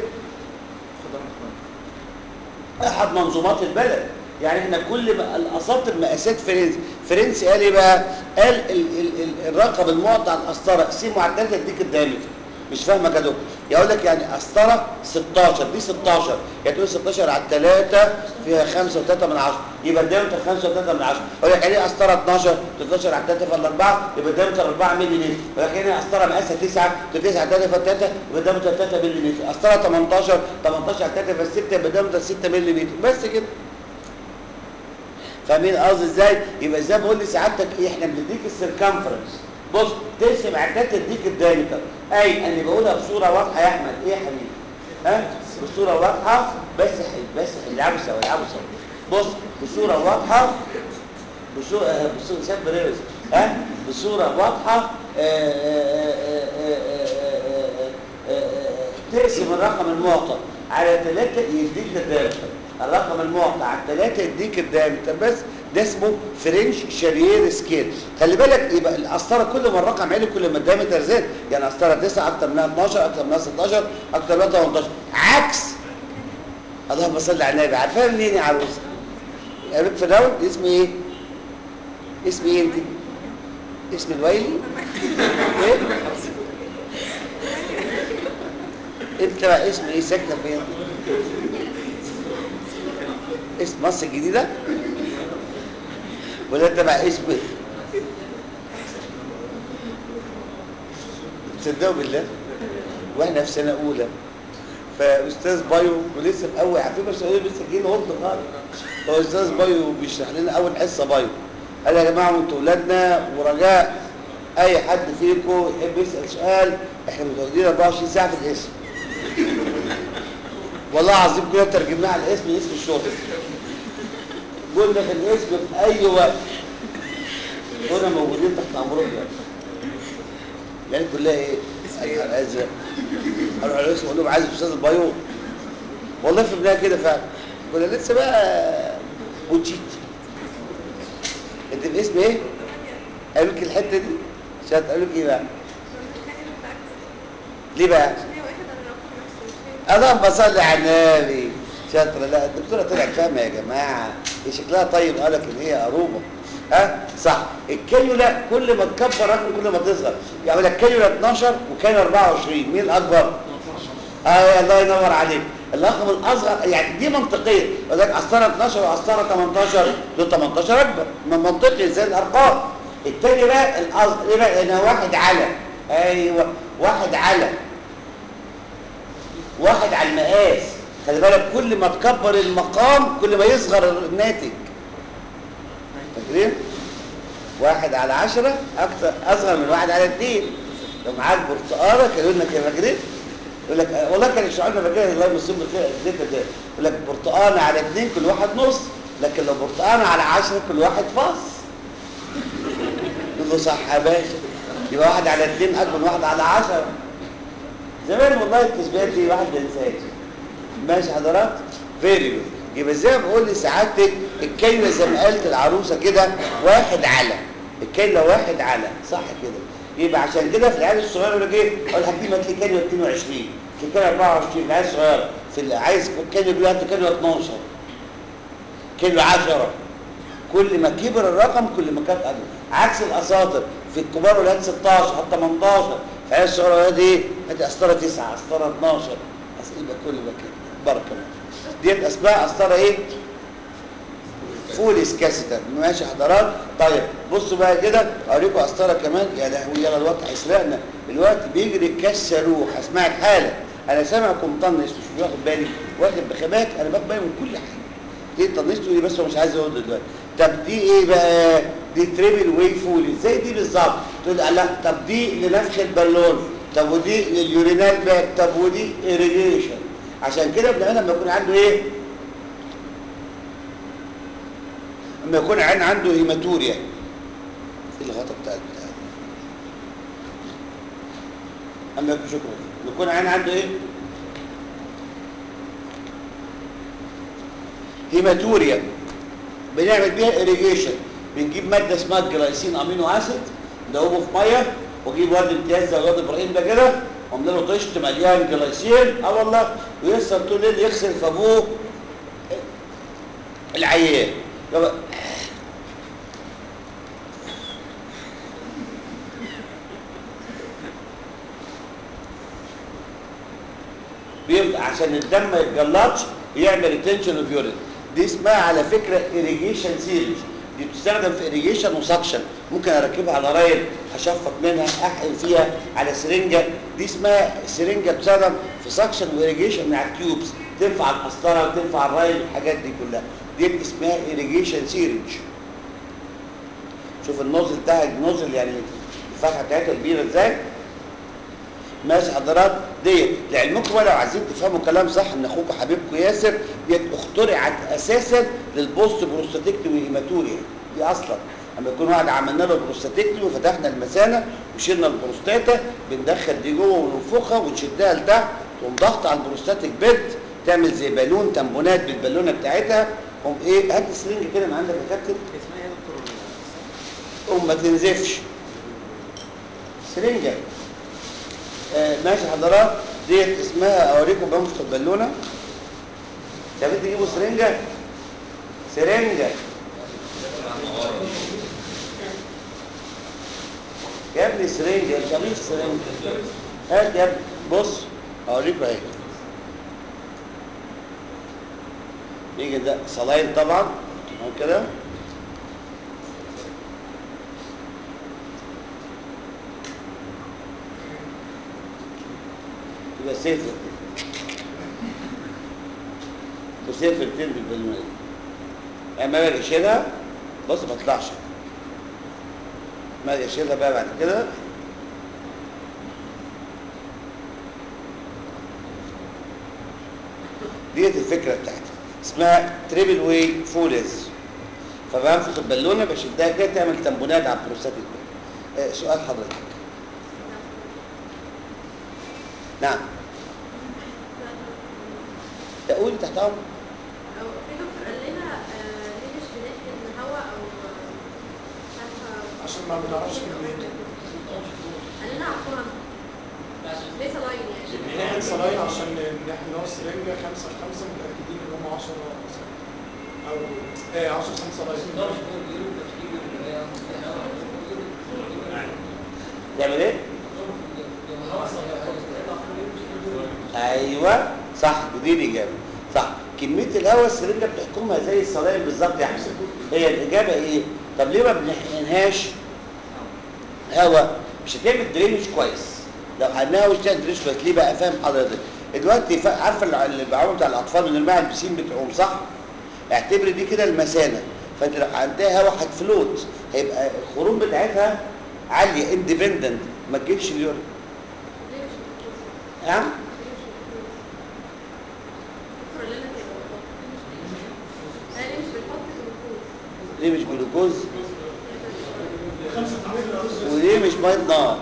احد منظومات البلد يعني احنا كل ما الاساطر مقاسات فرنسي فرنسي قال ايه بقى قال ال ال ال الرقم المعطى على القسطره قسمه على الثلاثه يديك الدايمتر مش فاهمك يا دكتور يقول لك يعني قسطره 16 دي 16 يعني تقول 16 على الثلاثه فيها 5 و3 من 10 يبقى الدايمتر 5 و3 من 10 يقول لك يعني ايه قسطره 12 12 على 3 في الاربعه يبقى الدايمتر 4 مللي لتر يقول لك يعني ايه قسطره مقاسها 9 9 على 3 في 3 يبقى الدايمتر 3 مللي لتر قسطره 18 18 على 3 في 6 يبقى الدايمتر 6 مللي لتر بس كده فاهمين قصدي ازاي يبقى ازاي بقول لي سعادتك ايه احنا بنديك السيركمفرنس بص تقسم عدات تديك الدايمتر اي انا بقولها بصوره واضحه يا احمد ايه يا حبيبي ها بصوره واضحه بس حي بس حي. العبوا سوا العبوا سوا بص بصوره واضحه بصوره آه، بصوره شاب ريوز ها بصوره واضحه آه، آه، آه، آه، آه، آه، آه، آه، تقسم الرقم المعطى على ثلاثة يديك الدايمتر الرقم المعطى على ثلاثة يديك الدايمتر بس ده اسمه فرنش شارير سكيل خلي بالك يبقى القسطره كل ما الرقم عالي كل ما الدايمتر زاد يعني قسطره 9 اكتر منها 12 اكتر منها 16 اكتر منها 18 عكس اللهم صل على النبي عارفاها منين يا عروسه؟ قالك في الراوند اسم ايه؟ اسم ايه انت؟ اسم الويلي؟ ايه؟ انت بقى اسم ايه ساكنه فين؟ اسم مصر الجديده ولا تبع اسم تصدقوا بالله واحنا في سنه اولى فاستاذ بايو ولسه في اول عارفين بس لسه جايين غلط خالص هو استاذ بايو بيشرح لنا اول حصه بايو قال يا جماعه انتوا ولادنا ورجاء اي حد فيكم يحب يسال سؤال احنا متواجدين 24 ساعه في الاسم والله العظيم كده ترجمناه على الاسم اسم الشرطه قلنا في الاسم في اي وقت كنا موجودين تحت امرهم يعني يعني كلها ايه؟ على ازرق اروح على الاسم اقول لهم عايز استاذ البايو والله في بدايه كده فعلا كنا لسه بقى بوتشيت انت الاسم ايه؟ قالوا لك الحته دي؟ عشان قالوا لك ايه بقى؟ ليه بقى؟ اللهم صل على النبي شاطرة لا الدكتورة طلعت فاهمة يا جماعة هي شكلها طيب قالك ان هي قروبة ها صح الكانيولا كل ما تكبر رقم كل ما تصغر يعني لك كانيولا 12 وكانيولا 24 مين الاكبر؟ اه الله ينور عليك الرقم الاصغر يعني دي منطقيه يقول لك قسطره 12 وقسطره 18 دول 18 اكبر ما منطقي زي الارقام التاني بقى الاصغر ايه بقى هنا واحد على ايوه واحد على واحد على المقاس خلي بالك كل ما تكبر المقام كل ما يصغر الناتج فاكرين واحد على عشرة أكتر أصغر من واحد على اتنين لو معاك برتقالة كانوا لنا كده فاكرين يقول لك والله كان يشرح لنا فاكرين الله يمسهم بالخير الزيت ده يقول لك برتقانة على اتنين كل واحد نص لكن لو برتقانة على عشرة كل واحد فص يقول له صح يا باشا يبقى واحد على اتنين أكبر من واحد على عشرة زمان والله التشبيهات دي واحد ما ينساهاش ماشي حضرات فيري جود يبقى زي ما بقول لسعادتك الكيلة زي ما قالت العروسه كده واحد على الكيلة واحد على صح كده يبقى عشان كده في العيال الصغيره يقول لك ايه اقول لحكيم هات لي كيلو 22 في كيلو 24 العيال الصغيره في اللي عايز كيلو يقول هات كيلو 12 كيلو 10 كل ما كبر الرقم كل ما كانت اكبر عكس الاساطر في الكبار ولاد 16 حتى 18 في العيال الصغيره ولاد ايه هات قسطره 9 قسطره 12 يبقى كل ما كده بارك الله ديت اسماء قسطره ايه فول سكاسيتر ماشي حضرات طيب بصوا بقى كده اوريكم قسطره كمان يا لهوي يلا الوقت هيسرقنا الوقت بيجري كالصاروخ هسمعك حالا انا سامعكم مطنش مش واخد بالي واخد بخباك انا باخد بالي من كل حاجه ليه طنشتوا لي بس هو مش عايز يرد دلوقتي طب دي ايه بقى دي تريبل واي فول ازاي دي بالظبط تقول لا طب دي لنفخ البالون طب ودي لليورينال باك طب ودي irrigation عشان كده بنعملها لما يكون عنده ايه لما يكون عين عنده هيماتوريا ايه الغطا بتاع البتاع اما يكون شكرا لما يكون عين عنده ايه هيماتوريا بنعمل بيها irrigation بنجيب ماده اسمها الجلايسين امينو اسيد ندوبه في ميه واجيب واد امتياز زي واد ابراهيم ده كده وعمل له طشت مليان جلايسين اه والله ويسهر طول الليل يغسل في ابوه العيان يبقى بيبقى عشان الدم ما يتجلطش يعمل ريتنشن اوف يورين دي اسمها على فكره irrigation سيريز دي بتستخدم في irrigation وسكشن ممكن اركبها على رايل اشفط منها احقن فيها على سرنجه دي اسمها سرنجه بتستخدم في سكشن وإيريجيشن مع التيوبس تنفع القسطره وتنفع الرايل الحاجات دي كلها دي اسمها irrigation سيريج شوف النوزل بتاع النوزل يعني الفتحه بتاعتها كبيره ازاي ماشي حضرات ديت لعلمكم بقى لو عايزين تفهموا كلام صح ان اخوكم حبيبكم ياسر ديت اخترعت اساسا للبوست بروستاتيكتومي هيماتوريا دي اصلا اما يكون واحد عملنا له بروستاتيكتومي وفتحنا المثانه وشيلنا البروستاتا بندخل دي جوه وننفخها ونشدها لتحت تقوم ضغط على البروستاتيك بيد تعمل زي بالون تمبونات بالبالونه بتاعتها قوم ايه هات السرنج كده من عندك يا كابتن اسمها ايه يا دكتور قوم ما تنزفش سرنجه آه ماشي حضرات ديت اسمها اوريكم بنفخ البالونه يا بنت تجيبوا سرنجه سرنجه يا ابني سرنجه انت مش سرنجه هات يا ابني بص اوريكم اهي يجي ده صلاين طبعا اهو كده يبقى سيفر وسيفر تنزل بالمية يعني ما باجي اشيلها بص ما تطلعش ما باجي اشيلها بقى بعد كده ديت الفكره بتاعتها اسمها تريبل واي فولز فبنفخ البالونه بشدها كده تعمل تنبونات على البروستاتيك آه سؤال حضرتك نعم تقولي تحت امر أو في دكتور قال لنا آه، ليه مش بنحقن هواء او آه، مش عارفه عشان ما بنعرفش كميته قال لنا عفوا ليه صلاين يعني بنحقن صلاين عشان نحقن اللي هو السرنجة خمسة في خمسة متأكدين إن هم 10 أو إيه 10 سم صلاين تعمل ايه ايوه صح دي الاجابه صح كميه الهواء السرنجه بتحكمها زي الصلاين بالظبط يا احمد هي الاجابه ايه طب ليه ما بنحقنهاش هواء مش هتعمل درينج كويس لو حقناها وش تعمل درينج كويس ليه بقى فاهم حضرتك دلوقتي فا- عارفه الع- اللي بيعوموا بتاع الاطفال من الماء البسين بتعوم صح اعتبري دي كده المثانه فانت لو عندها هواء هتفلوت هيبقى الخروج بتاعتها عاليه اندبندنت ما تجيبش اليورين ليه مش بنحط ها ليه مش بنحط دكتور قال لنا كده والله ليه مش بنحط جلوكوز ليه مش جلوكوز وليه مش ميه نار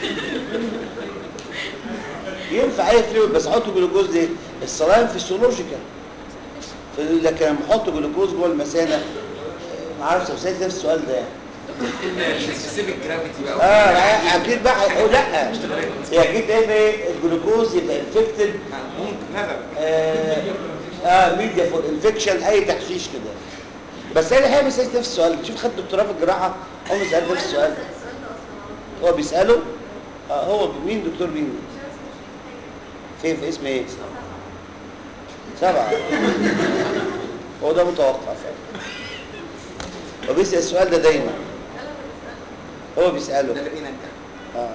ينفع اي فلويد بس احط جلوكوز ليه الصلايم فيسيولوجيكال لكن لما احط جلوكوز جوه المثانه آه، ما اعرفش بس نفس السؤال ده يعني سبيسيفيك جرافيتي بقى اه اكيد بقى هيقول لا هي اكيد ايه الجلوكوز يبقى انفكتد ممكن لا لا اه, آه ميديا فور انفكشن اي تحشيش كده بس انا الحقيقه سالت نفس السؤال شوف خدت دكتوراه في الجراحه عمري سالت هو نفس انا السؤال بسال السؤال ده اصلا على طول هو بيساله آه هو مين دكتور مين مش عارفه مش فين في اسم ايه حاجه سبعة هو ده متوقع فعلا هو بيسأل السؤال ده دايما انا بسال هو بيسأله ده اللي بينا انت آه.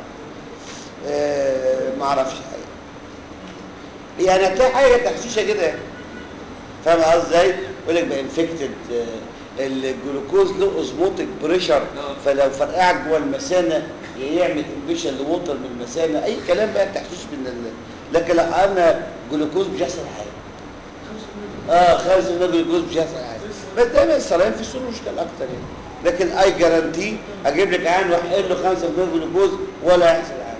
آه ما اعرفش حاجه يعني هتلاقي حاجه تحشيشه كده يعني. فاهم قصدي ازاي يقول لك بقى انفكتد الجلوكوز له اوزموتيك بريشر فلو فرقعك جوه المثانه يعمل انبيشن لوتر من المثانه اي كلام بقى تحشيش من ال... لكن لو قلنا جلوكوز مش هيحصل حاجه اه خالص من الجلوكوز مش هيحصل حاجه بس دايما السلايم في السولوشنال اكتر يعني لكن اي جارانتي اجيب لك عين واحقن له 5 جلوكوز ولا هيحصل حاجه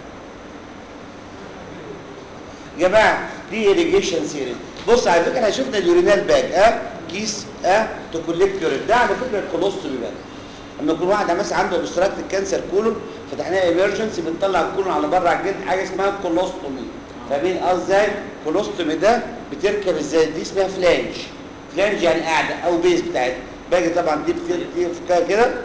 يا جماعه دي irrigation سيريز بص على فكره احنا شفنا اليورينال باج اه كيس اه تكوليكت يورين ده على فكره الكولوستومي باج لما يكون واحد مثلا عنده اوبستراكت كانسر كولون فتحناها ايمرجنسي بنطلع الكولون على بره على الجلد حاجه اسمها كولوستومي فاهمين قصدي ازاي كولوستومي ده بتركب ازاي دي اسمها فلانج فلانج يعني قاعده او بيز بتاعتها باجي طبعا دي بت- دي فكها كده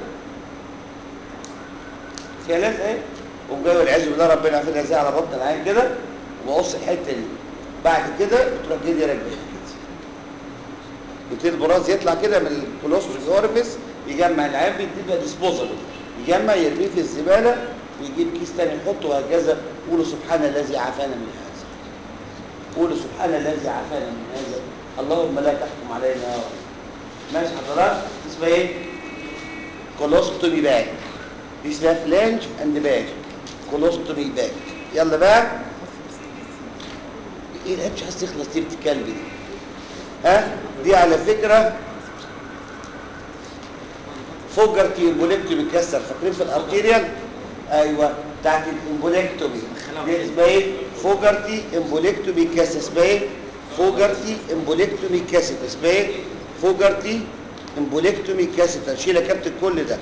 فيها لازقه اهي وقوم جاي والعياذ بالله ربنا يعافينا ازاي على بطن العين كده وقص الحته دي بعد كده بتروح جاي راجع بيبتدي البراز يطلع كده من الكولوستومي اورفيس يجمع العين بتبقى ديسبوزبل يجمع يرميه في الزباله ويجيب كيس تاني يحطه وهكذا قولوا سبحان الذي عافانا من هذا قولوا سبحان الذي عافانا من هذا اللهم لا تحكم علينا يا رب ماشي حضرات اسمها ايه كولوستومي باك دي اسمها فلانج اند باك كولوستومي باك يلا بقى ايه العيب مش عايز تخلص دي بتتكلم دي ها دي على فكره فوجرتي امبوليكتومي اتكسر فاكرين في الارتيريال ايوه بتاعت الامبوليكتومي دي اسمها ايه فوجرتي امبوليكتومي كاسة اسمها ايه فوجرتي امبوليكتومي كاسة اسمها ايه فوجرتي امبوليكتومي كاسة اشيل يا كابتن كل ده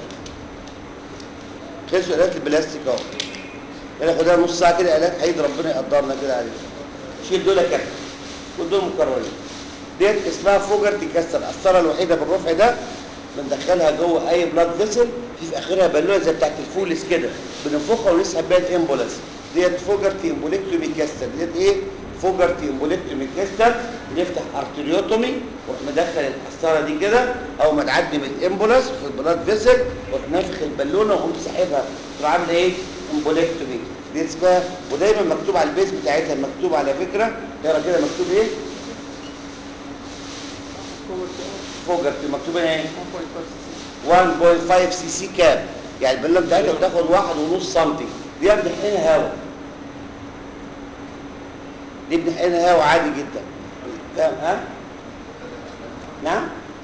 خلصوا الات البلاستيك اهو يلا خدها نص ساعه كده الات حيد ربنا يقدرنا كده عليه شيل دول يا كابتن كل دول مكررين ديت اسمها فوجرتي كاسة القسطره الوحيده بالرفع ده بندخلها جوه اي بلاد فيسل في في اخرها بالونه زي بتاعت الفولس كده بننفخها ونسحب بيها الامبولانس ديت فوجرتي امبوليكتومي كاستر ديت ايه فوجرتي امبوليكتومي كيستر نفتح ارتريوتومي وروح مدخل القسطره دي كده او ما تعدي من الامبولاس في البلاد فيسل وروح نافخ البالونه وقوم ساحبها تروح عامل ايه امبوليكتومي دي اسمها ودايما مكتوب على البيز بتاعتها مكتوب على فكره ترى كده مكتوب ايه فوجرتي مكتوب ايه 1.5 سي سي كاب يعني البالونه بتاعتها بتاخد واحد ونص سنتي دي بنحقنها هواء دي بنحقنها هواء عادي جدا فاهم ها نعم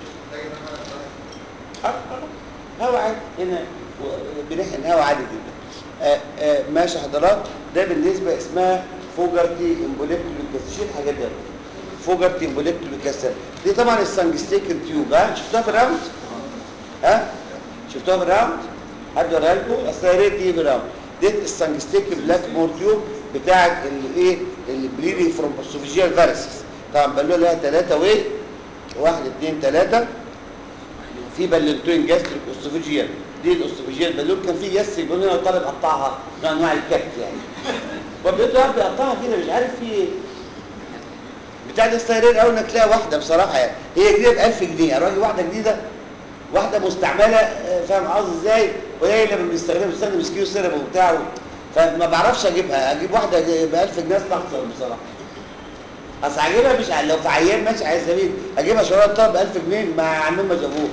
هواء عادي هنا و- بنحقن هواء عادي جدا آه آه ماشي حضرات ده بالنسبه اسمها فوجرتي امبوليكتومي شيل الحاجات دي فوجرتي امبوليكتومي كسر دي طبعا السنجستيكن تيوب ها شفتوها في الراوند ها شفتوها في الراوند حد وريها لكم اصل يا ريت دي في الراوند دي السنجستيك بلاك مور تيوب بتاعت الايه البليدنج فروم اسوفيجيال فيروسز طبعا بالونه لها ثلاثه وي واحد اثنين ثلاثه في بالونتين جاستريك اسوفيجيال دي الاسوفيجيال بالون كان في جاستريك بالون هنا طالب قطعها نوع انواع الكبت يعني وبدأت واحد بيقطعها كده مش عارف في ايه بتاع ده استهرير قوي انك تلاقي واحده بصراحه يعني هي جديده ب 1000 جنيه اراجل واحده جديده واحده مستعمله آه، فاهم قصدي ازاي وهي لما بنستخدمها بنستخدم سكيو سيرب وبتاع فما بعرفش اجيبها اجيب واحده ب 1000 جنيه استخسر بصراحه اصل هجيبها مش ع- لو في عيان ماشي على السبيل اجيبها شرايط طب ب 1000 جنيه ما عندهم ما جابوه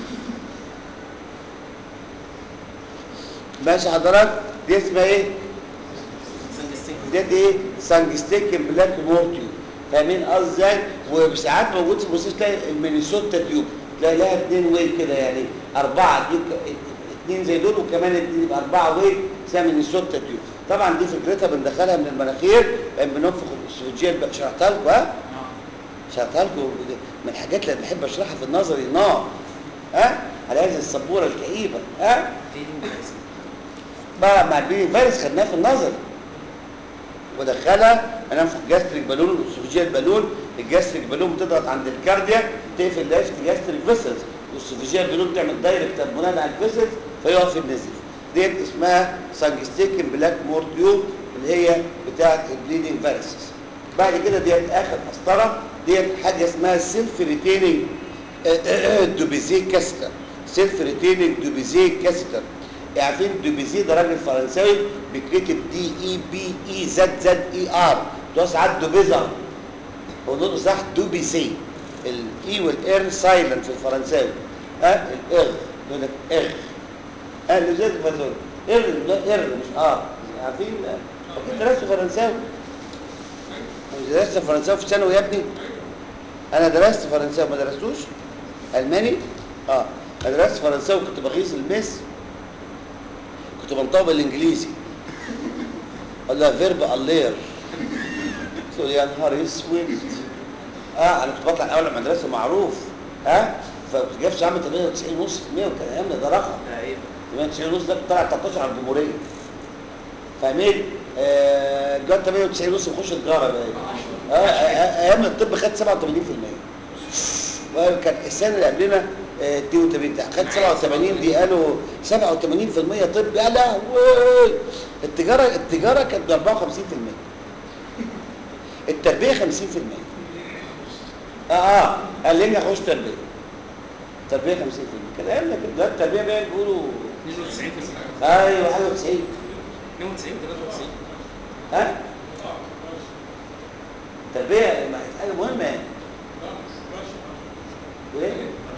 ماشي حضرتك دي اسمها ايه؟ ديت ايه سانجستيك بلاك مورتيو فاهمين قصدي ازاي وساعات موجود في المستشفى تلاقي المينيسوتا تيوب تلاقي لها اثنين ويل كده يعني اربعه دي اثنين زي دول وكمان اتنين يبقى اربعه ويل اسمها مينيسوتا تيوب طبعا دي فكرتها بندخلها من المناخير بننفخ الاكسجين بقى شرحتها لكم ها شرحتها لكم من الحاجات اللي بحب اشرحها في النظري نار ها على هذه السبوره الكئيبه ها بقى مع البيبي فارس خدناه في النظري ودخلها انفخ جاستريك بالون والاسوفيجيال بالون الجاستريك بالون بتضغط عند الكارديا تقفل لافت جاستريك فيسلز والاسوفيجيال بالون تعمل دايركت ابونات على الفيسلز فيقف النزيف ديت اسمها سانجستيكن بلاك مور تيوب اللي هي بتاعه البليدنج فيروسز بعد كده ديت اخر قسطره ديت حاجه اسمها سيلف ريتيننج دوبيزي كاستر سيلف ريتيننج دوبيزي كاستر عارفين دوبيزي ده راجل فرنساوي بيتكتب دي اي بي اي زد زد اي ار ده ساعات دوبيزر هو نطق صح دوبيزي الاي والار سايلنت في الفرنساوي ها الار يقول لك ار ها اللي زي الفرنساوي ار ده ار مش ار عارفين اكيد درست فرنساوي مش درست فرنساوي في ثانوي يا ابني انا درست فرنساوي ما درستوش الماني اه انا درست فرنساوي كنت بغيظ المس كنت بنطق بالانجليزي قال لها فيرب اللير تقول يا نهار اسود اه انا كنت بطلع الاول على المدرسه معروف ها آه؟ فكنت جايب عامل 98 ونص في 100 وكان ايامنا ده رقم 98 ونص ده كنت طالع 13 على الجمهوريه فاهمين؟ آه جاب 98 ونص بخش تجاره بقى اه آه، آه، ايام الطب خد 87% وكان السنه اللي قبلنا آه، دي وتبقى خد 87 دي قالوا 87% طب يا لهوي التجاره التجاره كانت ب 54% التربيه 50% اه اه قال لي اخش تربيه تربيه 50% كان ايامنا كده دلوقتي التربيه بقى بيقولوا 92% ايوه حاجه 90 92 93 ها التربيه ما هي حاجه مهمه يعني وايه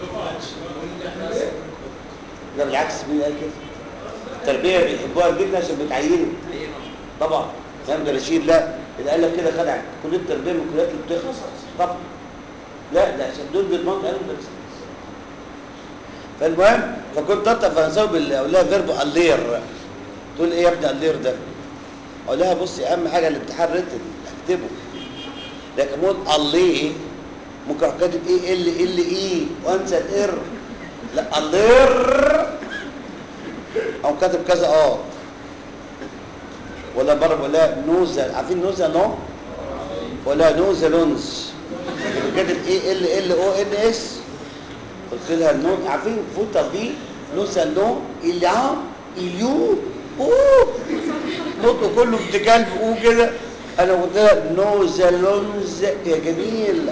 لا بالعكس مين قال كده التربيه بيحبوها جدا عشان بتعينوا طبعا فاهم ده رشيد لا اللي قال لك كده خدع كليه التربيه من الكليات اللي بتخلص طبعا لا ده عشان دول بيضمنوا قالوا ده فالمهم فكنت انطق فرنساوي بال اقول لها فيرب اللير تقول ايه يا ابني اللير ده اقول لها بصي اهم حاجه الامتحان ريتن اكتبه لكن مول الله ممكن اروح كاتب ايه ال ال اي وانسى الار لا اللير او كاتب كذا اه ولا بره ولا نوزة عارفين نوزة نو ولا نوزة لونز كاتب ايه ال ال او ان اس قلت لها نو عارفين فوتا في نوزة نو إلا إليو أوه نطقه كله ابن كلب أوه كده انا قلت لها نوزالونز يا جميل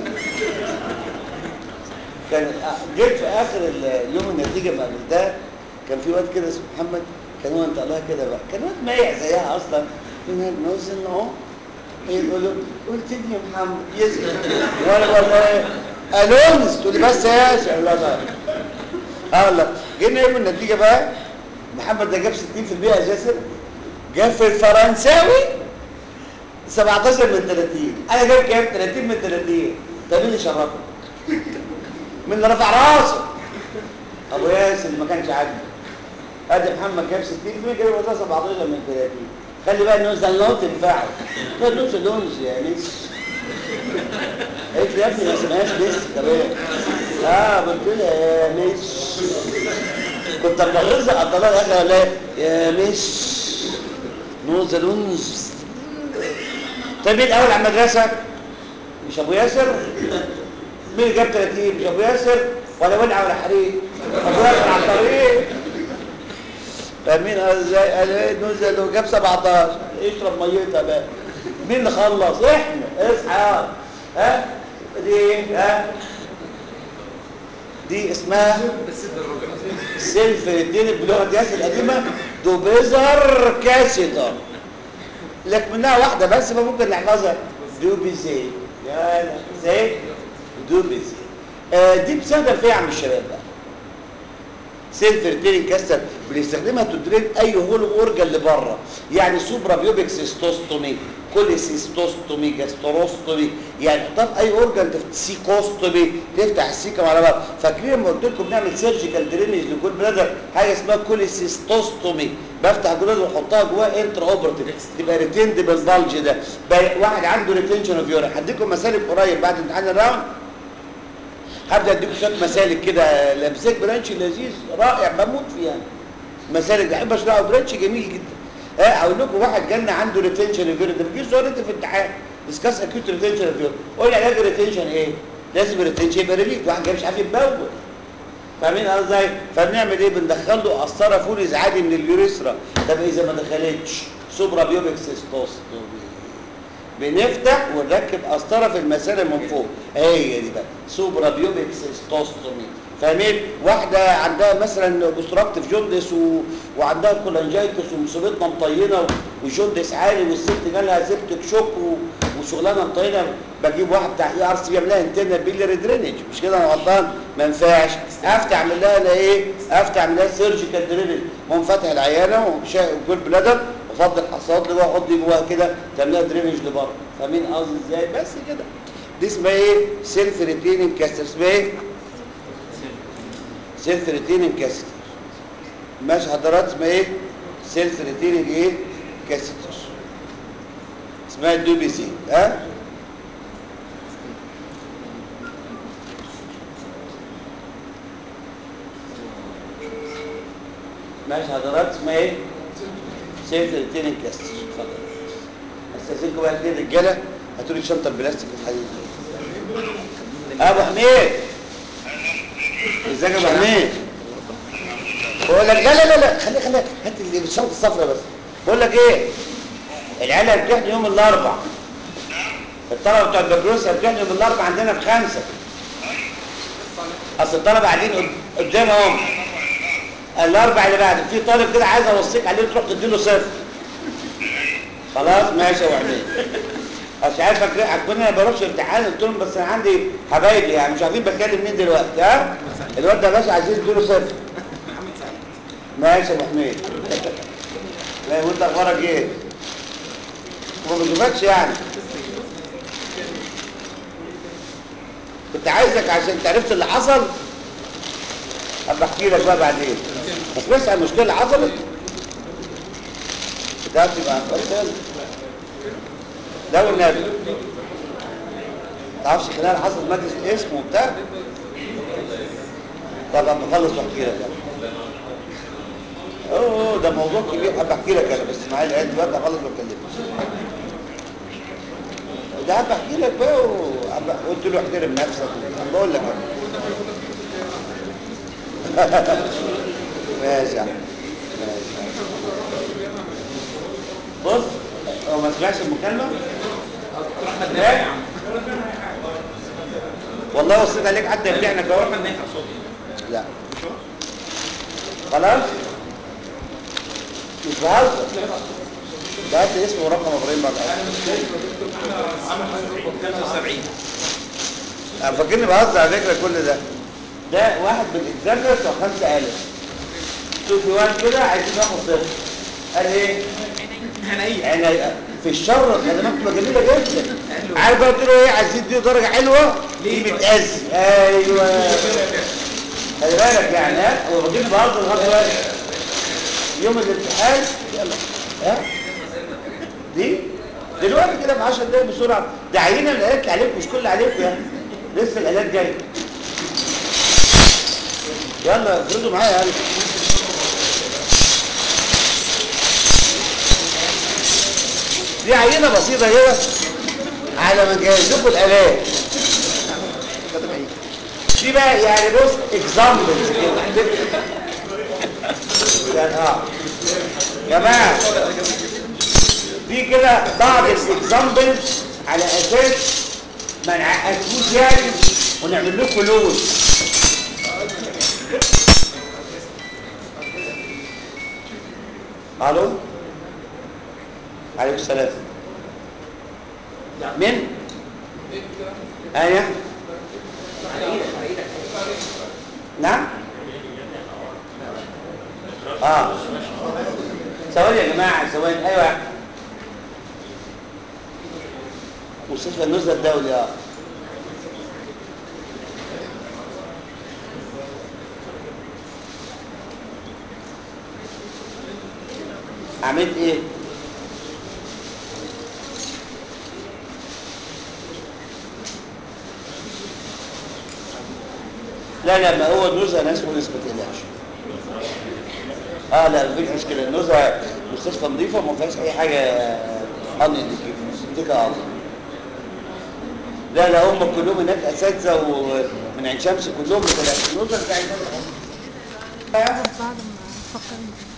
كان جيت في اخر ال- يوم النتيجه ما قابلتها كان في واد كده اسمه محمد كان هو انت الله كده بقى كان واد مايع زيها اصلا كنا نوزن اهو هي تقول له قلت لي يا محمد يسكت وانا والله الونز تقول لي بس يا ياسر لا لا اه لا جينا يوم النتيجه بقى محمد ده جاب 60% اساسا جاب في الفرنساوي 17 من 30 انا جايب كام 30 من 30 طب مين اللي شرفه مين اللي رفع راسه ابو ياسر اللي ما كانش عاجبه ادي محمد جاب 60% جاب وزاره 17 من 30 خلي بقى النوز ده لو تنفعه ده نوز لونز يا ميس قالت لي يا ابني ما اسمهاش ميس كمان اه قلت لها يا ميس كنت مبغزها عبد الله يا اخي ولا إيه؟ يا ميس نوز لونز طيب مين الاول على المدرسه مش ابو ياسر مين اللي جاب 30 مش ابو ياسر ولا ولع ولا حريق ابو ياسر على الطريق فمين قال ازاي قال ايه نزل وجاب 17 اشرب ميتها بقى مين اللي خلص احنا اصحى ها دي ايه ها دي اسمها سيلف ريتين بلغه ياسر القديمه دوبيزر كاسيتر لك منها واحده بس فممكن نحفظها دوبيزي يا لا زي دوبيزي آه دي بتستخدم فيها عم الشباب بقى سيلف ريتيننج كاستر بنستخدمها تدرين اي هول اورجن لبره يعني سوبرا بيوبيك سيستوستومي كوليسيستوستومي جاستروستومي يعني حطها في اي اورجن سيكوستومي تفتح السيكه على بعض فاكرين لما قلت لكم بنعمل سيرجيكال درينج لكل بلادر حاجه اسمها كوليسيستوستومي بفتح جلاد واحطها جواه انتر اوبرتيف تبقى ريتيند بالبلج ده بقى واحد عنده ريتنشن اوف يورين هديكم مسالك قريب بعد امتحان الراوند هبدا اديكم شويه مسالك كده لمسك برانش لذيذ رائع بموت فيه يعني مسالك بحب اشرحه برانش جميل جدا اه اقول لكم واحد جالنا عنده ريتنشن اوف يورين ده بيجي سؤال انت في الامتحان ديسكاس اكيوت ريتنشن اوف يورين قول لي علاج الريتنشن ايه لازم الريتنشن يبقى ريليت واحد جاي مش عارف يتبول فاهمين قصدي ازاي فبنعمل ايه بندخل له قسطره فوليز عادي من اليوريثرا طب اذا ما دخلتش سوبرا بيوبيك سيستوستومي بنفتح ونركب قسطره في المسالة من فوق هي دي بقى سوبرا بيوبيك سيستوستومي فاهمين واحده عندها مثلا اوبستراكتيف جوندس و... وعندها كولانجايتس ومصيبتنا مطينه وجوندس عالي والست جالها سيبتك شوك و... وشغلانه مطينه بجيب واحد بتاع اي ار سي بيعمل لها انترنال بيلري درينج مش كده انا غلطان ما ينفعش افتح اعمل لها أنا ايه افتح اعمل لها سيرجيكال درينج مقوم فاتح العيانه وشايل جول بلادر وافضل حصاد لجوه احط دي جواها كده تعملها درينج لبره فاهمين قصدي ازاي بس كده دي اسمها ايه سيلف ريتيننج كاستر اسمها ايه سيلف ريتيننج كاستر ماشي حضرات اسمها ايه سيلف ريتيننج ايه كاستر اسمها الدو بي سي ها ماشي حضرات اسمها ايه سيلف ريتيننج كاستر اتفضل استاذنكم بقى الاثنين رجاله هاتوا لي شنطه البلاستيك الحديد دي ابو حميد ازيك يا ابو حميد بقول لك لا لا لا لا خلي خلي هات اللي الشنطه الصفراء بس بقول لك ايه العيال هتمتحن يوم الاربع الطلبه بتوع البكالوريوس هيمتحنوا يوم الاربع عندنا في خمسه اصل الطلبه قاعدين قد- قدامهم الاربع اللي بعد في طالب كده عايز اوصيك عليه تروح تديله صفر خلاص ماشي يا ابو حميد اصل عارف فاكر عجبني انا بروحش امتحان قلت لهم بس انا عندي حبايبي يعني مش عارفين بتكلم مين دلوقتي ها الواد ده يا باشا عايزين يديله صفر محمد سعيد ماشي يا ابو حميد لا وانت اخبارك ايه؟ ما بشوفكش يعني كنت عايزك عشان انت عرفت اللي حصل ابقى احكي لك بقى بعدين بس بس على المشكله اللي حصلت ده تبقى بس يلا. ده والنبي تعرفش خلال حصل مجلس الاسم وبتاع طب ابقى اخلص واحكي لك يعني. اوه ده موضوع كبير هبقى احكي لك انا بس معايا العيال دلوقتي هخلص واكلمك ده هبقى احكي لك بقى وهبقى- قلت له احترم نفسك أنا بقول لك أنا. ماشي يا عم ماشي بص هو ما سمعش المكالمه احمد نافع يا عم والله وصيت عليك حد يبيعنا كمان احمد نافع صوتي لا خلاص مش بهزر ده هات اسمه ورقم ابراهيم بعد 75 انا فاكرني بهزر على فكره كل ده ده واحد من الاكزامنر بتوع 5000 شوف في واحد كده عايزين ناخد صفر قال ايه؟ هنية يعني في الشر الخدمات تبقى جميله جدا عارف بقى قلت له ايه عايزين تديله درجه حلوه دي بتأذي ايوه خلي بالك يعني ها هو بجيب بهزر لغايه دلوقتي يوم الامتحان يلا ها دي دلوقتي كده في 10 دقايق بسرعه ده عينه من الالات اللي عليكم مش كل اللي عليكم يعني لسه الالات جايه يلا افرضوا معايا يلا دي عينه بسيطه كده على ما نجهز لكم الالات دي بقى يعني بص اكزامبلز كده يعني اه جماعه دي كده بعض الاكزامبلز على اساس ما نعقدكوش يعني ونعمل لكم لود الو عليكم السلام من ايه نعم اه ثواني يا جماعه ثواني ايوه مستشفى النزهه الدولي اه عملت ايه لا لا ما هو النزهه ناس كويس ما تقلقش اه لا مفيش مشكله النزهه مستشفى نظيفه وما فيهاش اي حاجه ان دي كده عظيم لا لا هم كلهم هناك اساتذه ومن عين شمس كلهم بتلاقي النزهه بتاع الناس بعد ما افكر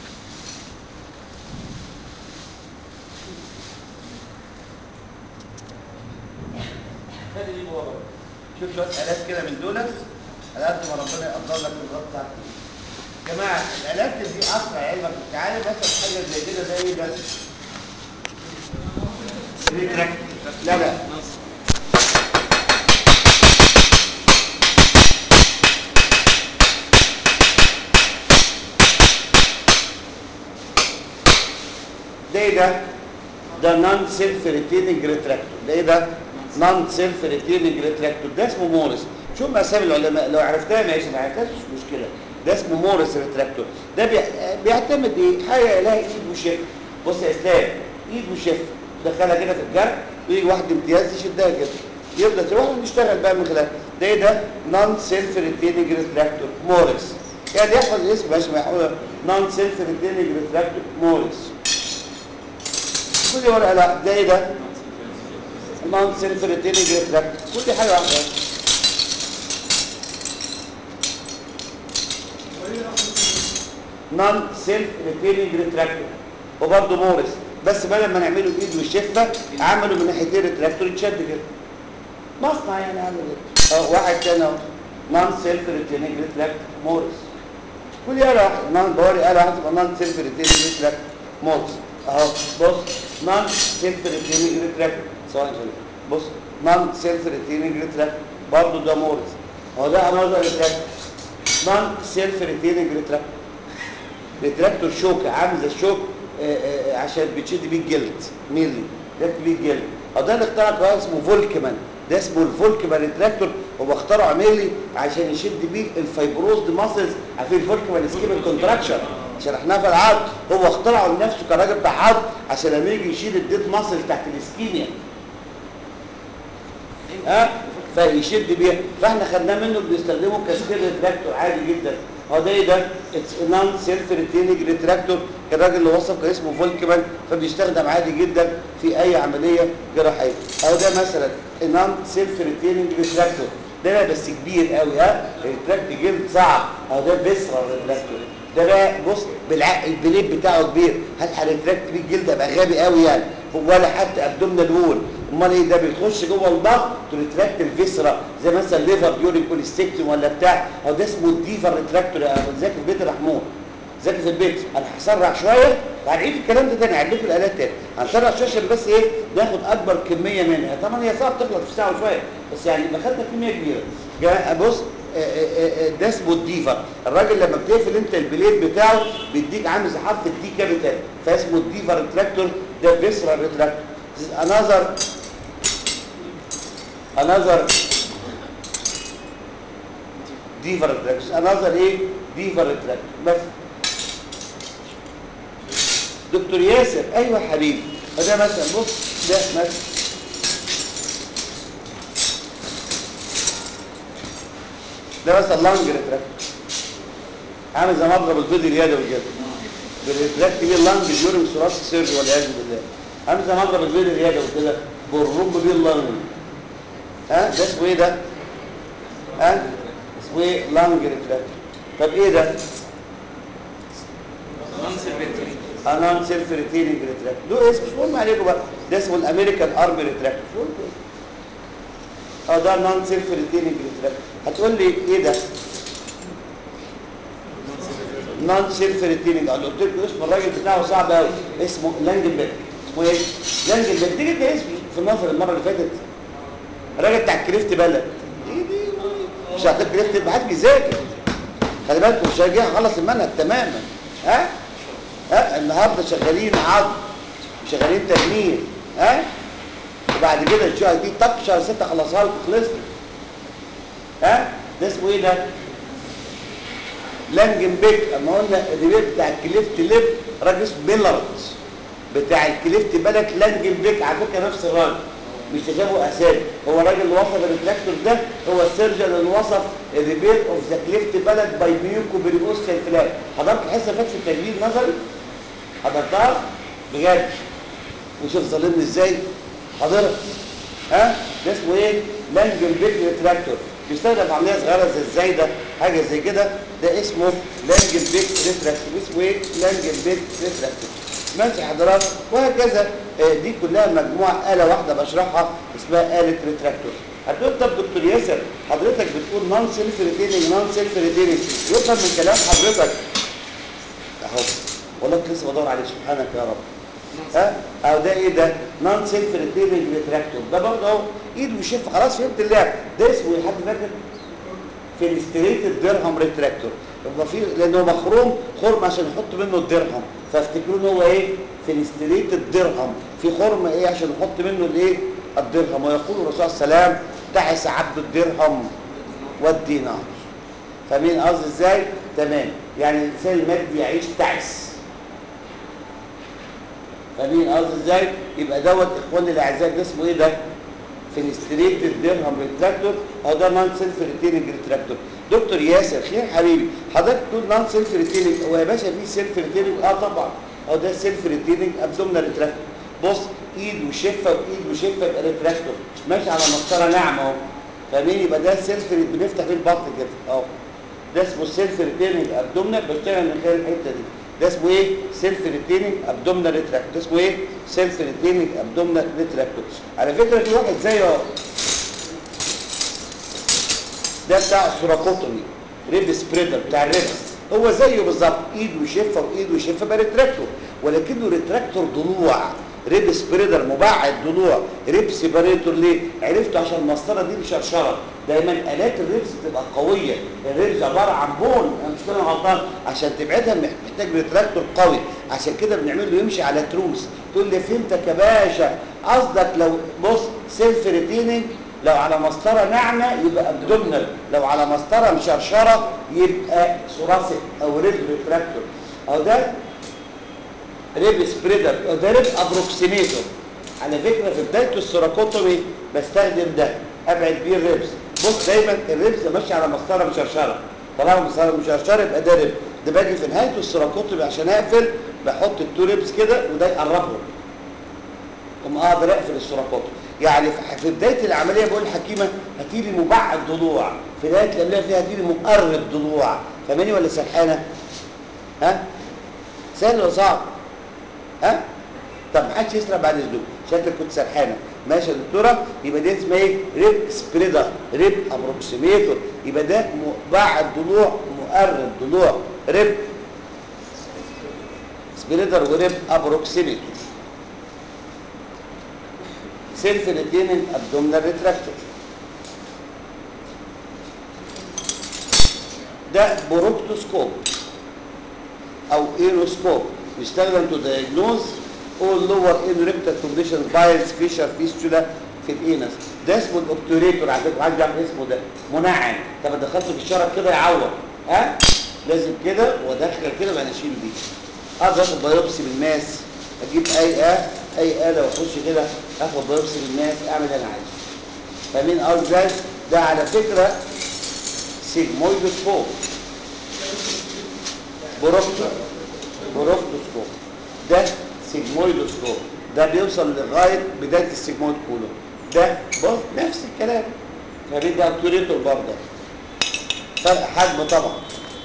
شوف شويه الات كده من دول على قد ما ربنا يقدر لك الغلط بتاعك يا جماعه الالات دي اسرع علمك انت عارف مثلا حاجه زي كده ده ايه ده؟ ريتراكت لا لا ده ايه ده؟ ده نون سيلف ريتيننج ريتراكتور ده ايه ده؟ نون سيلف ريتيننج ريتراكتور ده اسمه مورس شوف اسامي العلماء لو عرفتها ماشي ما عرفتهاش مش مشكله ده اسمه مورس ريتراكتور ده بي... بيعتمد ايه؟ حاجه لها ايد وشف بص يا اسلام ايد وشف دخلها كده في الجرح ويجي واحد امتياز يشدها كده يبدا تروح ونشتغل بقى من خلالها ده ايه ده؟ نون سيلف ريتيننج ريتراكتور مورس يعني يحفظ الاسم ماشي ما يحفظ نون سيلف ريتيننج ريتراكتور مورس كل ورقه لا ده ايه ده؟ نون سيلف ريتيننج ريتراكتور كل حاجه واحده نون سيلف ريتيننج ريتراكتور وبرضه مورس بس بدل ما نعمله بايد والشفه عملوا من ناحيتين ريتراكتور يتشد كده مصنع يعني عمل كده اه واحد تاني اهو نون سيلف ريتيننج ريتراكتور مورس كل يا واحد نون بوري قال واحد تبقى نون سيلف ريتيننج ريتراكتور مورس اهو بص نون سيلف ريتيننج ريتراكتور ثواني ثواني بص نون سيلف ريتيننج ريتراكتور برضه ده مورس اهو ده انذر ريتراكتور نون سيلف ريتيننج ريتراكتور ريتراكتور شوكه عامل زي الشوك آه، آه، عشان بتشد بيه الجلد ميلي ده بيه الجلد اه ده اللي اخترع كمان اسمه فولكمان ده اسمه الفولكمان ريتراكتور هو اخترعه ميلي عشان يشد بيه الفايبروزد ماسلز عارفين الفولكمان سكيميك كونتراكشن شرحناها في العظم هو اخترعه لنفسه كراجل بتاع عظم عشان لما يجي يشيل الديد ماسل تحت الاسكيميا ها فيشد بيها فاحنا خدناه منه بنستخدمه كسكيل ريتراكتور عادي جدا هو ده ايه ده اتس نون سيلف ريتيننج ريتراكتور الراجل اللي وصف كان اسمه فولكمان فبيستخدم عادي جدا في اي عمليه جراحيه او ده مثلا نون سيلف ريتيننج ريتراكتور ده بقى بس كبير قوي ها ريتراكت جلد صعب او ده بيسرى ريتراكتور ده بقى بص بالعقل البليد بتاعه كبير هل هريتراكت بيه الجلد ابقى غبي قوي يعني ولا حتى ابدومينال وول امال ايه ده بيخش جوه الضغط تريتراكت الفيسرا زي مثلا ليفر ديوري كوليستيكتوم ولا بتاع او ده اسمه الديفر ريتراكتور يا ذاكر في بيت محمود ذاكر في البيت انا هسرع شويه وهنعيد الكلام ده تاني هعيد لكم الالات تاني هنسرع شويه عشان بس ايه ناخد اكبر كميه منها طبعا هي ساعه بتخلص في ساعه وشويه بس يعني يبقى خدنا كميه كبيره جا- بص آه، آه، آه، ده اسمه الديفر الراجل لما بتقفل انت البليد بتاعه بيديك عامل زي حرف الدي كابيتال فاسمه الديفر ريتراكتور ده فيسرال ريتراكتور another another ديفر ريتراكتور another ايه ديفر ريتراكتور بس دكتور ياسر ايوه يا حبيبي فده مثلا بص ده مثلا ده مثلا لانج ريتراكتور عامل زي مضرب البيض اليدوي كده بالريتراكت بيه اللانج ديورنج ثراس سيرجي والعياذ بالله عامل زي مضرب البيض اليدوي كده بالرب بيه اللانج ها ده اسمه ايه ده؟ ها اسمه ايه لانج ريتراكتور طب ايه ده؟ انان سيلف ريتيننج ريتراكت له اسم مش مهم عليكم بقى ده اسمه الامريكان ارمي ريتراكت مش مهم اه ده نون سيلف ريتيننج ريتراكت هتقول لي ايه ده نون سيلف ريتيننج انا قلت لكم اسم الراجل بتاعه صعب قوي اسمه لانجنبرج اسمه ايه لانجنبرج تيجي ده اسمي في النظر المره اللي فاتت الراجل بتاع الكريفت بلد ايه دي مش هتبقى كريفت يبقى حد بيذاكر خلي بالكم مش هيجي خلص المنهج تماما ها ها النهارده شغالين عظم وشغالين تجميل ها وبعد كده الشهر دي طق شهر 6 خلصها لكم خلصت ها ده اسمه ايه ده لانجنبيك اما قلنا الريبيت بتاع الكليفت ليب راجل اسمه ميلرد بتاع الكليفت بالك لانجنبيك على فكره نفس الراجل مش تشابه اسامي هو الراجل اللي وصف الريتراكتور ده هو السيرجن اللي وصف الريبير اوف ذا كليفت بالك باي ميوكو بريبوستال فلاب حضرتك الحصه اللي فاتت في التجميل نظري حضرتها بجد وشوف ظالمني ازاي حضرتك ها ده اسمه ايه لانجنبيك ريتراكتور بيستخدم في عمليه صغيره زي الزايده حاجه زي كده ده اسمه لانجنبيك ريتراكتور اسمه ايه لانجنبيك ريتراكتور ماشي حضرتك وهكذا آه، دي كلها مجموعه اله واحده بشرحها اسمها اله ريتراكتور هتقول طب دكتور ياسر حضرتك بتقول نون سيلف ريتيننج نون سيلف ريتيننج يفهم من كلام حضرتك اهو والله كنت لسه بدور عليه سبحانك يا رب ها اهو ده ايه ده نون سيلف ريتيننج ريتراكتور ده برضه اهو ايد وشف خلاص فهمت اللعب ده اسمه إيه؟ حد فاكر فيلستريتد درهم ريتراكتور يبقى في لانه مخروم خرم عشان يحط منه الدرهم فافتكروا ان هو ايه فيلستريتد درهم في خرم ايه عشان يحط منه الايه الدرهم ويقول الرسول صلى الله عليه وسلم تعس عبد الدرهم والدينار فاهمين قصدي ازاي تمام يعني الانسان المادي يعيش تعس فاهمين قصدي ازاي يبقى دوت اخواني الاعزاء ده اسمه ايه ده فينستريتد درهم ريتراكتور او ده نون سيلف ريتيننج ريتراكتور دكتور ياسر خير حبيبي حضرتك تقول نون سيلف ريتيننج هو يا باشا في سيلف ريتيننج اه طبعا هو ده سيلف ريتيننج ابدومينال ريتراكتور بص ايد وشفه وايد وشفه يبقى ريتراكتور ماشي على مسطره ناعمه اهو فاهمين يبقى ده سيلف بنفتح فيه البطن كده اهو ده اسمه سيلف ريتيننج ابدومينال بشتغل من خلال الحته دي ده اسمه ايه سيلف ريتيننج ابدومينال ريتراكتور ده اسمه ايه سيلف ريتيننج ابدومينال ريتراكتور على فكره في واحد زيه اهو ده بتاع السوراكوتومي ريب سبريدر بتاع الريبس هو زيه بالظبط ايد وشفه وايد وشفه بقى ريتراكتور ولكنه ريتراكتور ضلوع ريب سبريدر مبعد ضلوع ريب سيبريتور ليه عرفته عشان المسطره دي مشرشره دايما الات الريبس بتبقى قويه الريبس عباره عن بون انا مش كده غلطان عشان تبعدها محتاج ريتراكتور قوي عشان كده بنعمل له يمشي على تروس تقول لي فهمتك يا باشا قصدك لو بص سيلف ريتيننج لو على مسطرة ناعمة يبقى ابدومينال لو على مسطرة مشرشرة يبقى ثوراسيك او ريب ريتراكتور او ده ريب سبريدر او ده ريب ابروكسيميتور على فكرة في بداية السوراكوتومي بستخدم ده ابعد بيه الريبس بص دايما الريبس ماشي على مسطرة مشرشرة طالما مسطرة مشرشرة يبقى ده ريب ده باجي في نهاية السوراكوتومي عشان اقفل بحط التو ريبس كده وده يقربهم قوم اقدر اقفل السوراكوتومي يعني في- في بدايه العمليه بقول الحكيمه هاتي لي مبعد ضلوع في نهايه العمليه فيها هاتي لي مقرب ضلوع فاهماني ولا سرحانه ها سهل ولا صعب ها طب ما حدش يسرع بعد الذنوب شكلك كنت سرحانه ماشي يا دكتوره يبقى دي اسمها ايه ريب سبريدر ريب ابروكسيميتور يبقى ده بعد ضلوع مقرب ضلوع ريب سبريدر وريب ابروكسيميتور سيلف ريتيننج ابدومينال ريتراكتور ده بروكتوسكوب او ايروسكوب بيستخدم تو دايجنوز اول لور ان ريكتال كونديشن بايلز فيشر فيستولا في الانس ده اسمه الاوبتوريتور على فكره عايز اعمل اسمه ده منعم طب دخلته في الشرج كده يعور ها لازم كده وادخل كده بقى اشيل دي اقدر اخد بايوبسي بالماس اجيب اي آه اي اله واخش كده اخد بايوبسي بالماس اعمل اللي انا عايزه فاهمين قصدي ازاي ده على فكره سيجمويدوسكوب بروكتو بروكتوسكوب ده سيجمويدوسكوب ده بيوصل لغايه بدايه السيجمويد كولون ده بص نفس الكلام فاهمين ده اوبتوريتور برضه فرق حجم طبعا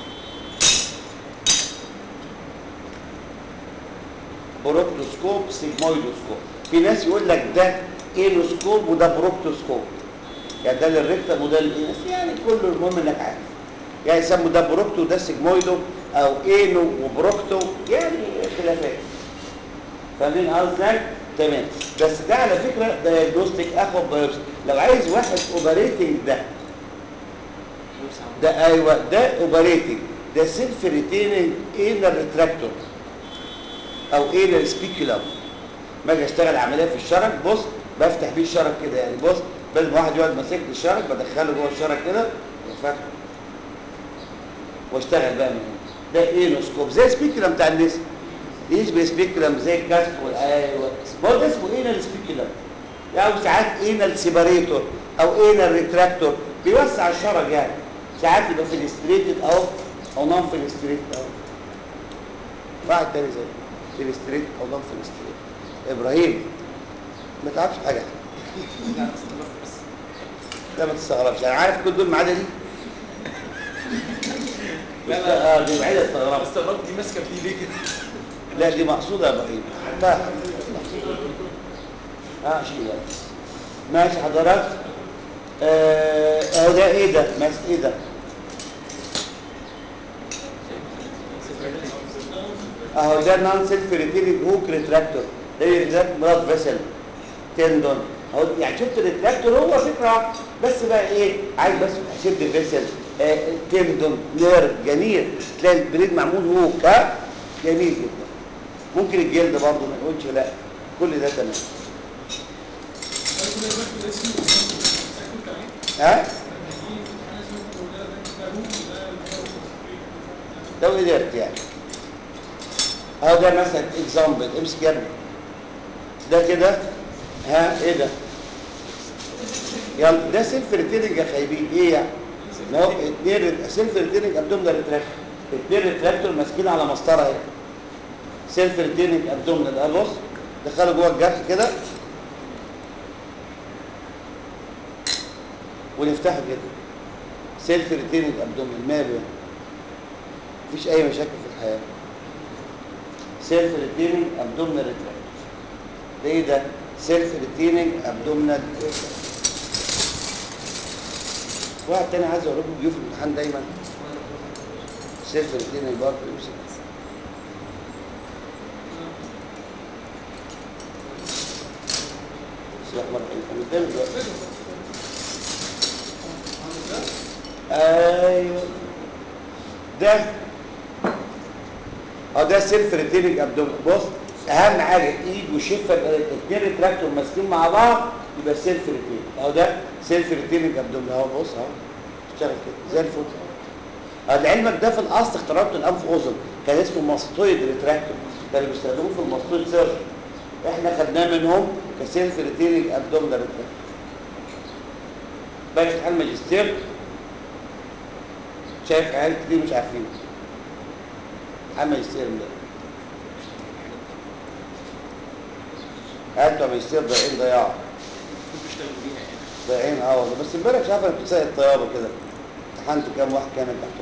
بروكتوسكوب سيجمويدوسكوب في ناس يقول لك ده ايلوسكوب وده بروكتوسكوب يعني ده للريكتم وده للانس يعني كله المهم انك عارف يعني يسموا ده بروكتو وده سيجمويدو او اينو وبروكتو يعني خلافات فاهمين قصدي تمام بس ده على فكره دايجنوستيك اخد بايوبسي لو عايز واحد اوبريتنج ده ده ايوه ده اوبريتنج ده سيلف ريتيننج اينر ريتراكتور او اينر سبيكولم ما اجي اشتغل عمليه في الشرج بص بفتح بيه الشرج كده يعني بص بدل ما واحد يقعد ماسك لي الشرج بدخله جوه الشرج كده وفتحه واشتغل بقى من هنا ده اينوسكوب زي سبيكولم بتاع النسا يشبه سبيكولم زي الكاسك ايوه ما هو ده اسمه اينال سبيكولم او ساعات اينال سيباريتور او اينال ريتراكتور بيوسع الشرج يعني ساعات يبقى فيلستريتد او او نون فيلستريتد او واحد تاني زي فيلستريتد او نون فيلستريتد ابراهيم ما تعرفش حاجه لا ما تستغربش انا عارف كل دول ما عدا دي لا لا اه دي بعيده استغربت استغربت دي ماسكه في ايدي كده لا دي مقصودة يا ابراهيم حطها اه شيء ماشي حضرتك آه اهو ده ايه ده ماس ايه ده اهو ده نون سيلف ريتيرنج هوك ريتراكتور ده ريتراكت بلاد فيسل تندون اهو يعني شفت الريتراكتور هو فكره واحدة. بس بقى ايه عايز بس اشد فيسل آه تندون نير جميل تلاقي البريد معمول هوك ها جميل جدا ممكن الجلد برضه ما نقولش لا كل ده تمام ها لو قدرت يعني اهو ده مثلا اكزامبل امسك يا ابني ده كده ها ايه ده يلا ده سيلف ريتيرنج يا خايبين ايه يعني ما هو اتنين سيلف ريتيرنج ابدومينال ريتراكتور اتنين ريتراكتور ماسكين على مسطره اهي سيلف ريتيرنج ابدومينال اه بص دخله جوه الجرح كده ونفتحه كده سيلف ريتيرنج ابدومينال ماله يعني مفيش اي مشاكل في الحياه سيلف ريتيرنج ابدومينال ريتراكتور ده ايه ده سيلف ريتيرنج ابدومينال واحد تاني عايز اقول لكم بيجوا في الامتحان دايما سيلف ريتيرنج برضه يمسك بسم الله الرحمن الرحيم انا قدامي دلوقتي ايوه ده اه ده سيلف ريتيرنج ابدومين بص اهم حاجه ايد وشفه يبقى الاثنين ريتراكتور ماسكين مع بعض يبقى سيلف ريتيرنج اهو ده سيلف ريتيرنج ابدومين اهو بص اهو اشتغل كده زي الفل اه لعلمك ده في الاصل اخترعته الانف اذن كان اسمه ماستويد ريتراكتور كانوا بيستخدموه في الماستويد سيرجري احنا خدناه منهم كسيلف ريتيرنج ابدومينال ريتراكتور باقي امتحان ماجستير شايف عيال كتير مش عارفين امتحان ماجستير ده عيال بتوع ماجستير ضايعين ضياع كنت بيشتغلوا بيها يعني ضايعين اه والله بس امبارح مش عارف انا كنت سايق الطياره كده امتحنت كام واحد كان تحته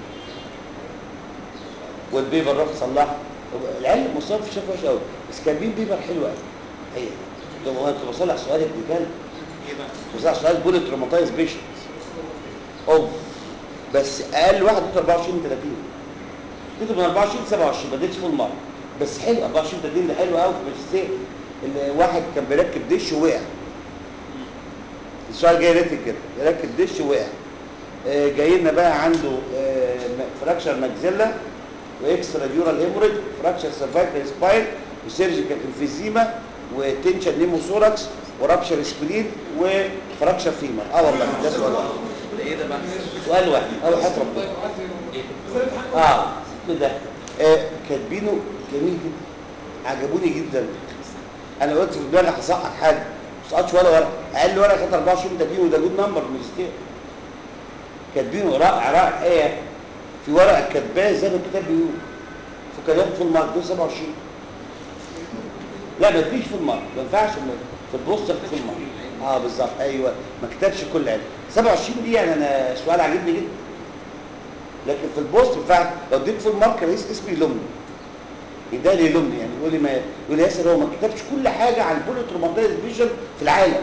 والبيبر رحت صلحه العيال المصاب في شاف وحش قوي بس كان بيه بيبر حلو قوي هي ده هو انت بصلح سؤال ابن كلب ايه بقى؟ بصلح سؤال بولي تروماتايز بيشنت اوف بس اقل واحد دكتور 24 30 كتب من 24 ل 27 ما اديتش فول مارك بس حلو 24 30 ده حلو قوي في الماجستير اللي واحد كان بيركب دش ووقع السؤال جاي ريتك كده يركب دش ووقع آه، جاي لنا بقى عنده آه، م- فراكشر ماكزيلا واكسترا ديورال هيموريج فراكشر سيرفايكال سباين وسيرجيكال انفيزيما وتنشن نيموثوركس ورابشر سبلين وفراكشر فيمر اه والله ده سؤال واحد ده ايه ده بقى؟ سؤال واحد اول حاجه ربنا اه كده آه كاتبينه جميل جدا عجبوني جدا انا قلت في دماغي هسقط حاجه ما سقطش ولا ورقه اقل ورقه كانت 24 30 وده جود نمبر في الماجستير كاتبينه رائع رائع ايه في ورقه كاتباه زي ما الكتاب بيقول فكان ياخد في المارك ده 27 لا ما تجيش في المارك ما ينفعش في البوست تاخد في المارك اه بالظبط ايوه ما كتبش كل علم 27 دي يعني انا سؤال عاجبني جدا لكن في البوست ينفع لو اديت فول مارك رئيس اسمي يلومني ده اللي يلومني يعني يقول لي ما يقول لي ياسر هو ما كتبش كل حاجه عن بوليت روماتايز فيجن في العالم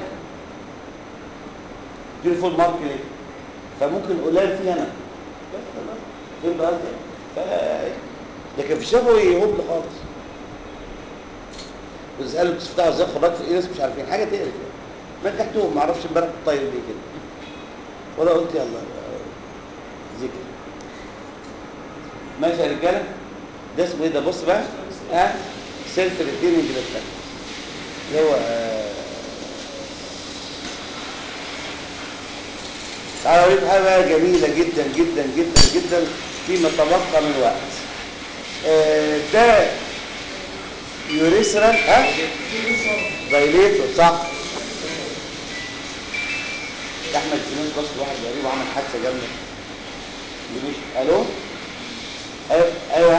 اديله فول مارك ليه؟ فممكن قليل فيه انا بس خلاص فين بقى ف- لكن في الشفوي هبل خالص واساله بتفتحوا ازاي خراج في ايه ناس مش عارفين حاجه تقرف يعني. ما تحتهم ما اعرفش امبارح كنت طاير ليه كده ولا قلت يلا ذكر ماشي يا رجاله ده اسمه ايه ده بص بقى ها سيلف ريتيننج للفن اللي هو آه، تعالى اوريك حاجه بقى جميله جدا جدا جدا جدا فيما تبقى من وقت آه، ده يوريثرا ها دايليتور صح يا احمد فلوس بس واحد غريب عمل حادثه جامده اللي مش الو ايوه ايوه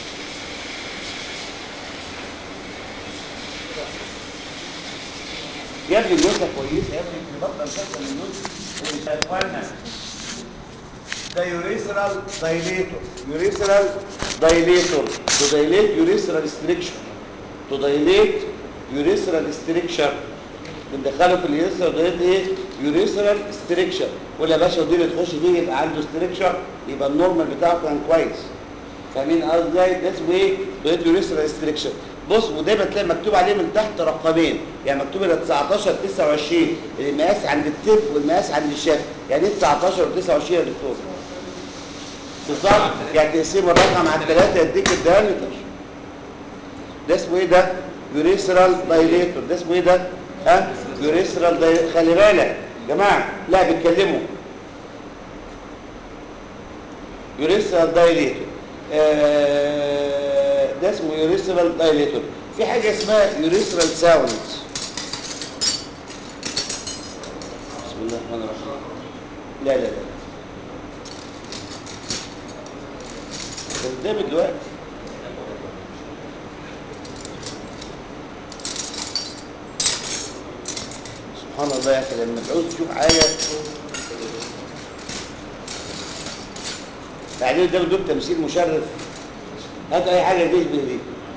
يا ابني النوتة كويسة يا ابني بطل مسلسل النوتة يا اخوانا ده يوريثرال دايليتور يوريثرال دايليتور تو دايليت يوريثرال ستريكشر تو دايليت يوريثرال ستريكشر بندخله في اليوريثرال دايليت ايه يوريثرال ستريكشر ولا يا باشا ودي اللي تخش فيه يبقى عنده ستريكشر يبقى النورمال بتاعه كان كويس فاهمين قصدي ازاي ده اسمه ايه دايليت يوريثرال ستريكشر بص ودايما تلاقي مكتوب عليه من تحت رقمين يعني مكتوب هنا 19 29 المقاس عند التب والمقاس عند الشاف يعني ايه 19 و29 يا دكتور بالظبط يعني تقسيم الرقم على الثلاثه يديك الدايمتر ده اسمه ايه ده يوريثرال دايليتور ده اسمه ايه ده ها يوريثرال دايليتور خلي بالك يا جماعه لا بيتكلموا يوريثرال دايليتور آه ده اسمه يوريثرال دايليتور في حاجه اسمها يوريثرال ساوند بسم الله الرحمن الرحيم لا لا لا قدامي دلوقتي سبحان الله يا اخي لما تعوز تشوف حاجه بعدين قدام دول تمثيل مشرف هات اي حاجه تشبه دي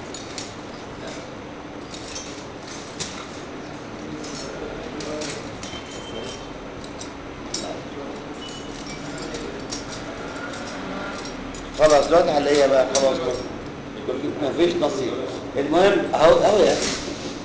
خلاص دلوقتي هنلاقيها بقى خلاص بقى مفيش نصيب المهم اهو اهو يا اخي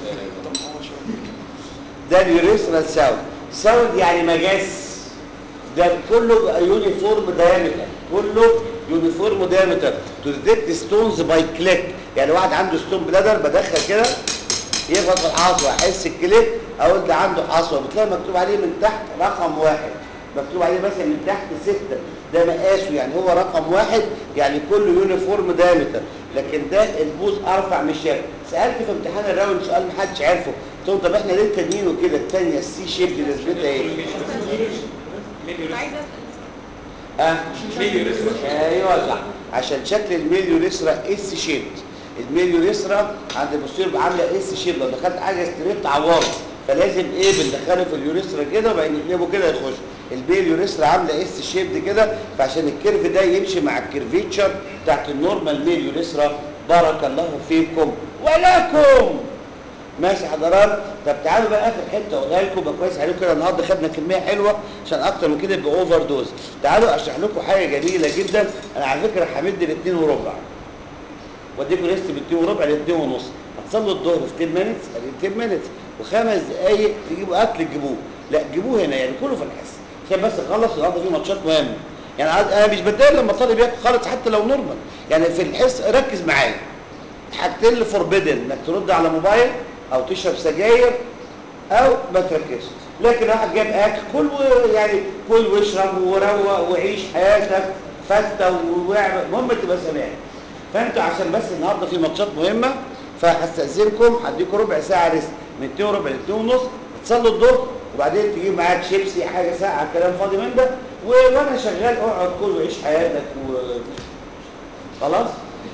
ده اليوريثرال ساوند ساوند يعني مجاز ده كله بقى يونيفورم دايمتر كله يونيفورم دايمتر تو ديتكت ستونز باي كليك يعني واحد عنده ستون بلادر بدخل كده يخبط في الحصوه احس الكليك اقول ده عنده حصوه بتلاقي مكتوب عليه من تحت رقم واحد مكتوب عليه مثلا من تحت ستة ده مقاسه يعني هو رقم واحد يعني كله يونيفورم دايمتر لكن ده البوز ارفع من الشكل سالت في امتحان الراوند سؤال محدش عارفه قلت لهم طب احنا ليه تانيينه كده الثانيه السي شيب دي نسبتها ايه؟ عايزه اسال اه ايوه صح عشان شكل الميل يوريثرا اس شيب الميل يوريثرا عند البوستير بيبقى عامله اس شيب لو دخلت حاجه ستريب تعوره فلازم ايه بندخله في اليوريثرا كده وبعدين نقلبه كده يخش الميل يوريثرا عامله اس شيب دي كده فعشان الكيرف ده يمشي مع الكيرفيتشر بتاعت النورمال ميل يوريثرا بارك الله فيكم ولكم ماشي حضرات طب تعالوا بقى اخر حته اقولها لكم بقى كويس عليكم كده النهارده خدنا كميه حلوه عشان اكتر من كده يبقى اوفر دوز تعالوا اشرح لكم حاجه جميله جدا انا على فكره همد الاثنين وربع واديكم ريست بالاثنين وربع لاثنين ونص هتصلوا الظهر في 10 مينتس 10 مينتس وخمس دقائق تجيبوا اكل تجيبوه لا جيبوه هنا يعني كله في الحس عشان بس نخلص النهارده في ماتشات مهمه يعني عاد- انا مش بتضايق لما الطالب ياكل خالص حتى لو نورمال يعني في الحس ركز معايا حاجتين اللي فوربيدن انك ترد على موبايل او تشرب سجاير او ما تركزش لكن واحد جاب اكل كل و- يعني كل واشرب وروق وعيش حياتك فته واعمل المهم تبقى سامعني فانتوا عشان بس النهارده في ماتشات مهمه فهستاذنكم هديكم ربع ساعه ريست من 2 وربع ل 2 ونص تصلوا الظهر وبعدين تجيب معاك شيبسي حاجه ساعه كلام فاضي من ده و- وانا شغال اقعد كل وعيش حياتك و خلاص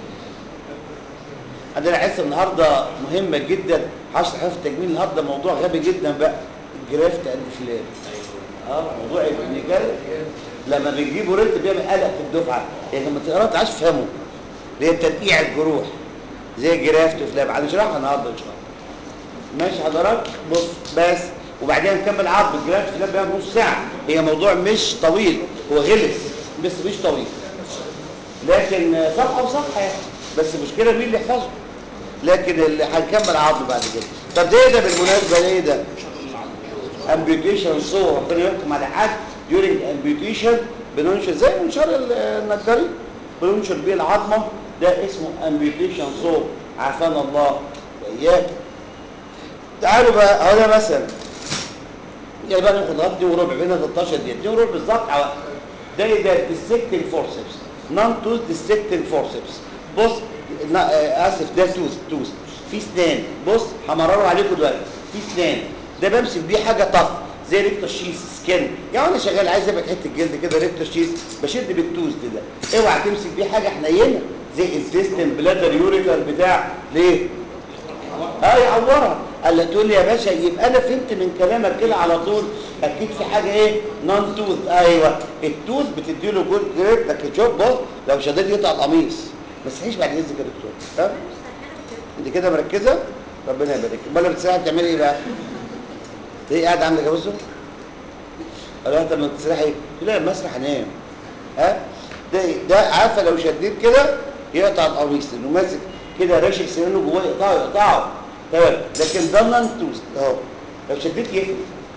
عندنا حصه النهارده مهمه جدا هشرح في التجميل النهارده موضوع غبي جدا بقى الجرافت اند فلان اه موضوع ابن كلب لما بيجيبوا ريت بيعمل قلق في الدفعه يعني لما تقرا ما تعرفش تفهمه اللي هي تنقيع الجروح زي جرافت وفلاب هنشرحها النهارده ان شاء الله ماشي حضرتك بص بس وبعدين نكمل عرض الجرافت فلاب بقى نص ساعه هي موضوع مش طويل هو غلس بس مش طويل لكن صفحه وصفحه يعني بس المشكله مين اللي يحفظه لكن اللي هنكمل عرضه بعد كده طب ده ايه ده بالمناسبه ايه ده امبيوتيشن صور ربنا يحكم على حد during امبيوتيشن بننشر زي منشار ال- النجاري بننشر بيه العظمه ده اسمه امبيوتيشن صور عافانا الله واياك تعالوا بقى اهو ده مثلا يعني بقى ناخد غطي وربع بينا 13 دقيقه دي وربع بالظبط على ده ايه ده ديسكتنج فورسبس نون توز ديسكتنج فورسبس بص نا- آه، اسف ده توز توز في اسنان بص همرره عليكم دلوقتي في اسنان ده بمسك بيه حاجه طف زي ريكتور شيس سكين يعني انا شغال عايز ابعد حته جلد كده ريكتور شيس بشد بالتوز ده اوعى تمسك بيه حاجه حنينه زي الانتستين بلادر يوريتر بتاع ليه اه يعورها قال لها تقول لي يا باشا يبقى انا فهمت من كلامك كده على طول اكيد في حاجه ايه نون توث ايوه التوث بتدي له جود جريد لكن شوف بص لو شديت يقطع القميص ما تسحيش بعد اذنك يا دكتور ها انت كده مركزه ربنا يبارك امال بتسرحي بتعملي ايه بقى؟ ايه قاعده عامله كده بصوا قال لها طب ما تسرحي ايه؟ قلت لها لما اسرح انام ها ده ده عارفه لو شديت كده يقطع القميص لانه ماسك كده راشق سنانه جواه يقطعه يقطعه تمام لكن ده نون توست اهو لو شديت يقفل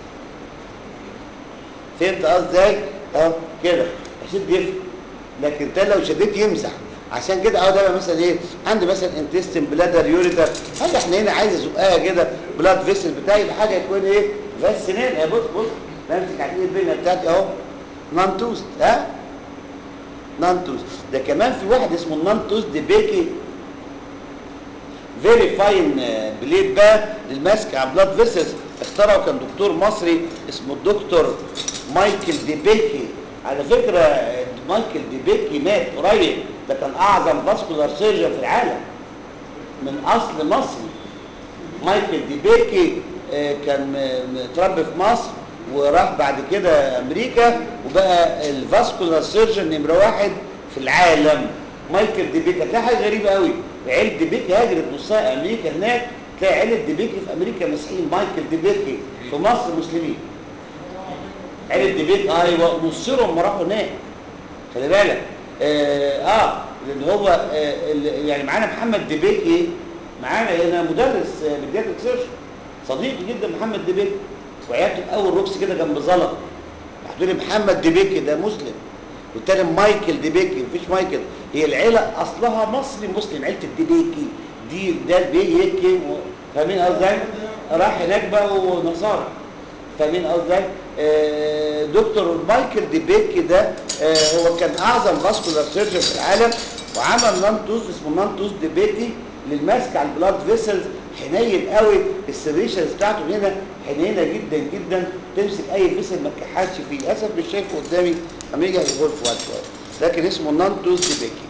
فهمت قصدي ازاي؟ اهو كده اشد يقفل لكن ده لو شديت يمسح عشان كده اهو ده بقى مثلا ايه عندي مثلا انتستين بلادر يوريتر حاجه احنا هنا عايز ازقها كده بلاد فيسل بتاعي يبقى حاجه يكون ايه بس سنان اهي بص بص بمسك على الايد البنيه بتاعتي اهو نون توست ها نون توست ده كمان في واحد اسمه نون توست دي بيكي فيري فاين بليد بقى للماسك على بلاد فيسلز اخترعه كان دكتور مصري اسمه الدكتور مايكل دي بيكي على فكره آه، مايكل دي بيكي مات قريب ده كان اعظم فاسكولار سيرجن في العالم من اصل مصري مايكل دي بيكي آه، كان م- متربي في مصر وراح بعد كده امريكا وبقى الفاسكولار سيرجن نمره واحد في العالم مايكل دي بيكي هتلاقي حاجه غريبه قوي عيله دي بيكي هاجرت نصها امريكا هناك تلاقي عيله دي بيكي في امريكا مسيحيين مايكل دي بيكي في مصر مسلمين عيله دي بيكي ايوه نصهم راحوا هناك خلي بالك اه, آه لان هو آه ال- يعني معانا محمد دبيكي معانا هنا مدرس آه بيدياتريك سيرجن صديقي جدا محمد دبيكي وعيادته اول روكس كده جنب زلط راح لي محمد دبيكي ده مسلم والتاني مايكل دبيكي مفيش مايكل هي العيله اصلها مصري مسلم عيله الدبيكي دي ده البيكي و- فاهمين قصدي راح هناك بقى ونصارى فاهمين قصدي آه، دكتور مايكل دي بيكي ده آه، هو كان اعظم فاسكولار سيرجن في العالم وعمل نانتوز اسمه نانتوز دي بيكي للماسك على البلاد فيسلز حنين قوي السيريشنز بتاعته هنا حنينه جدا جدا تمسك اي فيسل ما تكحتش فيه للاسف مش شايفه قدامي اما يجي هيقول في وقت شويه لكن اسمه نانتوز دي بيكي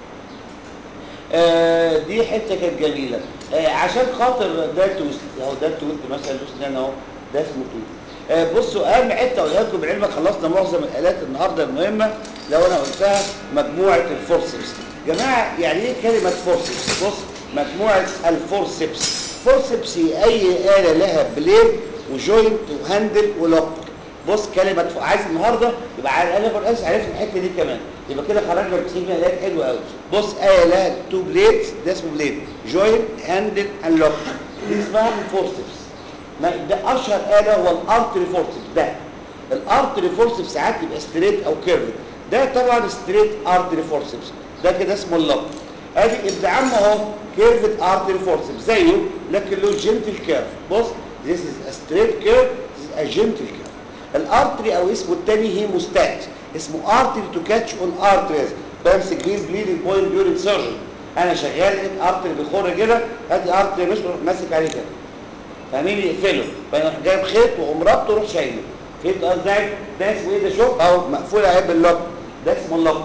آه دي حته كانت جميله آه عشان خاطر ده توست اهو ده توست مثلا له اسنان اهو ده اسمه توست آه بصوا اهم حته اقولها لكم بعلمك خلصنا معظم الالات النهارده المهمه لو انا قلتها مجموعه الفورسبس جماعه يعني ايه كلمه فورسبس بص مجموعه الفورسبس فورسبس هي اي اله لها بليد وجوينت وهاندل ولوك بص كلمه ف- عايز النهارده يبقى على الاقل فرق عرفت الحته دي كمان يبقى كده خرجنا ب 90 الايات حلوه قوي بص ايه لها تو بليدز ده اسمه بليد جوينت هاندل اند لوك دي اسمها فورسبس ما ده اشهر اله هو الارتري فورسبس ده الارتري فورسبس ساعات يبقى ستريت او كيرف ده طبعا ستريت ارتري فورسبس ده كده اسمه اللوك ادي ابداعهم اهو كيرفت ارتري فورسبس زيه لكن له جنتل كيرف بص this is a straight curve this is a gentle curve الارتري او اسمه الثاني هيموستات اسمه ارتري تو كاتش اون ارتريز بمسك بيه بليدنج بوينت ديورنج سيرجري انا شغال لقيت ارتري بيخر كده هاتي ارتري مش ماسك عليه كده فاهمين يقفله فانا جايب خيط واقوم رابطه واروح شايله فهمت قصدي ازاي؟ ده اسمه ايه ده شوف اهو مقفول اهي باللوك ده اسمه اللوك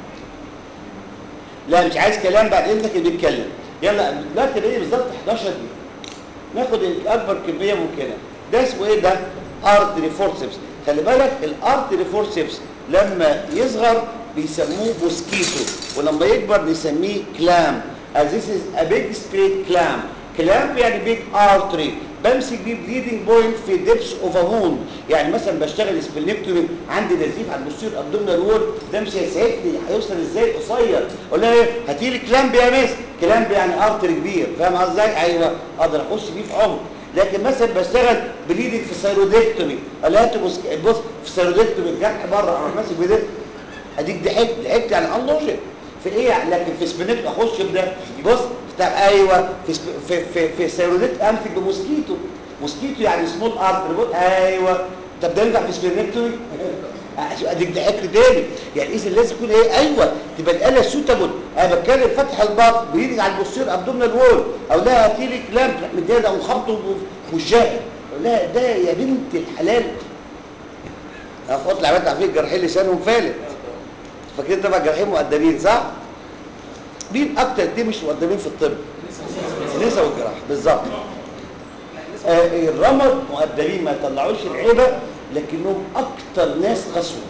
لا مش عايز كلام بعد اذنك اللي بيتكلم يلا دلوقتي بقى بالظبط 11 دقيقه ناخد اكبر كميه ممكنه ده اسمه ايه ده ارتري فورسبس خلي بالك الارتري فورسبس لما يصغر بيسموه موسكيتو ولما يكبر نسميه كلام as this is a big straight clamp كلام يعني بيج ارتري بمسك بيه بليدنج بوينت في ديبس اوف ا ووند يعني مثلا بشتغل سبلنكتومي عندي نزيف على البوستير ابدومينال وول ده مش هيسعفني هيوصل ازاي قصير اقول لها ايه هاتي لي كلامب يا مس كلامب يعني ارتري كبير فاهم قصدي ازاي ايوه اقدر اخش بيه في عمق لكن مثلا بشتغل بليدنج في سيرودكتومي قال لها بص بص في سيرودكتومي الجرح بره اروح ماسك بده اديك ضحكت ضحكت يعني انلوجيك في ايه يعني لكن في سبينيت اخش بده بص طب ايوه في سب... في في, في سيروديت امسك بموسكيتو موسكيتو يعني سمول ارتر بص ايوه طب ده ينفع في سبينيكتومي اديك ضحكت تاني يعني اذا لازم يكون ايه ايوه تبقى الاله سوتابل انا بتكلم فتح البطن بيجي على البوستير ابدومينال وول او لا هاتي لي كلام مديها او خبطه وجاها لا ده يا بنت الحلال اخوات العمليات عارفين الجراحين لسانهم فالت فاكرين طبعا الجراحين مؤدبين صح؟ مين اكتر اتنين مش مؤدبين في الطب؟ النساء والجراحه بالظبط آه الرمد مؤدبين ما يطلعوش العيبه لكنهم اكتر ناس قسوه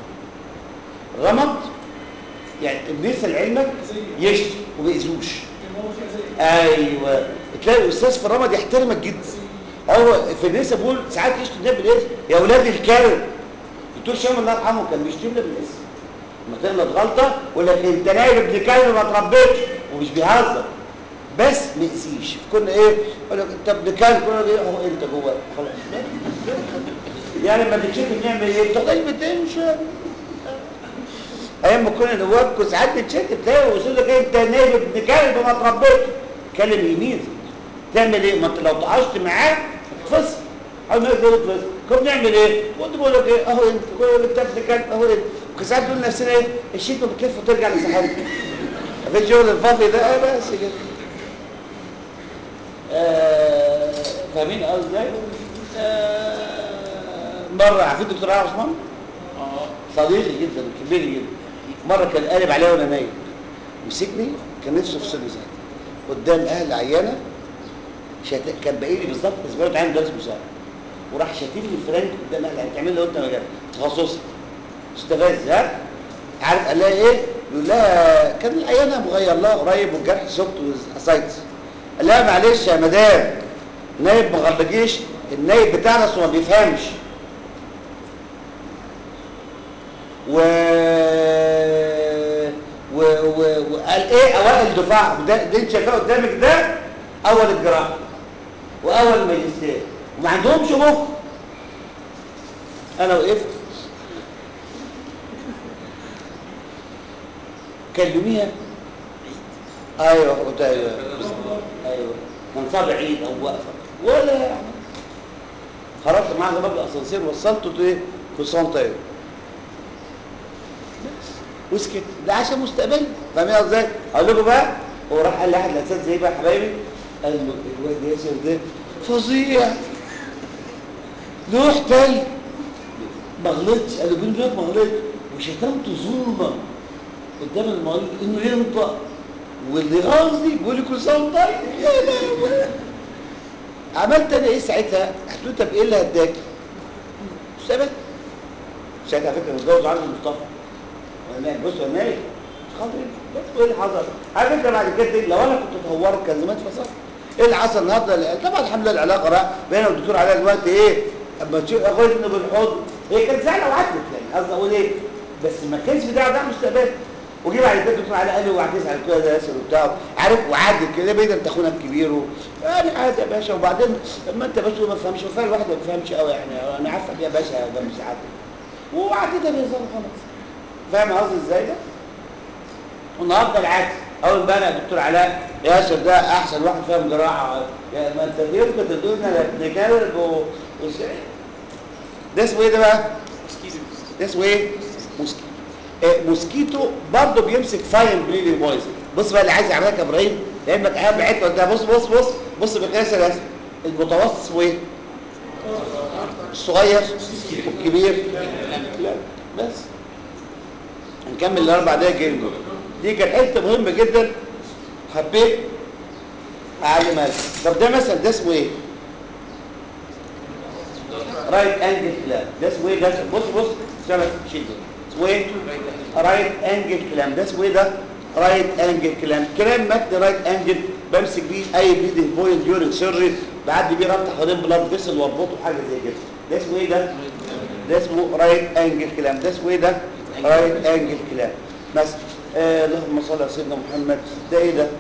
الرمد يعني النساء لعلمك يشتي وما يأذوش ايوه تلاقي الاستاذ في الرمد يحترمك جدا هو في النساء بيقول ساعات يشتم الناس بالاسم يا اولاد الكلب دكتور شام الله يرحمه كان بيشتمنا بالاسم لما تغلط غلطه يقول لك انت نايب ابن كلب ما تربيتش ومش بيهزر بس ما يأذيش كنا ايه يقول لك انت ابن كلب كنا ايه اهو انت جوه خلاص يعني لما بتشوف بنعمل ايه بتاخد بتنشر ايام ما كنا نواب كنت ساعات بتشتم تلاقي وصل لك انت نايب ابن كلب ما تربيتش كلم يمين تعمل ايه ما انت لو طعشت معاه تفصل اول ما يقول تفصل كنا بنعمل ايه كنت بقول لك ايه اهو انت كل انت ابن كلب اهو انت وساعات نقول لنفسنا ايه الشتوى بتلف وترجع لسحابك في شغل الفافي ده اه بس كده آه فاهمين قصدي آه مره عارفين دكتور علي عثمان صديقي جدا كبير جدا مره كان قالب عليا وانا نايم مسكني كان نفسه في سن زي قدام اهل عيانه شت... كان باقي لي بالظبط اسبوع اتعمل درس مساعد وراح شاتم لي فرانك قدام اهل العيانه تعمل لي وانت مجال تخصصي استفز ها عارف قال لها ايه يقول لها كان العيانه مغير لها قريب والجرح سبت اسايتس قال لها معلش يا مدام نايب ما غلطكيش النايب بتاعنا اصلا ما بيفهمش و و و وقال ايه اوائل الدفاع وده ده انت شايفاه قدامك ده اول الجراحه واول ماجستير وما عندهمش مخ انا وقفت كلميها ايوه قلت ايوه ايوه كان صعب عيد او وقفه ولا يعني خرجت معاه باب الاسانسير وصلته ايه كل سنه وانت طيب وسكت ده عشان مستقبلي فاهمين ازاي اقول لكم بقى هو راح قال لاحد الاساتذه زي بقى حبايبي قال له الواد ياسر ده فظيع له احتل ما غلطش قال له بين ما غلطش وشتمته ظلمه قدام المريض انه ينطق واللي غاظني بيقول لي كل سنه وانت طيب يا لهوي عملت انا ايه ساعتها؟ قلت له طب ايه اللي هداك؟ ثبت ساعتها على فكره متجوز عندي مصطفى وانا نايم بص انا نايم خاطر بس ايه اللي حصل؟ على فكره بعد كده لو انا كنت اتهورت كان زمان اتفصلت ايه اللي حصل النهارده طبعا الحمد لله العلاقه بقى بيننا والدكتور علاء دلوقتي ايه اما تشوف اخواتنا بالحضن هي كانت زعلة وعدت يعني قصدي اقول ايه بس ما كانش في داعي ده مستقبل وجي بعد كده الدكتور علاء قال لي اوعى تزعل كده ده ياسر وبتاع عارف وعدت كده بينا انت اخونا الكبير و... يعني عادي يا باشا وبعدين لما انت باشا ما تفهمش وفعلا الواحد ما بيفهمش قوي يعني انا عارفك يا باشا جنب سعادتك وعدتها بهزار خلاص فاهم قصدي ازاي ده؟ والنهارده العكس اول امبارح الدكتور علاء ياسر ده احسن واحد فاهم جراحه يا ما انت يمكن تدونا يا ابن كلب و... وش- ده اسمه ايه ده بقى؟ ده اسمه ايه؟ موسكيتو آه، موسكيتو برضه بيمسك فاين بليدنج بويز بص بقى اللي عايز يعملها يا ابراهيم لانك قاعد بعيد ده بص بص بص بص بقياس الرسم المتوسط اسمه ايه؟ الصغير والكبير لا بس نكمل الاربع دقايق جايين دول دي كانت حته مهمه جدا حبيت اعلمها لك طب ده مثلا ده اسمه ايه؟ رايت انجل كلام ده اسمه ايه ده؟ بص بص شبك شيل ده. اسمه ايه؟ رايت انجل كلام ده اسمه ايه ده؟ رايت انجل كلام كلام متن رايت انجل بمسك بيه اي بليدنج بوينت ديورنج سيرجري بعدي بيه ربط حوالين بلاد فيسل واربطه حاجه زي كده ده اسمه ايه ده؟ ده اسمه رايت انجل كلام ده اسمه ايه ده؟ رايت انجل كلام مثلا آه اللهم صل على سيدنا محمد ده ايه ده؟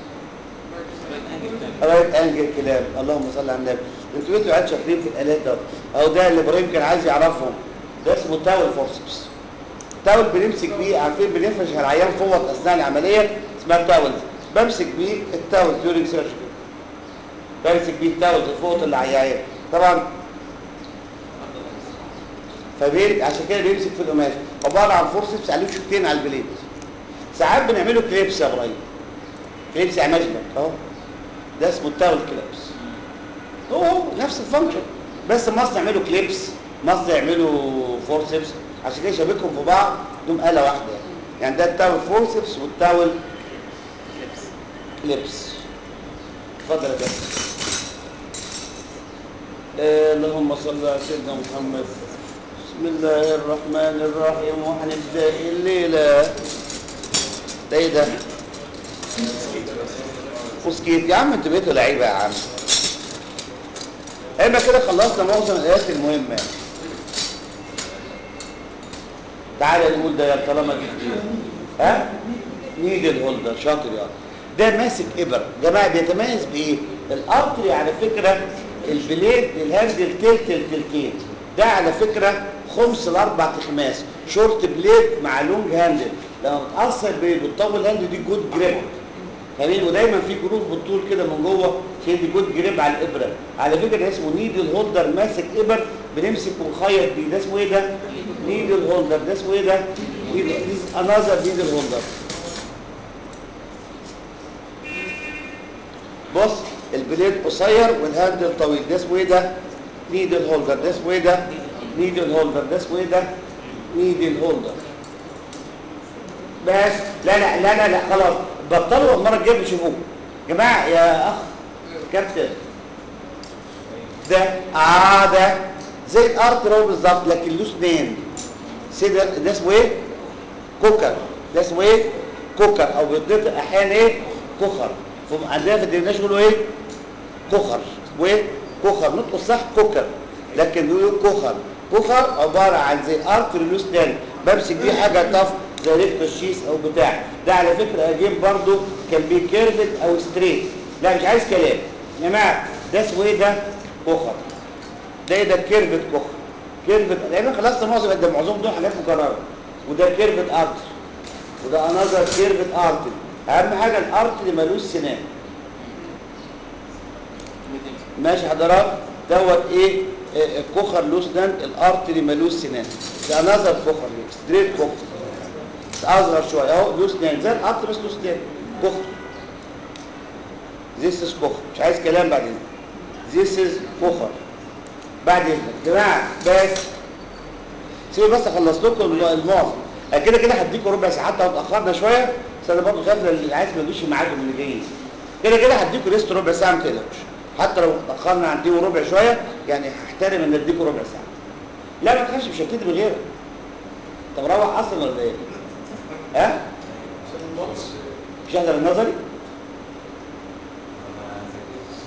رايت انجل كلام اللهم صل على النبي انتوا انتوا قاعد شاطرين في الالات ده اهو ده اللي ابراهيم كان عايز يعرفهم ده اسمه تاول فورسبس تاول بنمسك بيه عارفين بنفرش على العيان فوط اثناء العمليه اسمها تاول بمسك بيه التاول ديورنج سيرجري بمسك بيه التاول فوط العيان طبعا فبين عشان كده بيمسك في القماش عباره عن فورسبس عليه شوكتين على البليد ساعات بنعمله كليبس يا ابراهيم كليبس يا مجدك اهو ده اسمه التاول كليبس هو هو نفس الفانكشن بس مصر يعملوا كليبس مصر يعملوا فورسبس عشان كده شابكهم في بعض دول آلة واحدة يعني يعني ده التاول فورسبس والتاول كليبس اتفضل يا باشا آه اللهم صل على سيدنا محمد بسم الله الرحمن الرحيم وهنبدا الليله ده ايه ده؟ وسكيت يا عم انتوا بقيتوا لعيبه يا عم احنا كده خلصنا معظم الايات المهمه يعني. تعالى نقول ده يا طالما جبت ها نيدل هولدر شاطر يا ده ماسك ابر جماعه بيتميز بايه الارتري على فكره البليد الهاندل تلت التلتين ده على فكره خمس الاربع تخماس شورت بليد مع لونج هاندل لما بتاثر بالطول الهاندل دي جود جريب جميل ودايما في جروف بالطول كده من جوه في دي جود جريب على الابره على فكره ده اسمه نيدل هولدر ماسك ابر بنمسك ونخيط بيه ده اسمه ايه ده نيدل هولدر ده اسمه ايه ده انذر نيدل هولدر بص البليد قصير والهاندل طويل ده اسمه ايه ده نيدل هولدر ده اسمه ايه ده نيدل هولدر ده اسمه ايه ده نيدل هولدر بس لا لا لا لا, لا خلاص بطلوا المره الجايه بيشوفوه جماعه يا اخ كابتن ده اه ده زي الارت رو بالظبط لكن له اسنان سيده ده اسمه ايه كوكر ده اسمه ايه كوكر او بيتنطق احيانا ايه كوخر هم عندنا في الدنيا يقولوا ايه كوخر وايه كوخر نطقه الصح كوكر لكن بيقولوا كوخر كوخر عباره عن زي ارت له اسنان بمسك بيه حاجه طف زي ريكتو الشيس او بتاع ده على فكره اجيب برضو كان بيه كيرفد او ستريت لا مش عايز كلام يا جماعه ده اسمه ايه ده كوخر ده ايه ده كيرفد كوخر كيرفد لان خلصت معظم ده معظم دول حاجات مكرره وده كيرفد ارت وده انذر كيرفد ارت اهم حاجه الارت اللي ملوش سنان ماشي حضرات دوت ايه آه، الكوخر له سنان الارت اللي ملوش سنان ده انذر كوخر ستريت كوخر اصغر شويه اهو له سنان زي القطر بس له سنان كخر ذيس از كخر مش عايز كلام بعدين ذيس از كخر بعد اذنك يا جماعه بس سيبوا بس اخلص لكم المعظم أنا كده كده هديكم ربع ساعه حتى لو اتاخرنا شويه بس انا برضه خايف اللي عايز ما يجيش معاكم اللي جايين كده كده هديكم ريست ربع ساعه ما تقلقوش حتى لو اتاخرنا هنديكم ربع شويه يعني هحترم ان اديكم ربع ساعه لا ما تخافش مش هبتدي من غيرك طب روح اصلا ولا ايه؟ ها؟ مش هحضر النظري؟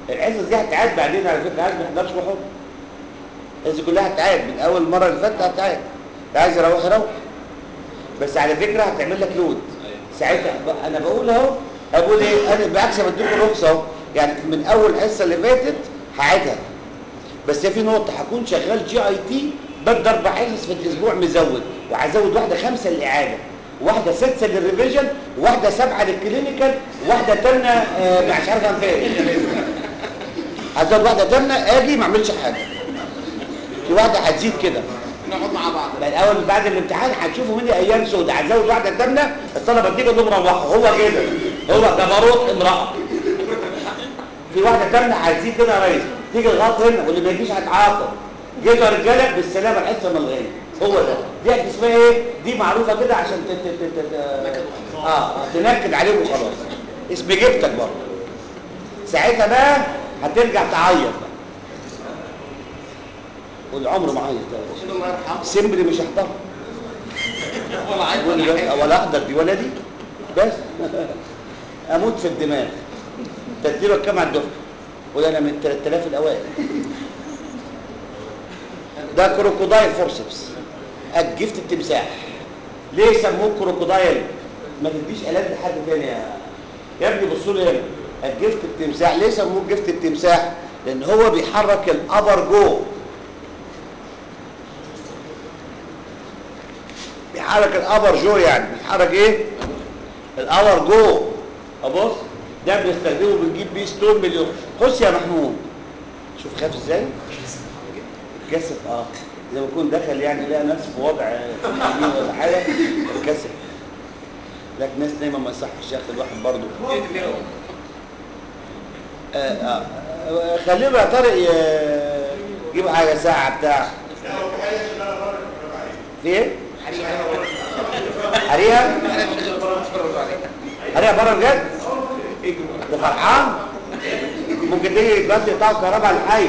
الحصص دي هتعاد بعدين على فكره عايز ما يحضرش وحب الحصص كلها هتعاد من اول مره اللي فاتت هتعاد اللي عايز يروح يروح بس على فكره هتعمل لك لود ساعتها ب- انا بقول اهو اقول ايه انا بالعكس بديكم الرخصه اهو يعني من اول حصه اللي فاتت هعيدها بس هي في نقطه هكون شغال جي اي تي بدي اربع حصص في الاسبوع مزود وهزود واحده خمسه للاعاده واحده سادسه للريفيجن وواحده سبعه للكلينيكال وواحده ثامنه آه مش عارف انا فين هزود واحده ثامنه اجي ما اعملش حاجه في واحده هتزيد كده نقعد مع بعض بقى الاول بعد الامتحان هتشوفوا مني ايام سودة هتزود واحده ثامنه الطلبه تيجي تقول لهم روحوا هو كده هو جبروت امراه في واحده ثامنه هتزيد كده يا ريس تيجي لغايه هنا واللي ما يجيش هيتعاقب جيتوا يا رجاله بالسلامه الحصه ملغيه هو ده دي اسمها ايه دي معروفه كده عشان ت ت ت ت ت- اه تنكد عليهم وخلاص اسم جبتك برضه ساعتها بقى هترجع تعيط بقى والعمر معيط ده الله يرحمه سيمبلي مش هحضر ولا عيب ولا ولا حاجه ولا احضر دي ولا دي بس اموت في الدماغ تديله كام على الدفعه قول انا من 3000 الاوائل ده كروكودايل فورسبس الجفت التمساح ليه سموه كروكودايل ما تديش الات لحد تاني يا يا ابني بصوا لي هنا الجفت التمساح ليه سموه جفت التمساح لان هو بيحرك الابر جو بيحرك الابر جو يعني بيحرك ايه الابر جو ابص ده بنستخدمه بنجيب بيه ستون مليون خش يا محمود شوف خاف ازاي اتكسف اه زي ما يكون دخل يعني لقى نفسه في وضع يمين ولا حاجه اتكسف لكن ناس نايمه ما يصحش ياخد الواحد برضه آه آه آه، خليه يا طارق ي- يجيب حاجه ساعه بتاع في ايه؟ حريقه حريقه بره بجد ده فرحان ممكن تيجي دلوقتي يقطعوا الكهرباء على الحي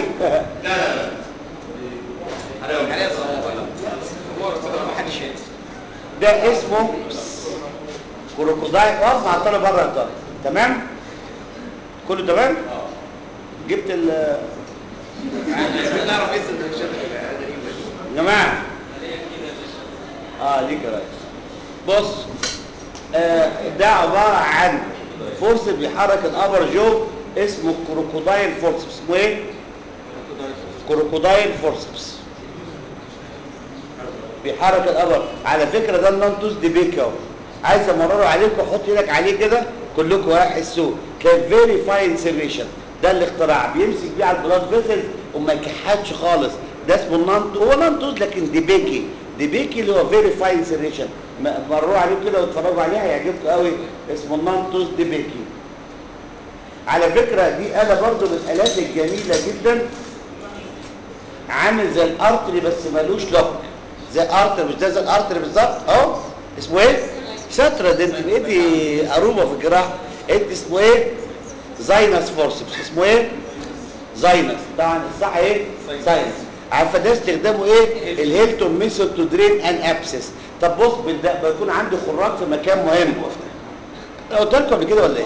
عليها صعوبه هو ما حدش ينسى ده اسمه كروكودايل اقف مع الطالب بره يا طارق تمام كله تمام جبت ال عايزين نعرف ايه السندوتشات الغريبه دي يا جماعه اه ليك يا ريس بص آه ده عباره عن فورس بيحرك الابر جو اسمه كروكودايل فورسبس اسمه ايه كروكودايل فورسبس بيحرك الابر على فكره ده النانتوس دي بيك اهو عايز امرره عليكم حط ايدك عليه كده كلكم هتحسوه كان فيري فاين سيريشن ده الاختراع بيمسك بيه على البلاد فيسل وما يكحتش خالص ده اسمه النانتو هو نانتوس لكن دي بيكي دي بيكي اللي هو فيري فاين سيريشن مروا عليه كده واتفرجوا عليه هيعجبكم قوي اسمه النانتوس دي بيكي على فكره دي آلة برضو من الآلات الجميلة جدا عامل زي الارتري بس ملوش لوك زي ارتري مش ده زي الارتري بالظبط اهو اسمه ايه شاطره ده انت بقيتي قروبه في الجراحه انت اسمه ايه زاينس فورسبس اسمه ايه زاينس طبعا الصح ايه زاينس عارفه ده استخدامه ايه الهيلتون ميثود تو درين ان ابسس طب بص بد- بيكون عندي خراج في مكان مهم أنا قلت لكم قبل كده ولا ايه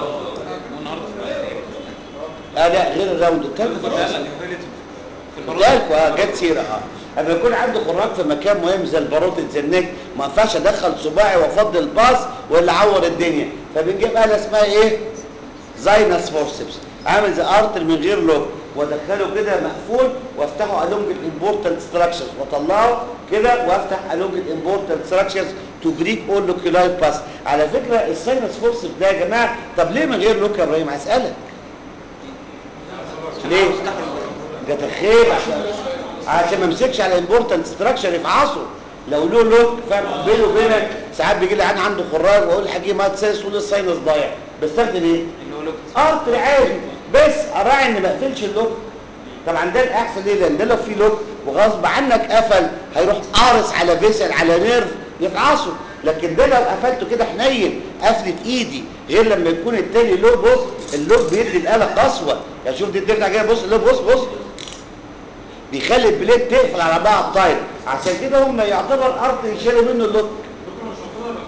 اه لا غير الراوند قلت لكم في الأصل. قلت اه جت سيره اه اما يكون عندي خراج في مكان مهم زي الباروت الزنك ما ينفعش ادخل صباعي وافضي الباص واللي اعور الدنيا فبنجيب آلة اسمها ايه زاينس فورسبس عامل زي ارتر من غير لوك وادخله كده مقفول وافتحه along الامبورتنت ستراكشرز واطلعه كده وافتح along الامبورتنت ستراكشرز تو بريك اول لوكيولاي باس على فكره الساينس فورسبس ده يا جماعه طب ليه من غير لوك يا ابراهيم هسالك ليه ده تخيل عشان عشان ما امسكش على امبورتنت ستراكشر يفعصه لو له لوك فاهم بيني وبينك ساعات بيجي لي عين عنده خراج واقول حاجه ما تساس تقول الساينس ضايع بستخدم ايه ارتر عادي بس اراعي ان ما اقفلش اللوك طبعا ده الاحسن ليه لان ده لو في لوك وغصب عنك قفل هيروح قارص على فيسل على نيرف يفعصه لكن ده لو قفلته كده حنين قفلت ايدي غير لما يكون التاني له بص اللوك بيدي الاله قسوه يعني شوف دي بترجع كده بص اللوك بص بص بيخلي البليد تقفل على بعض طيب عشان كده هم يعتبر ارض يشيلوا منه اللوك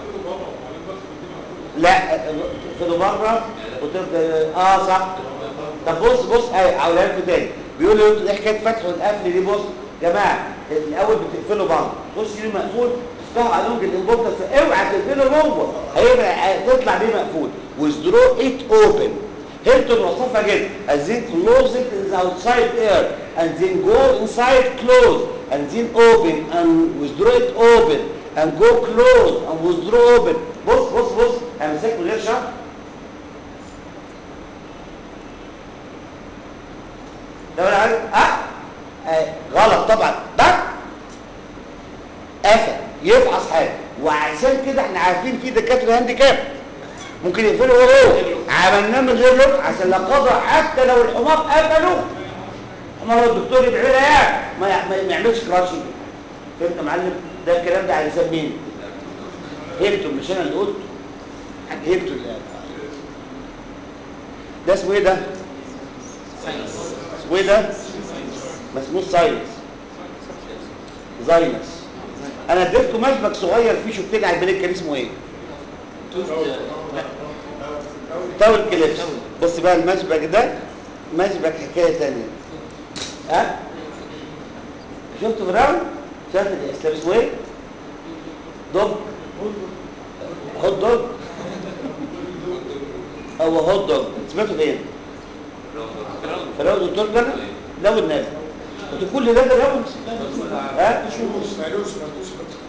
لا تقفله بره وتبدا اه صح طب بص بص اهي هقولها لكم تاني بيقول لي انتوا ايه حكايه فتح والقفل دي بص يا جماعه الاول بتقفلوا بعض تخش ليه مقفول تفتحوا على لونج الامبورتر اوعى تقفله جوه هيبقى تطلع بيه مقفول وذرو ات اوبن هيلتون وصفها جدا and then close it in the outside air and then go inside close and then open and withdraw it open and go close and withdraw open بص بص بص همسك من غير شرح ده انا عارف اه آه، غلط طبعا ده قفل يفحص حاجه وعشان كده احنا عارفين في دكاتره هانديكاب ممكن يقفلوا هو هو عملناه من غير لون عشان لا قدر حتى لو الحمار قفلوا الحمار هو الدكتور يدعي له يعني ما يع- ما ما يعملش كراشنج فهمت يا معلم ده الكلام ده على لسان مين هيكتور مش انا اللي قلت هيكتور اللي قال ده اسمه ايه ده اسمه ايه ده ما اسموش ساينس زاينس انا اديتكم مشبك صغير فيه شفتين على البليك كان اسمه ايه تاول كليبس بص بقى المشبك ده مشبك حكايه ثانيه ها شفت براون شفت الاسلام اسمه ايه دوج هوت دوج هو هوت دوج سمعته فين فراوند دكتور جنة لو النبي انتوا كل ده فراوند ها مش مالوش مالوش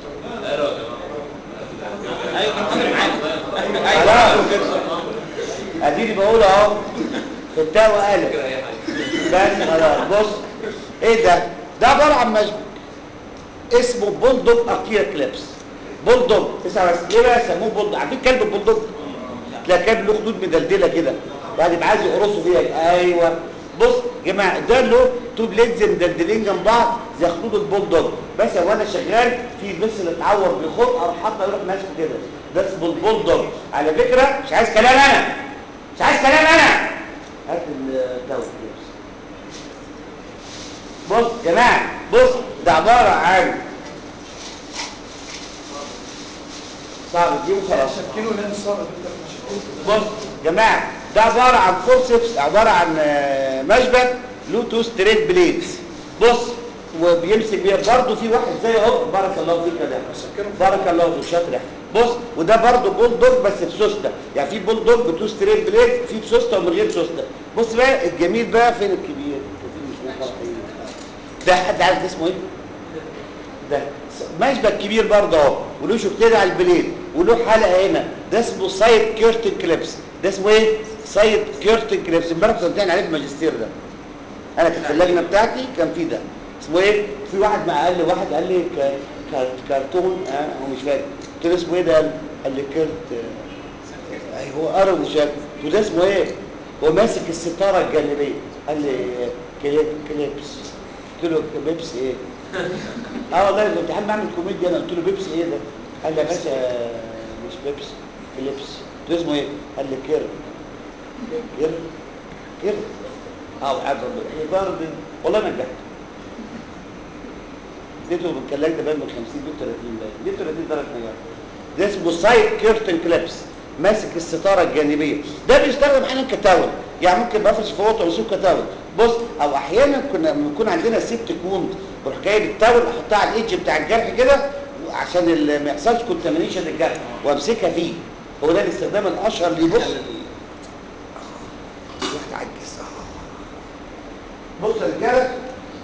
ايوه كان حاضر معانا خلاص اديني بقول اهو خدتها وقالب بس خلاص بص ايه ده ده عباره عن مشبك اسمه بولدوج اركيا كليبس بولدوج اسمع بس ليه بقى سموه بولدوج عارفين كلب البولدوج تلاقي كلب له خدود مدلدله كده بعد يبقى عايز يقرصوا فيها ايوه بص يا جماعه ده له تو بليدز مدلدلين جنب بعض زي خدود البولدوج بس وانا شغال في بس اللي اتعور بيخط اروح حاطه يروح ماسكه كده ده اسمه البولدوج على فكره مش عايز كلام انا مش عايز كلام انا هات الدواء كليبس بص يا جماعه بص ده عباره عن صعب تجيبه خلاص شكله لان صار انت مش بص يا جماعه ده عباره عن فورسبس عباره عن آه، مشبك له تو ستريت بليدز بص وبيمسك بيها برضه في واحد زي اهو بارك الله فيك يا ده بارك الله فيك شاطر يا أحمد. بص وده برضه بول دوج بس بسوسته يعني في بول دوج بتو ستريت بليد في بسوسته ومن غير سوسته بص بقى الجميل بقى فين الكبير فين مش مفرحين ده حد عارف ده اسمه ايه ده مشبك كبير برضه اهو وله شفتين على البليد وله حلقه هنا ده اسمه سايد كيرتن كليبس ده اسمه ايه سايد كيرتن كليبس امبارح كنت بتاعنا عليه في الماجستير ده انا كنت في اللجنه بتاعتي كان في ده اسمه ايه في واحد مع قال لي واحد قال لي ك- ك- كرتون اه هو مش فاكر قلت له اسمه ايه ده قال قال لي كيرت آه، اي هو قرا مش فاكر قلت له ده اسمه ايه هو ماسك الستاره الجانبيه قال لي كليب كليبس قلت له بيبس ايه اه والله كنت امتحان بعمل كوميديا انا قلت له بيبس ايه ده قال لي يا باشا مش بيبس كليبس قلت له اسمه ايه قال لي كير كير كير اه وحاجه ربنا برضه والله نجحت اديته بالكلاك ده باين من 50 دول 30 باين دي 30 درجه نجاح ده اسمه سايد كيرتن كليبس ماسك الستاره الجانبيه ده بيستخدم احيانا كتاول يعني ممكن بفرش في اوضه واسيب كتاول بص او احيانا كنا لما يكون عندنا سيبت كوند بروح جايب التاول احطها على الايدج بتاع الجرح كده عشان ال- ما يحصلش كونتامينيشن للجرح وامسكها فيه هو ده الاستخدام الاشهر ليه بص واحد عجز بص يا رجاله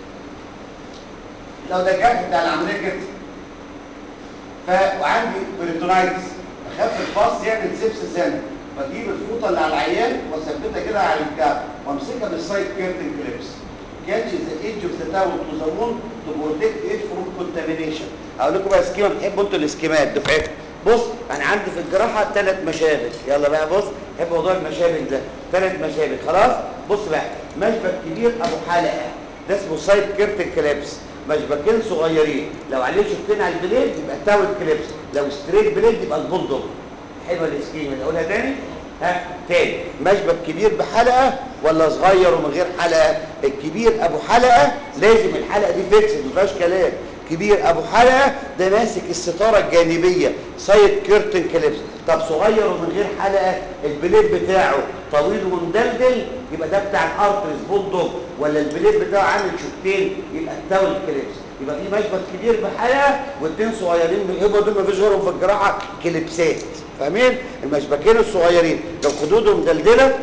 لو ده الجرح بتاع العمليه كده ف وعندي بريتونايتس اخف الفاص يعمل سبس سنه بجيب الفوطه اللي على العيان واثبتها كده على الكعب وامسكها بالسايد كيرتن كليبس كاتش ذا ايدج اوف ذا تاول تو ذا وون تو بروتكت ات فروم كونتامينيشن اقول لكم بقى سكيما بتحبوا انتوا الاسكيمات دفعتكم بص انا عندي في الجراحه ثلاث مشابك يلا بقى بص بحب موضوع المشابك ده ثلاث مشابك خلاص بص بقى مشبك كبير ابو حلقه ده اسمه سايد كيرتن كليبس مشبكين صغيرين لو عليه شفتين على البليد يبقى تاول كليبس لو ستريت بليد يبقى البولدوج حلوه الاسكيمه نقولها تاني ها تاني مشبك كبير بحلقه ولا صغير ومن غير حلقه الكبير ابو حلقه لازم الحلقه دي فيكس ما فيهاش كلام كبير ابو حلقه ده ماسك الستاره الجانبيه سايد كيرتن كليبس طب صغير ومن غير حلقه البليد بتاعه طويل ومدلدل يبقى ده بتاع الارتريز بولدوج ولا البليد بتاعه عامل شوكتين يبقى التاول كليبس يبقى في مشبك كبير بحلقه واثنين صغيرين يبقى دول مفيش غيرهم في الجراحه كليبسات فاهمين المشبكين الصغيرين لو خدودهم مدلدله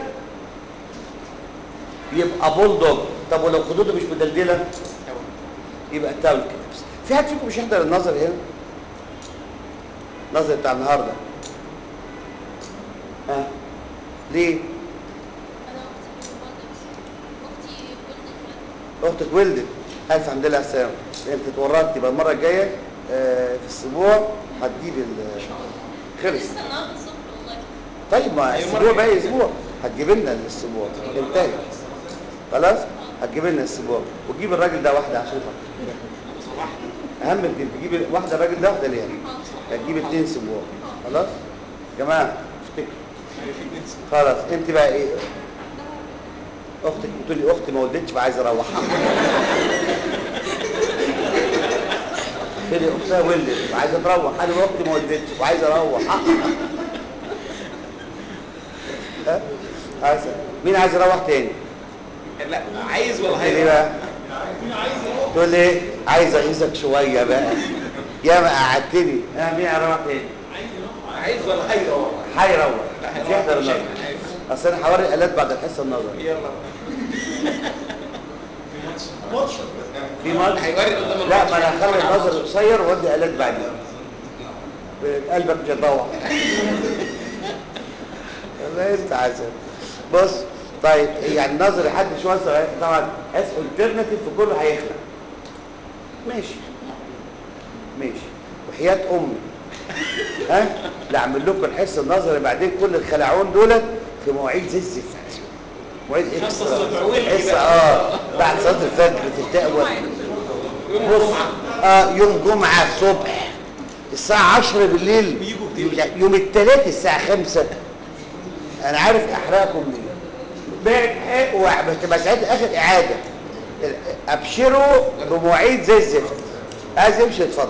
يبقى بولدوج طب ولو خدوده مش مدلدله يبقى التاول كليبس في حد فيكم مش يحضر النظر هنا النظر بتاع النهارده ها ليه انا اختي برضه اختي ولدت اختك ولدت الف حمد لله على السلامه انت اتورطت يبقى المره الجايه آه، في الاسبوع هتجيب ال خلص لسه النهارده الصبح والله طيب ما الاسبوع باقي اسبوع هتجيب لنا الاسبوع انتهى خلاص هتجيب لنا الاسبوع وتجيب الراجل ده واحده عشان خاطر اهم اتنين تجيب واحده الراجل ده واحده ليها هتجيب اتنين اسبوع خلاص يا جماعه افتكروا خلاص انت بقى ايه اختك بتقول لي اختي ما ولدتش فعايزه اروح قلت لي اختها ولدت وعايزه تروح انا اختي ما ولدتش وعايزه اروح ها عايز مين عايز يروح تاني لا عايز ولا قلت لي هيروح بقى تقول لي ايه عايز اغيظك شويه بقى يا ما قعدتني ها مين هيروح تاني عايز ولا هيروح هيروح لا، مش هيروح. يحضر مش النظر هيروح. اصل انا هوري الالات بعد الحصه النظري يلا في ماتش هيوري قدام لا الماتش. ما انا هخلي النظر قصير وادي الات بعدين قلبك مش هيضوع والله انت عسل بص طيب يعني النظر حد شويه صغير طبعا اس الترناتيف في كله هيخلق ماشي ماشي وحياه امي ها لا اعمل لكم الحصه النظري بعدين كل الخلعون دولت في مواعيد زي الزفت مواعيد ايه حصة الصبح حصه اه بعد صلاه الفجر تتقوى بص اه يوم جمعه الصبح الساعه 10 بالليل يوم الثلاث الساعه 5 انا عارف احراقكم ليه بقى وهتبقى ساعتها اخر اعاده ابشروا بمواعيد زي الزفت عايز يمشي اتفضل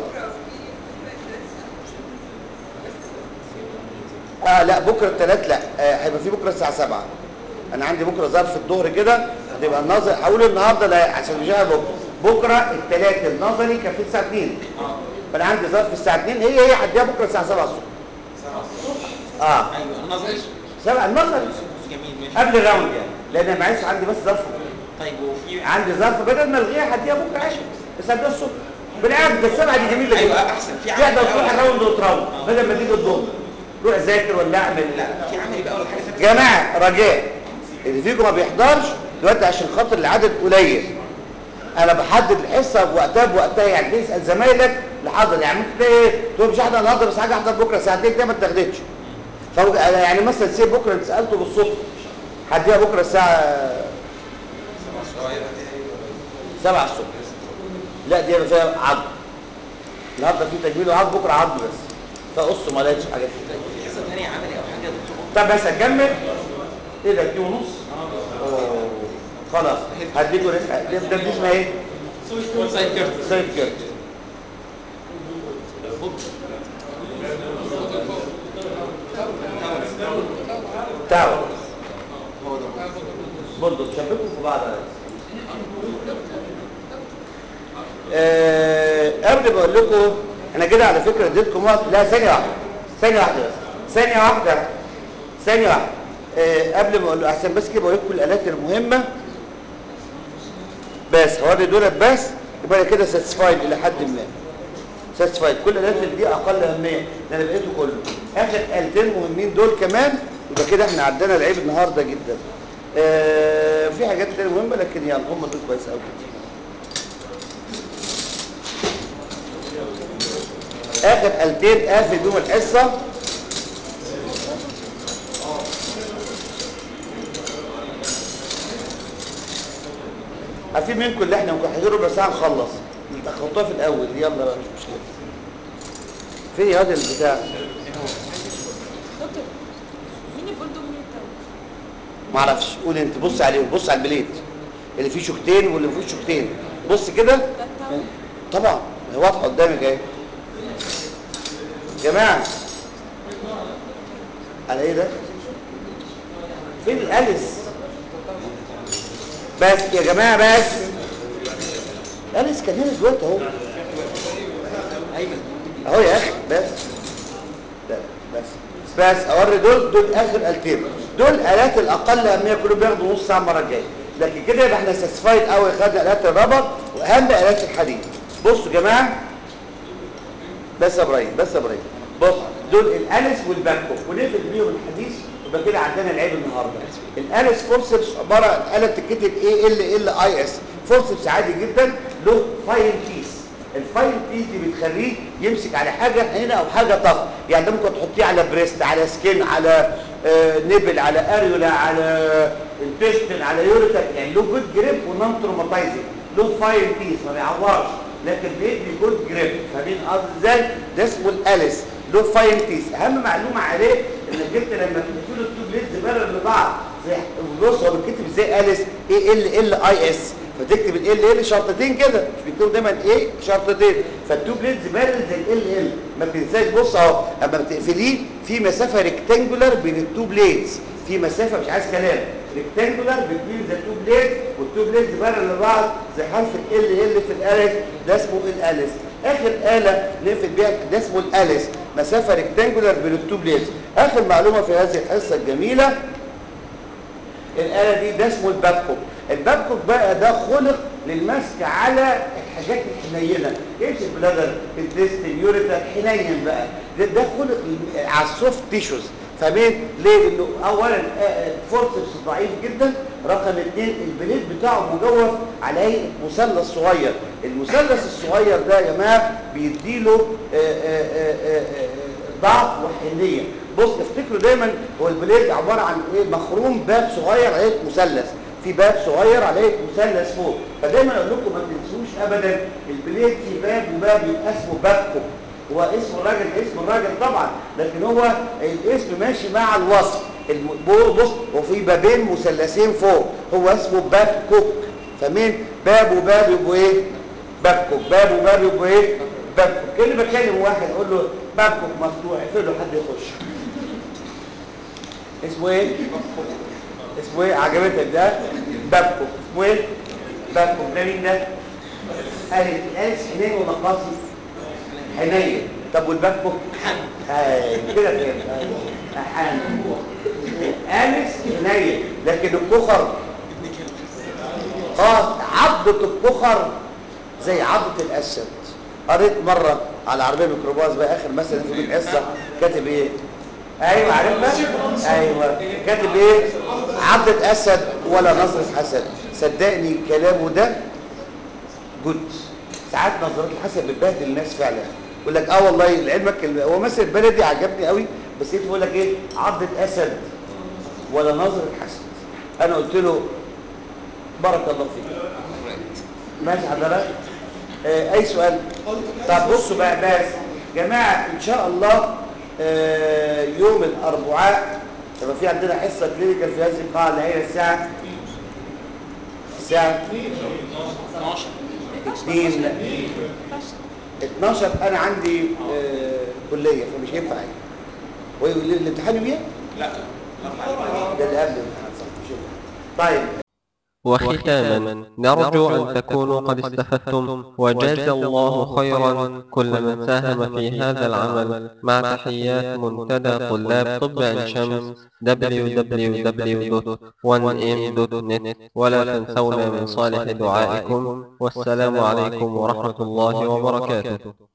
اه لا بكره الثلاث لا آه هيبقى في بكره الساعه 7 انا عندي بكره ظرف الظهر كده هتبقى النظر هقول النهارده لا عشان مش هعرف بكره بكره الثلاث النظري كان في الساعه 2 فانا عندي ظرف الساعه 2 هي هي هديها بكره الساعه 7 الصبح اه ايوه نظري 7 النظري جميل ماشي قبل الراوند يعني لان أنا معلش عندي بس ظرف طيب وفي عندي ظرف بدل ما الغيها هديها بكره عادي بس هديها الصبح بالعكس ده السبعه دي جميله ايوه جدا احسن في تقدر عمل تروح بقى الراوند وتروح بدل ما تيجي الظهر روح ذاكر ولا اعمل لا في عمل بقى ولا حاجه فاتت جماعه رجاء اللي فيكم ما بيحضرش دلوقتي عشان خاطر العدد قليل انا بحدد الحصه بوقتها بوقتها يعني تسال زمايلك لحضر يعني ممكن تلاقي ايه تقول مش هحضر النهارده بس حاجه احضر بكره ساعتين كده ما اتاخدتش فهو أنا يعني مثلا سيب بكره انت سالته بالصبح هديها بكره الساعه 7 الصبح لا دي هيبقى فيها عض النهارده في تجميل وعض بكره عض بس فقص ما لقيتش حاجه فيه في حصه ثانيه عملي او حاجه يا دكتور طب بس هتكمل ايه ده دي ونص أوه. خلاص هديكوا رزق ده ده دي اسمها ايه وان سايد كيرت سايد كيرت تعال هو ده برضه تشبكوا في بعض يا ريس. آه قبل ما اقول لكم انا كده على فكره اديتكم وقت لا ثانيه واحده ثانيه واحده بس ثانيه واحده ثانيه واحده آه قبل ما اقول احسن بس كده بقول لكم الالات المهمه بس هوري دولت بس يبقى أنا كده ساتسفايد الى حد ما ساتسفايد كل الالات اللي دي اقل اهميه ده انا بقيته كله اخر التين مهمين دول كمان يبقى كده احنا عدينا العيب النهارده جدا آه في حاجات تانية مهمه لكن يلا هم دول كويس قوي اخر التين قافل بيهم الحصه عارفين منكم اللي احنا ممكن هيجي ربع ساعه نخلص خطوها في الاول يلا بقى مش مشكله فين يا واد البتاع دكتور مين البولدوج مين التاو؟ ما اعرفش قول انت بص عليهم بص على البليت اللي فيه شوكتين واللي ما فيهوش شوكتين بص كده ده التاو طبعا واضحه قدامك اهي جماعه على ايه ده فين الاليس بس يا جماعه بس الاليس كان هنا دلوقتي اهو اهو يا اخي بس لا لا بس بس اوري دول دول اخر التين دول الات الاقل اهميه كلهم بياخدوا نص ساعه المره الجايه لكن كده يبقى احنا ساتسفايد قوي خدنا الات الربط واهم الات الحديد بصوا يا جماعه بس يا ابراهيم بس يا ابراهيم بص دول الاليس والباكو ونقفل بيهم الحديث يبقى كده عندنا العيب النهارده الاليس فورسبس عباره عن اله بتتكتب اي ال ال اي اس فورسبس عادي جدا له فاين بيس الفاين بيس دي بتخليه يمسك على حاجه هنا او حاجه طف يعني ده ممكن تحطيه على بريست على سكين على آه نبل على اريولا على انتستين على يوريتا يعني له جود جريب ونون تروماتايزنج له فاين بيس ما بيعورش لكن بيدي جود جريب فاهمين قصدي ازاي ده اسمه الاليس له فاين بيس اهم معلومه عليه انك انت لما تقول التوب ليد زباله لبعض زي بص هو بيتكتب ازاي اليس اي ال ال اي اس فتكتب ال ال ال شرطتين كده مش بيكتبوا دايما ايه شرطتين فالتوب ليد زباله زي ال ال ما تنساش بص اهو اما بتقفليه في مسافه ريكتانجولار بين التوب ليدز في مسافه مش عايز كلام ريكتانجولار بين ذا توب ليد والتوب ليد زباله لبعض زي حرف ال ال في الاليس ده اسمه الاليس اخر اله نقفل بيها ده اسمه الاليس مسافه ريكتانجولار بين التوب ليدز اخر معلومه في هذه الحصه الجميله الاله دي ده اسمه البابكوك البابكوك بقى ده خلق للمسك على الحاجات الحنينه ايش البلادر الديستن يوريتا حنين بقى ده, ده خلق على السوفت تيشوز فاهمين ليه لانه اولا فورسبس ضعيف جدا رقم اثنين البليد بتاعه مجوف على هيئه مثلث صغير المثلث الصغير ده يا جماعه بيديله آآ آآ آآ ضعف وحنيه بص افتكروا دايما هو البليد عباره عن ايه مخروم باب صغير عليه مثلث في باب صغير عليه مثلث فوق فدايما اقول لكم ما تنسوش ابدا البليد في باب وباب يبقى اسمه بابكم هو اسم الراجل اسم الراجل طبعا لكن هو الاسم ماشي مع الوصف بص وفي بابين مثلثين فوق هو اسمه باب كوك فمين باب وباب يبقوا ايه باب كوك باب وباب يبقوا ايه باب كوك كل ما بكلم واحد اقول له باب كوك مفتوح اقفل له حد يخش اسمه ايه اسمه ايه عجبتك ده باب كوك اسمه ايه باب كوك ده مين ده قال الالف حنين ولا قاسي حنين طب والباب كوك اي كده فهمت حان الالف حنين لكن الكخر قاس عضة الكخر زي عضة الاسد قريت مرة على عربية ميكروباص بقى اخر مثلا في الحصة كاتب ايه ايوه عارفها ايوه كاتب ايه عضة اسد ولا نظرة حسد صدقني كلامه ده جود ساعات نظرات الحسد بتبهدل الناس فعلا يقول لك اه والله لعلمك هو مثل البلدي عجبني قوي بس يقول لك ايه عضة اسد ولا نظرة حسد انا قلت له بارك الله فيك ماشي حضرتك آه اي سؤال طب بصوا بقى بس جماعه ان شاء الله آه يوم الاربعاء يبقى في عندنا حصه كلينيكال في هذه القاعه اللي هي الساعه الساعه 12 2 12 انا عندي آه كليه فمش هينفع يعني والامتحان يوميا؟ لا ده اللي قبل الامتحان صح مش هينفع طيب وختاما نرجو أن تكونوا قد استفدتم وجاز الله خيرا كل من ساهم في هذا العمل مع تحيات منتدى طلاب طب عين شمس www.1m.net ولا تنسونا من صالح دعائكم والسلام عليكم ورحمة الله وبركاته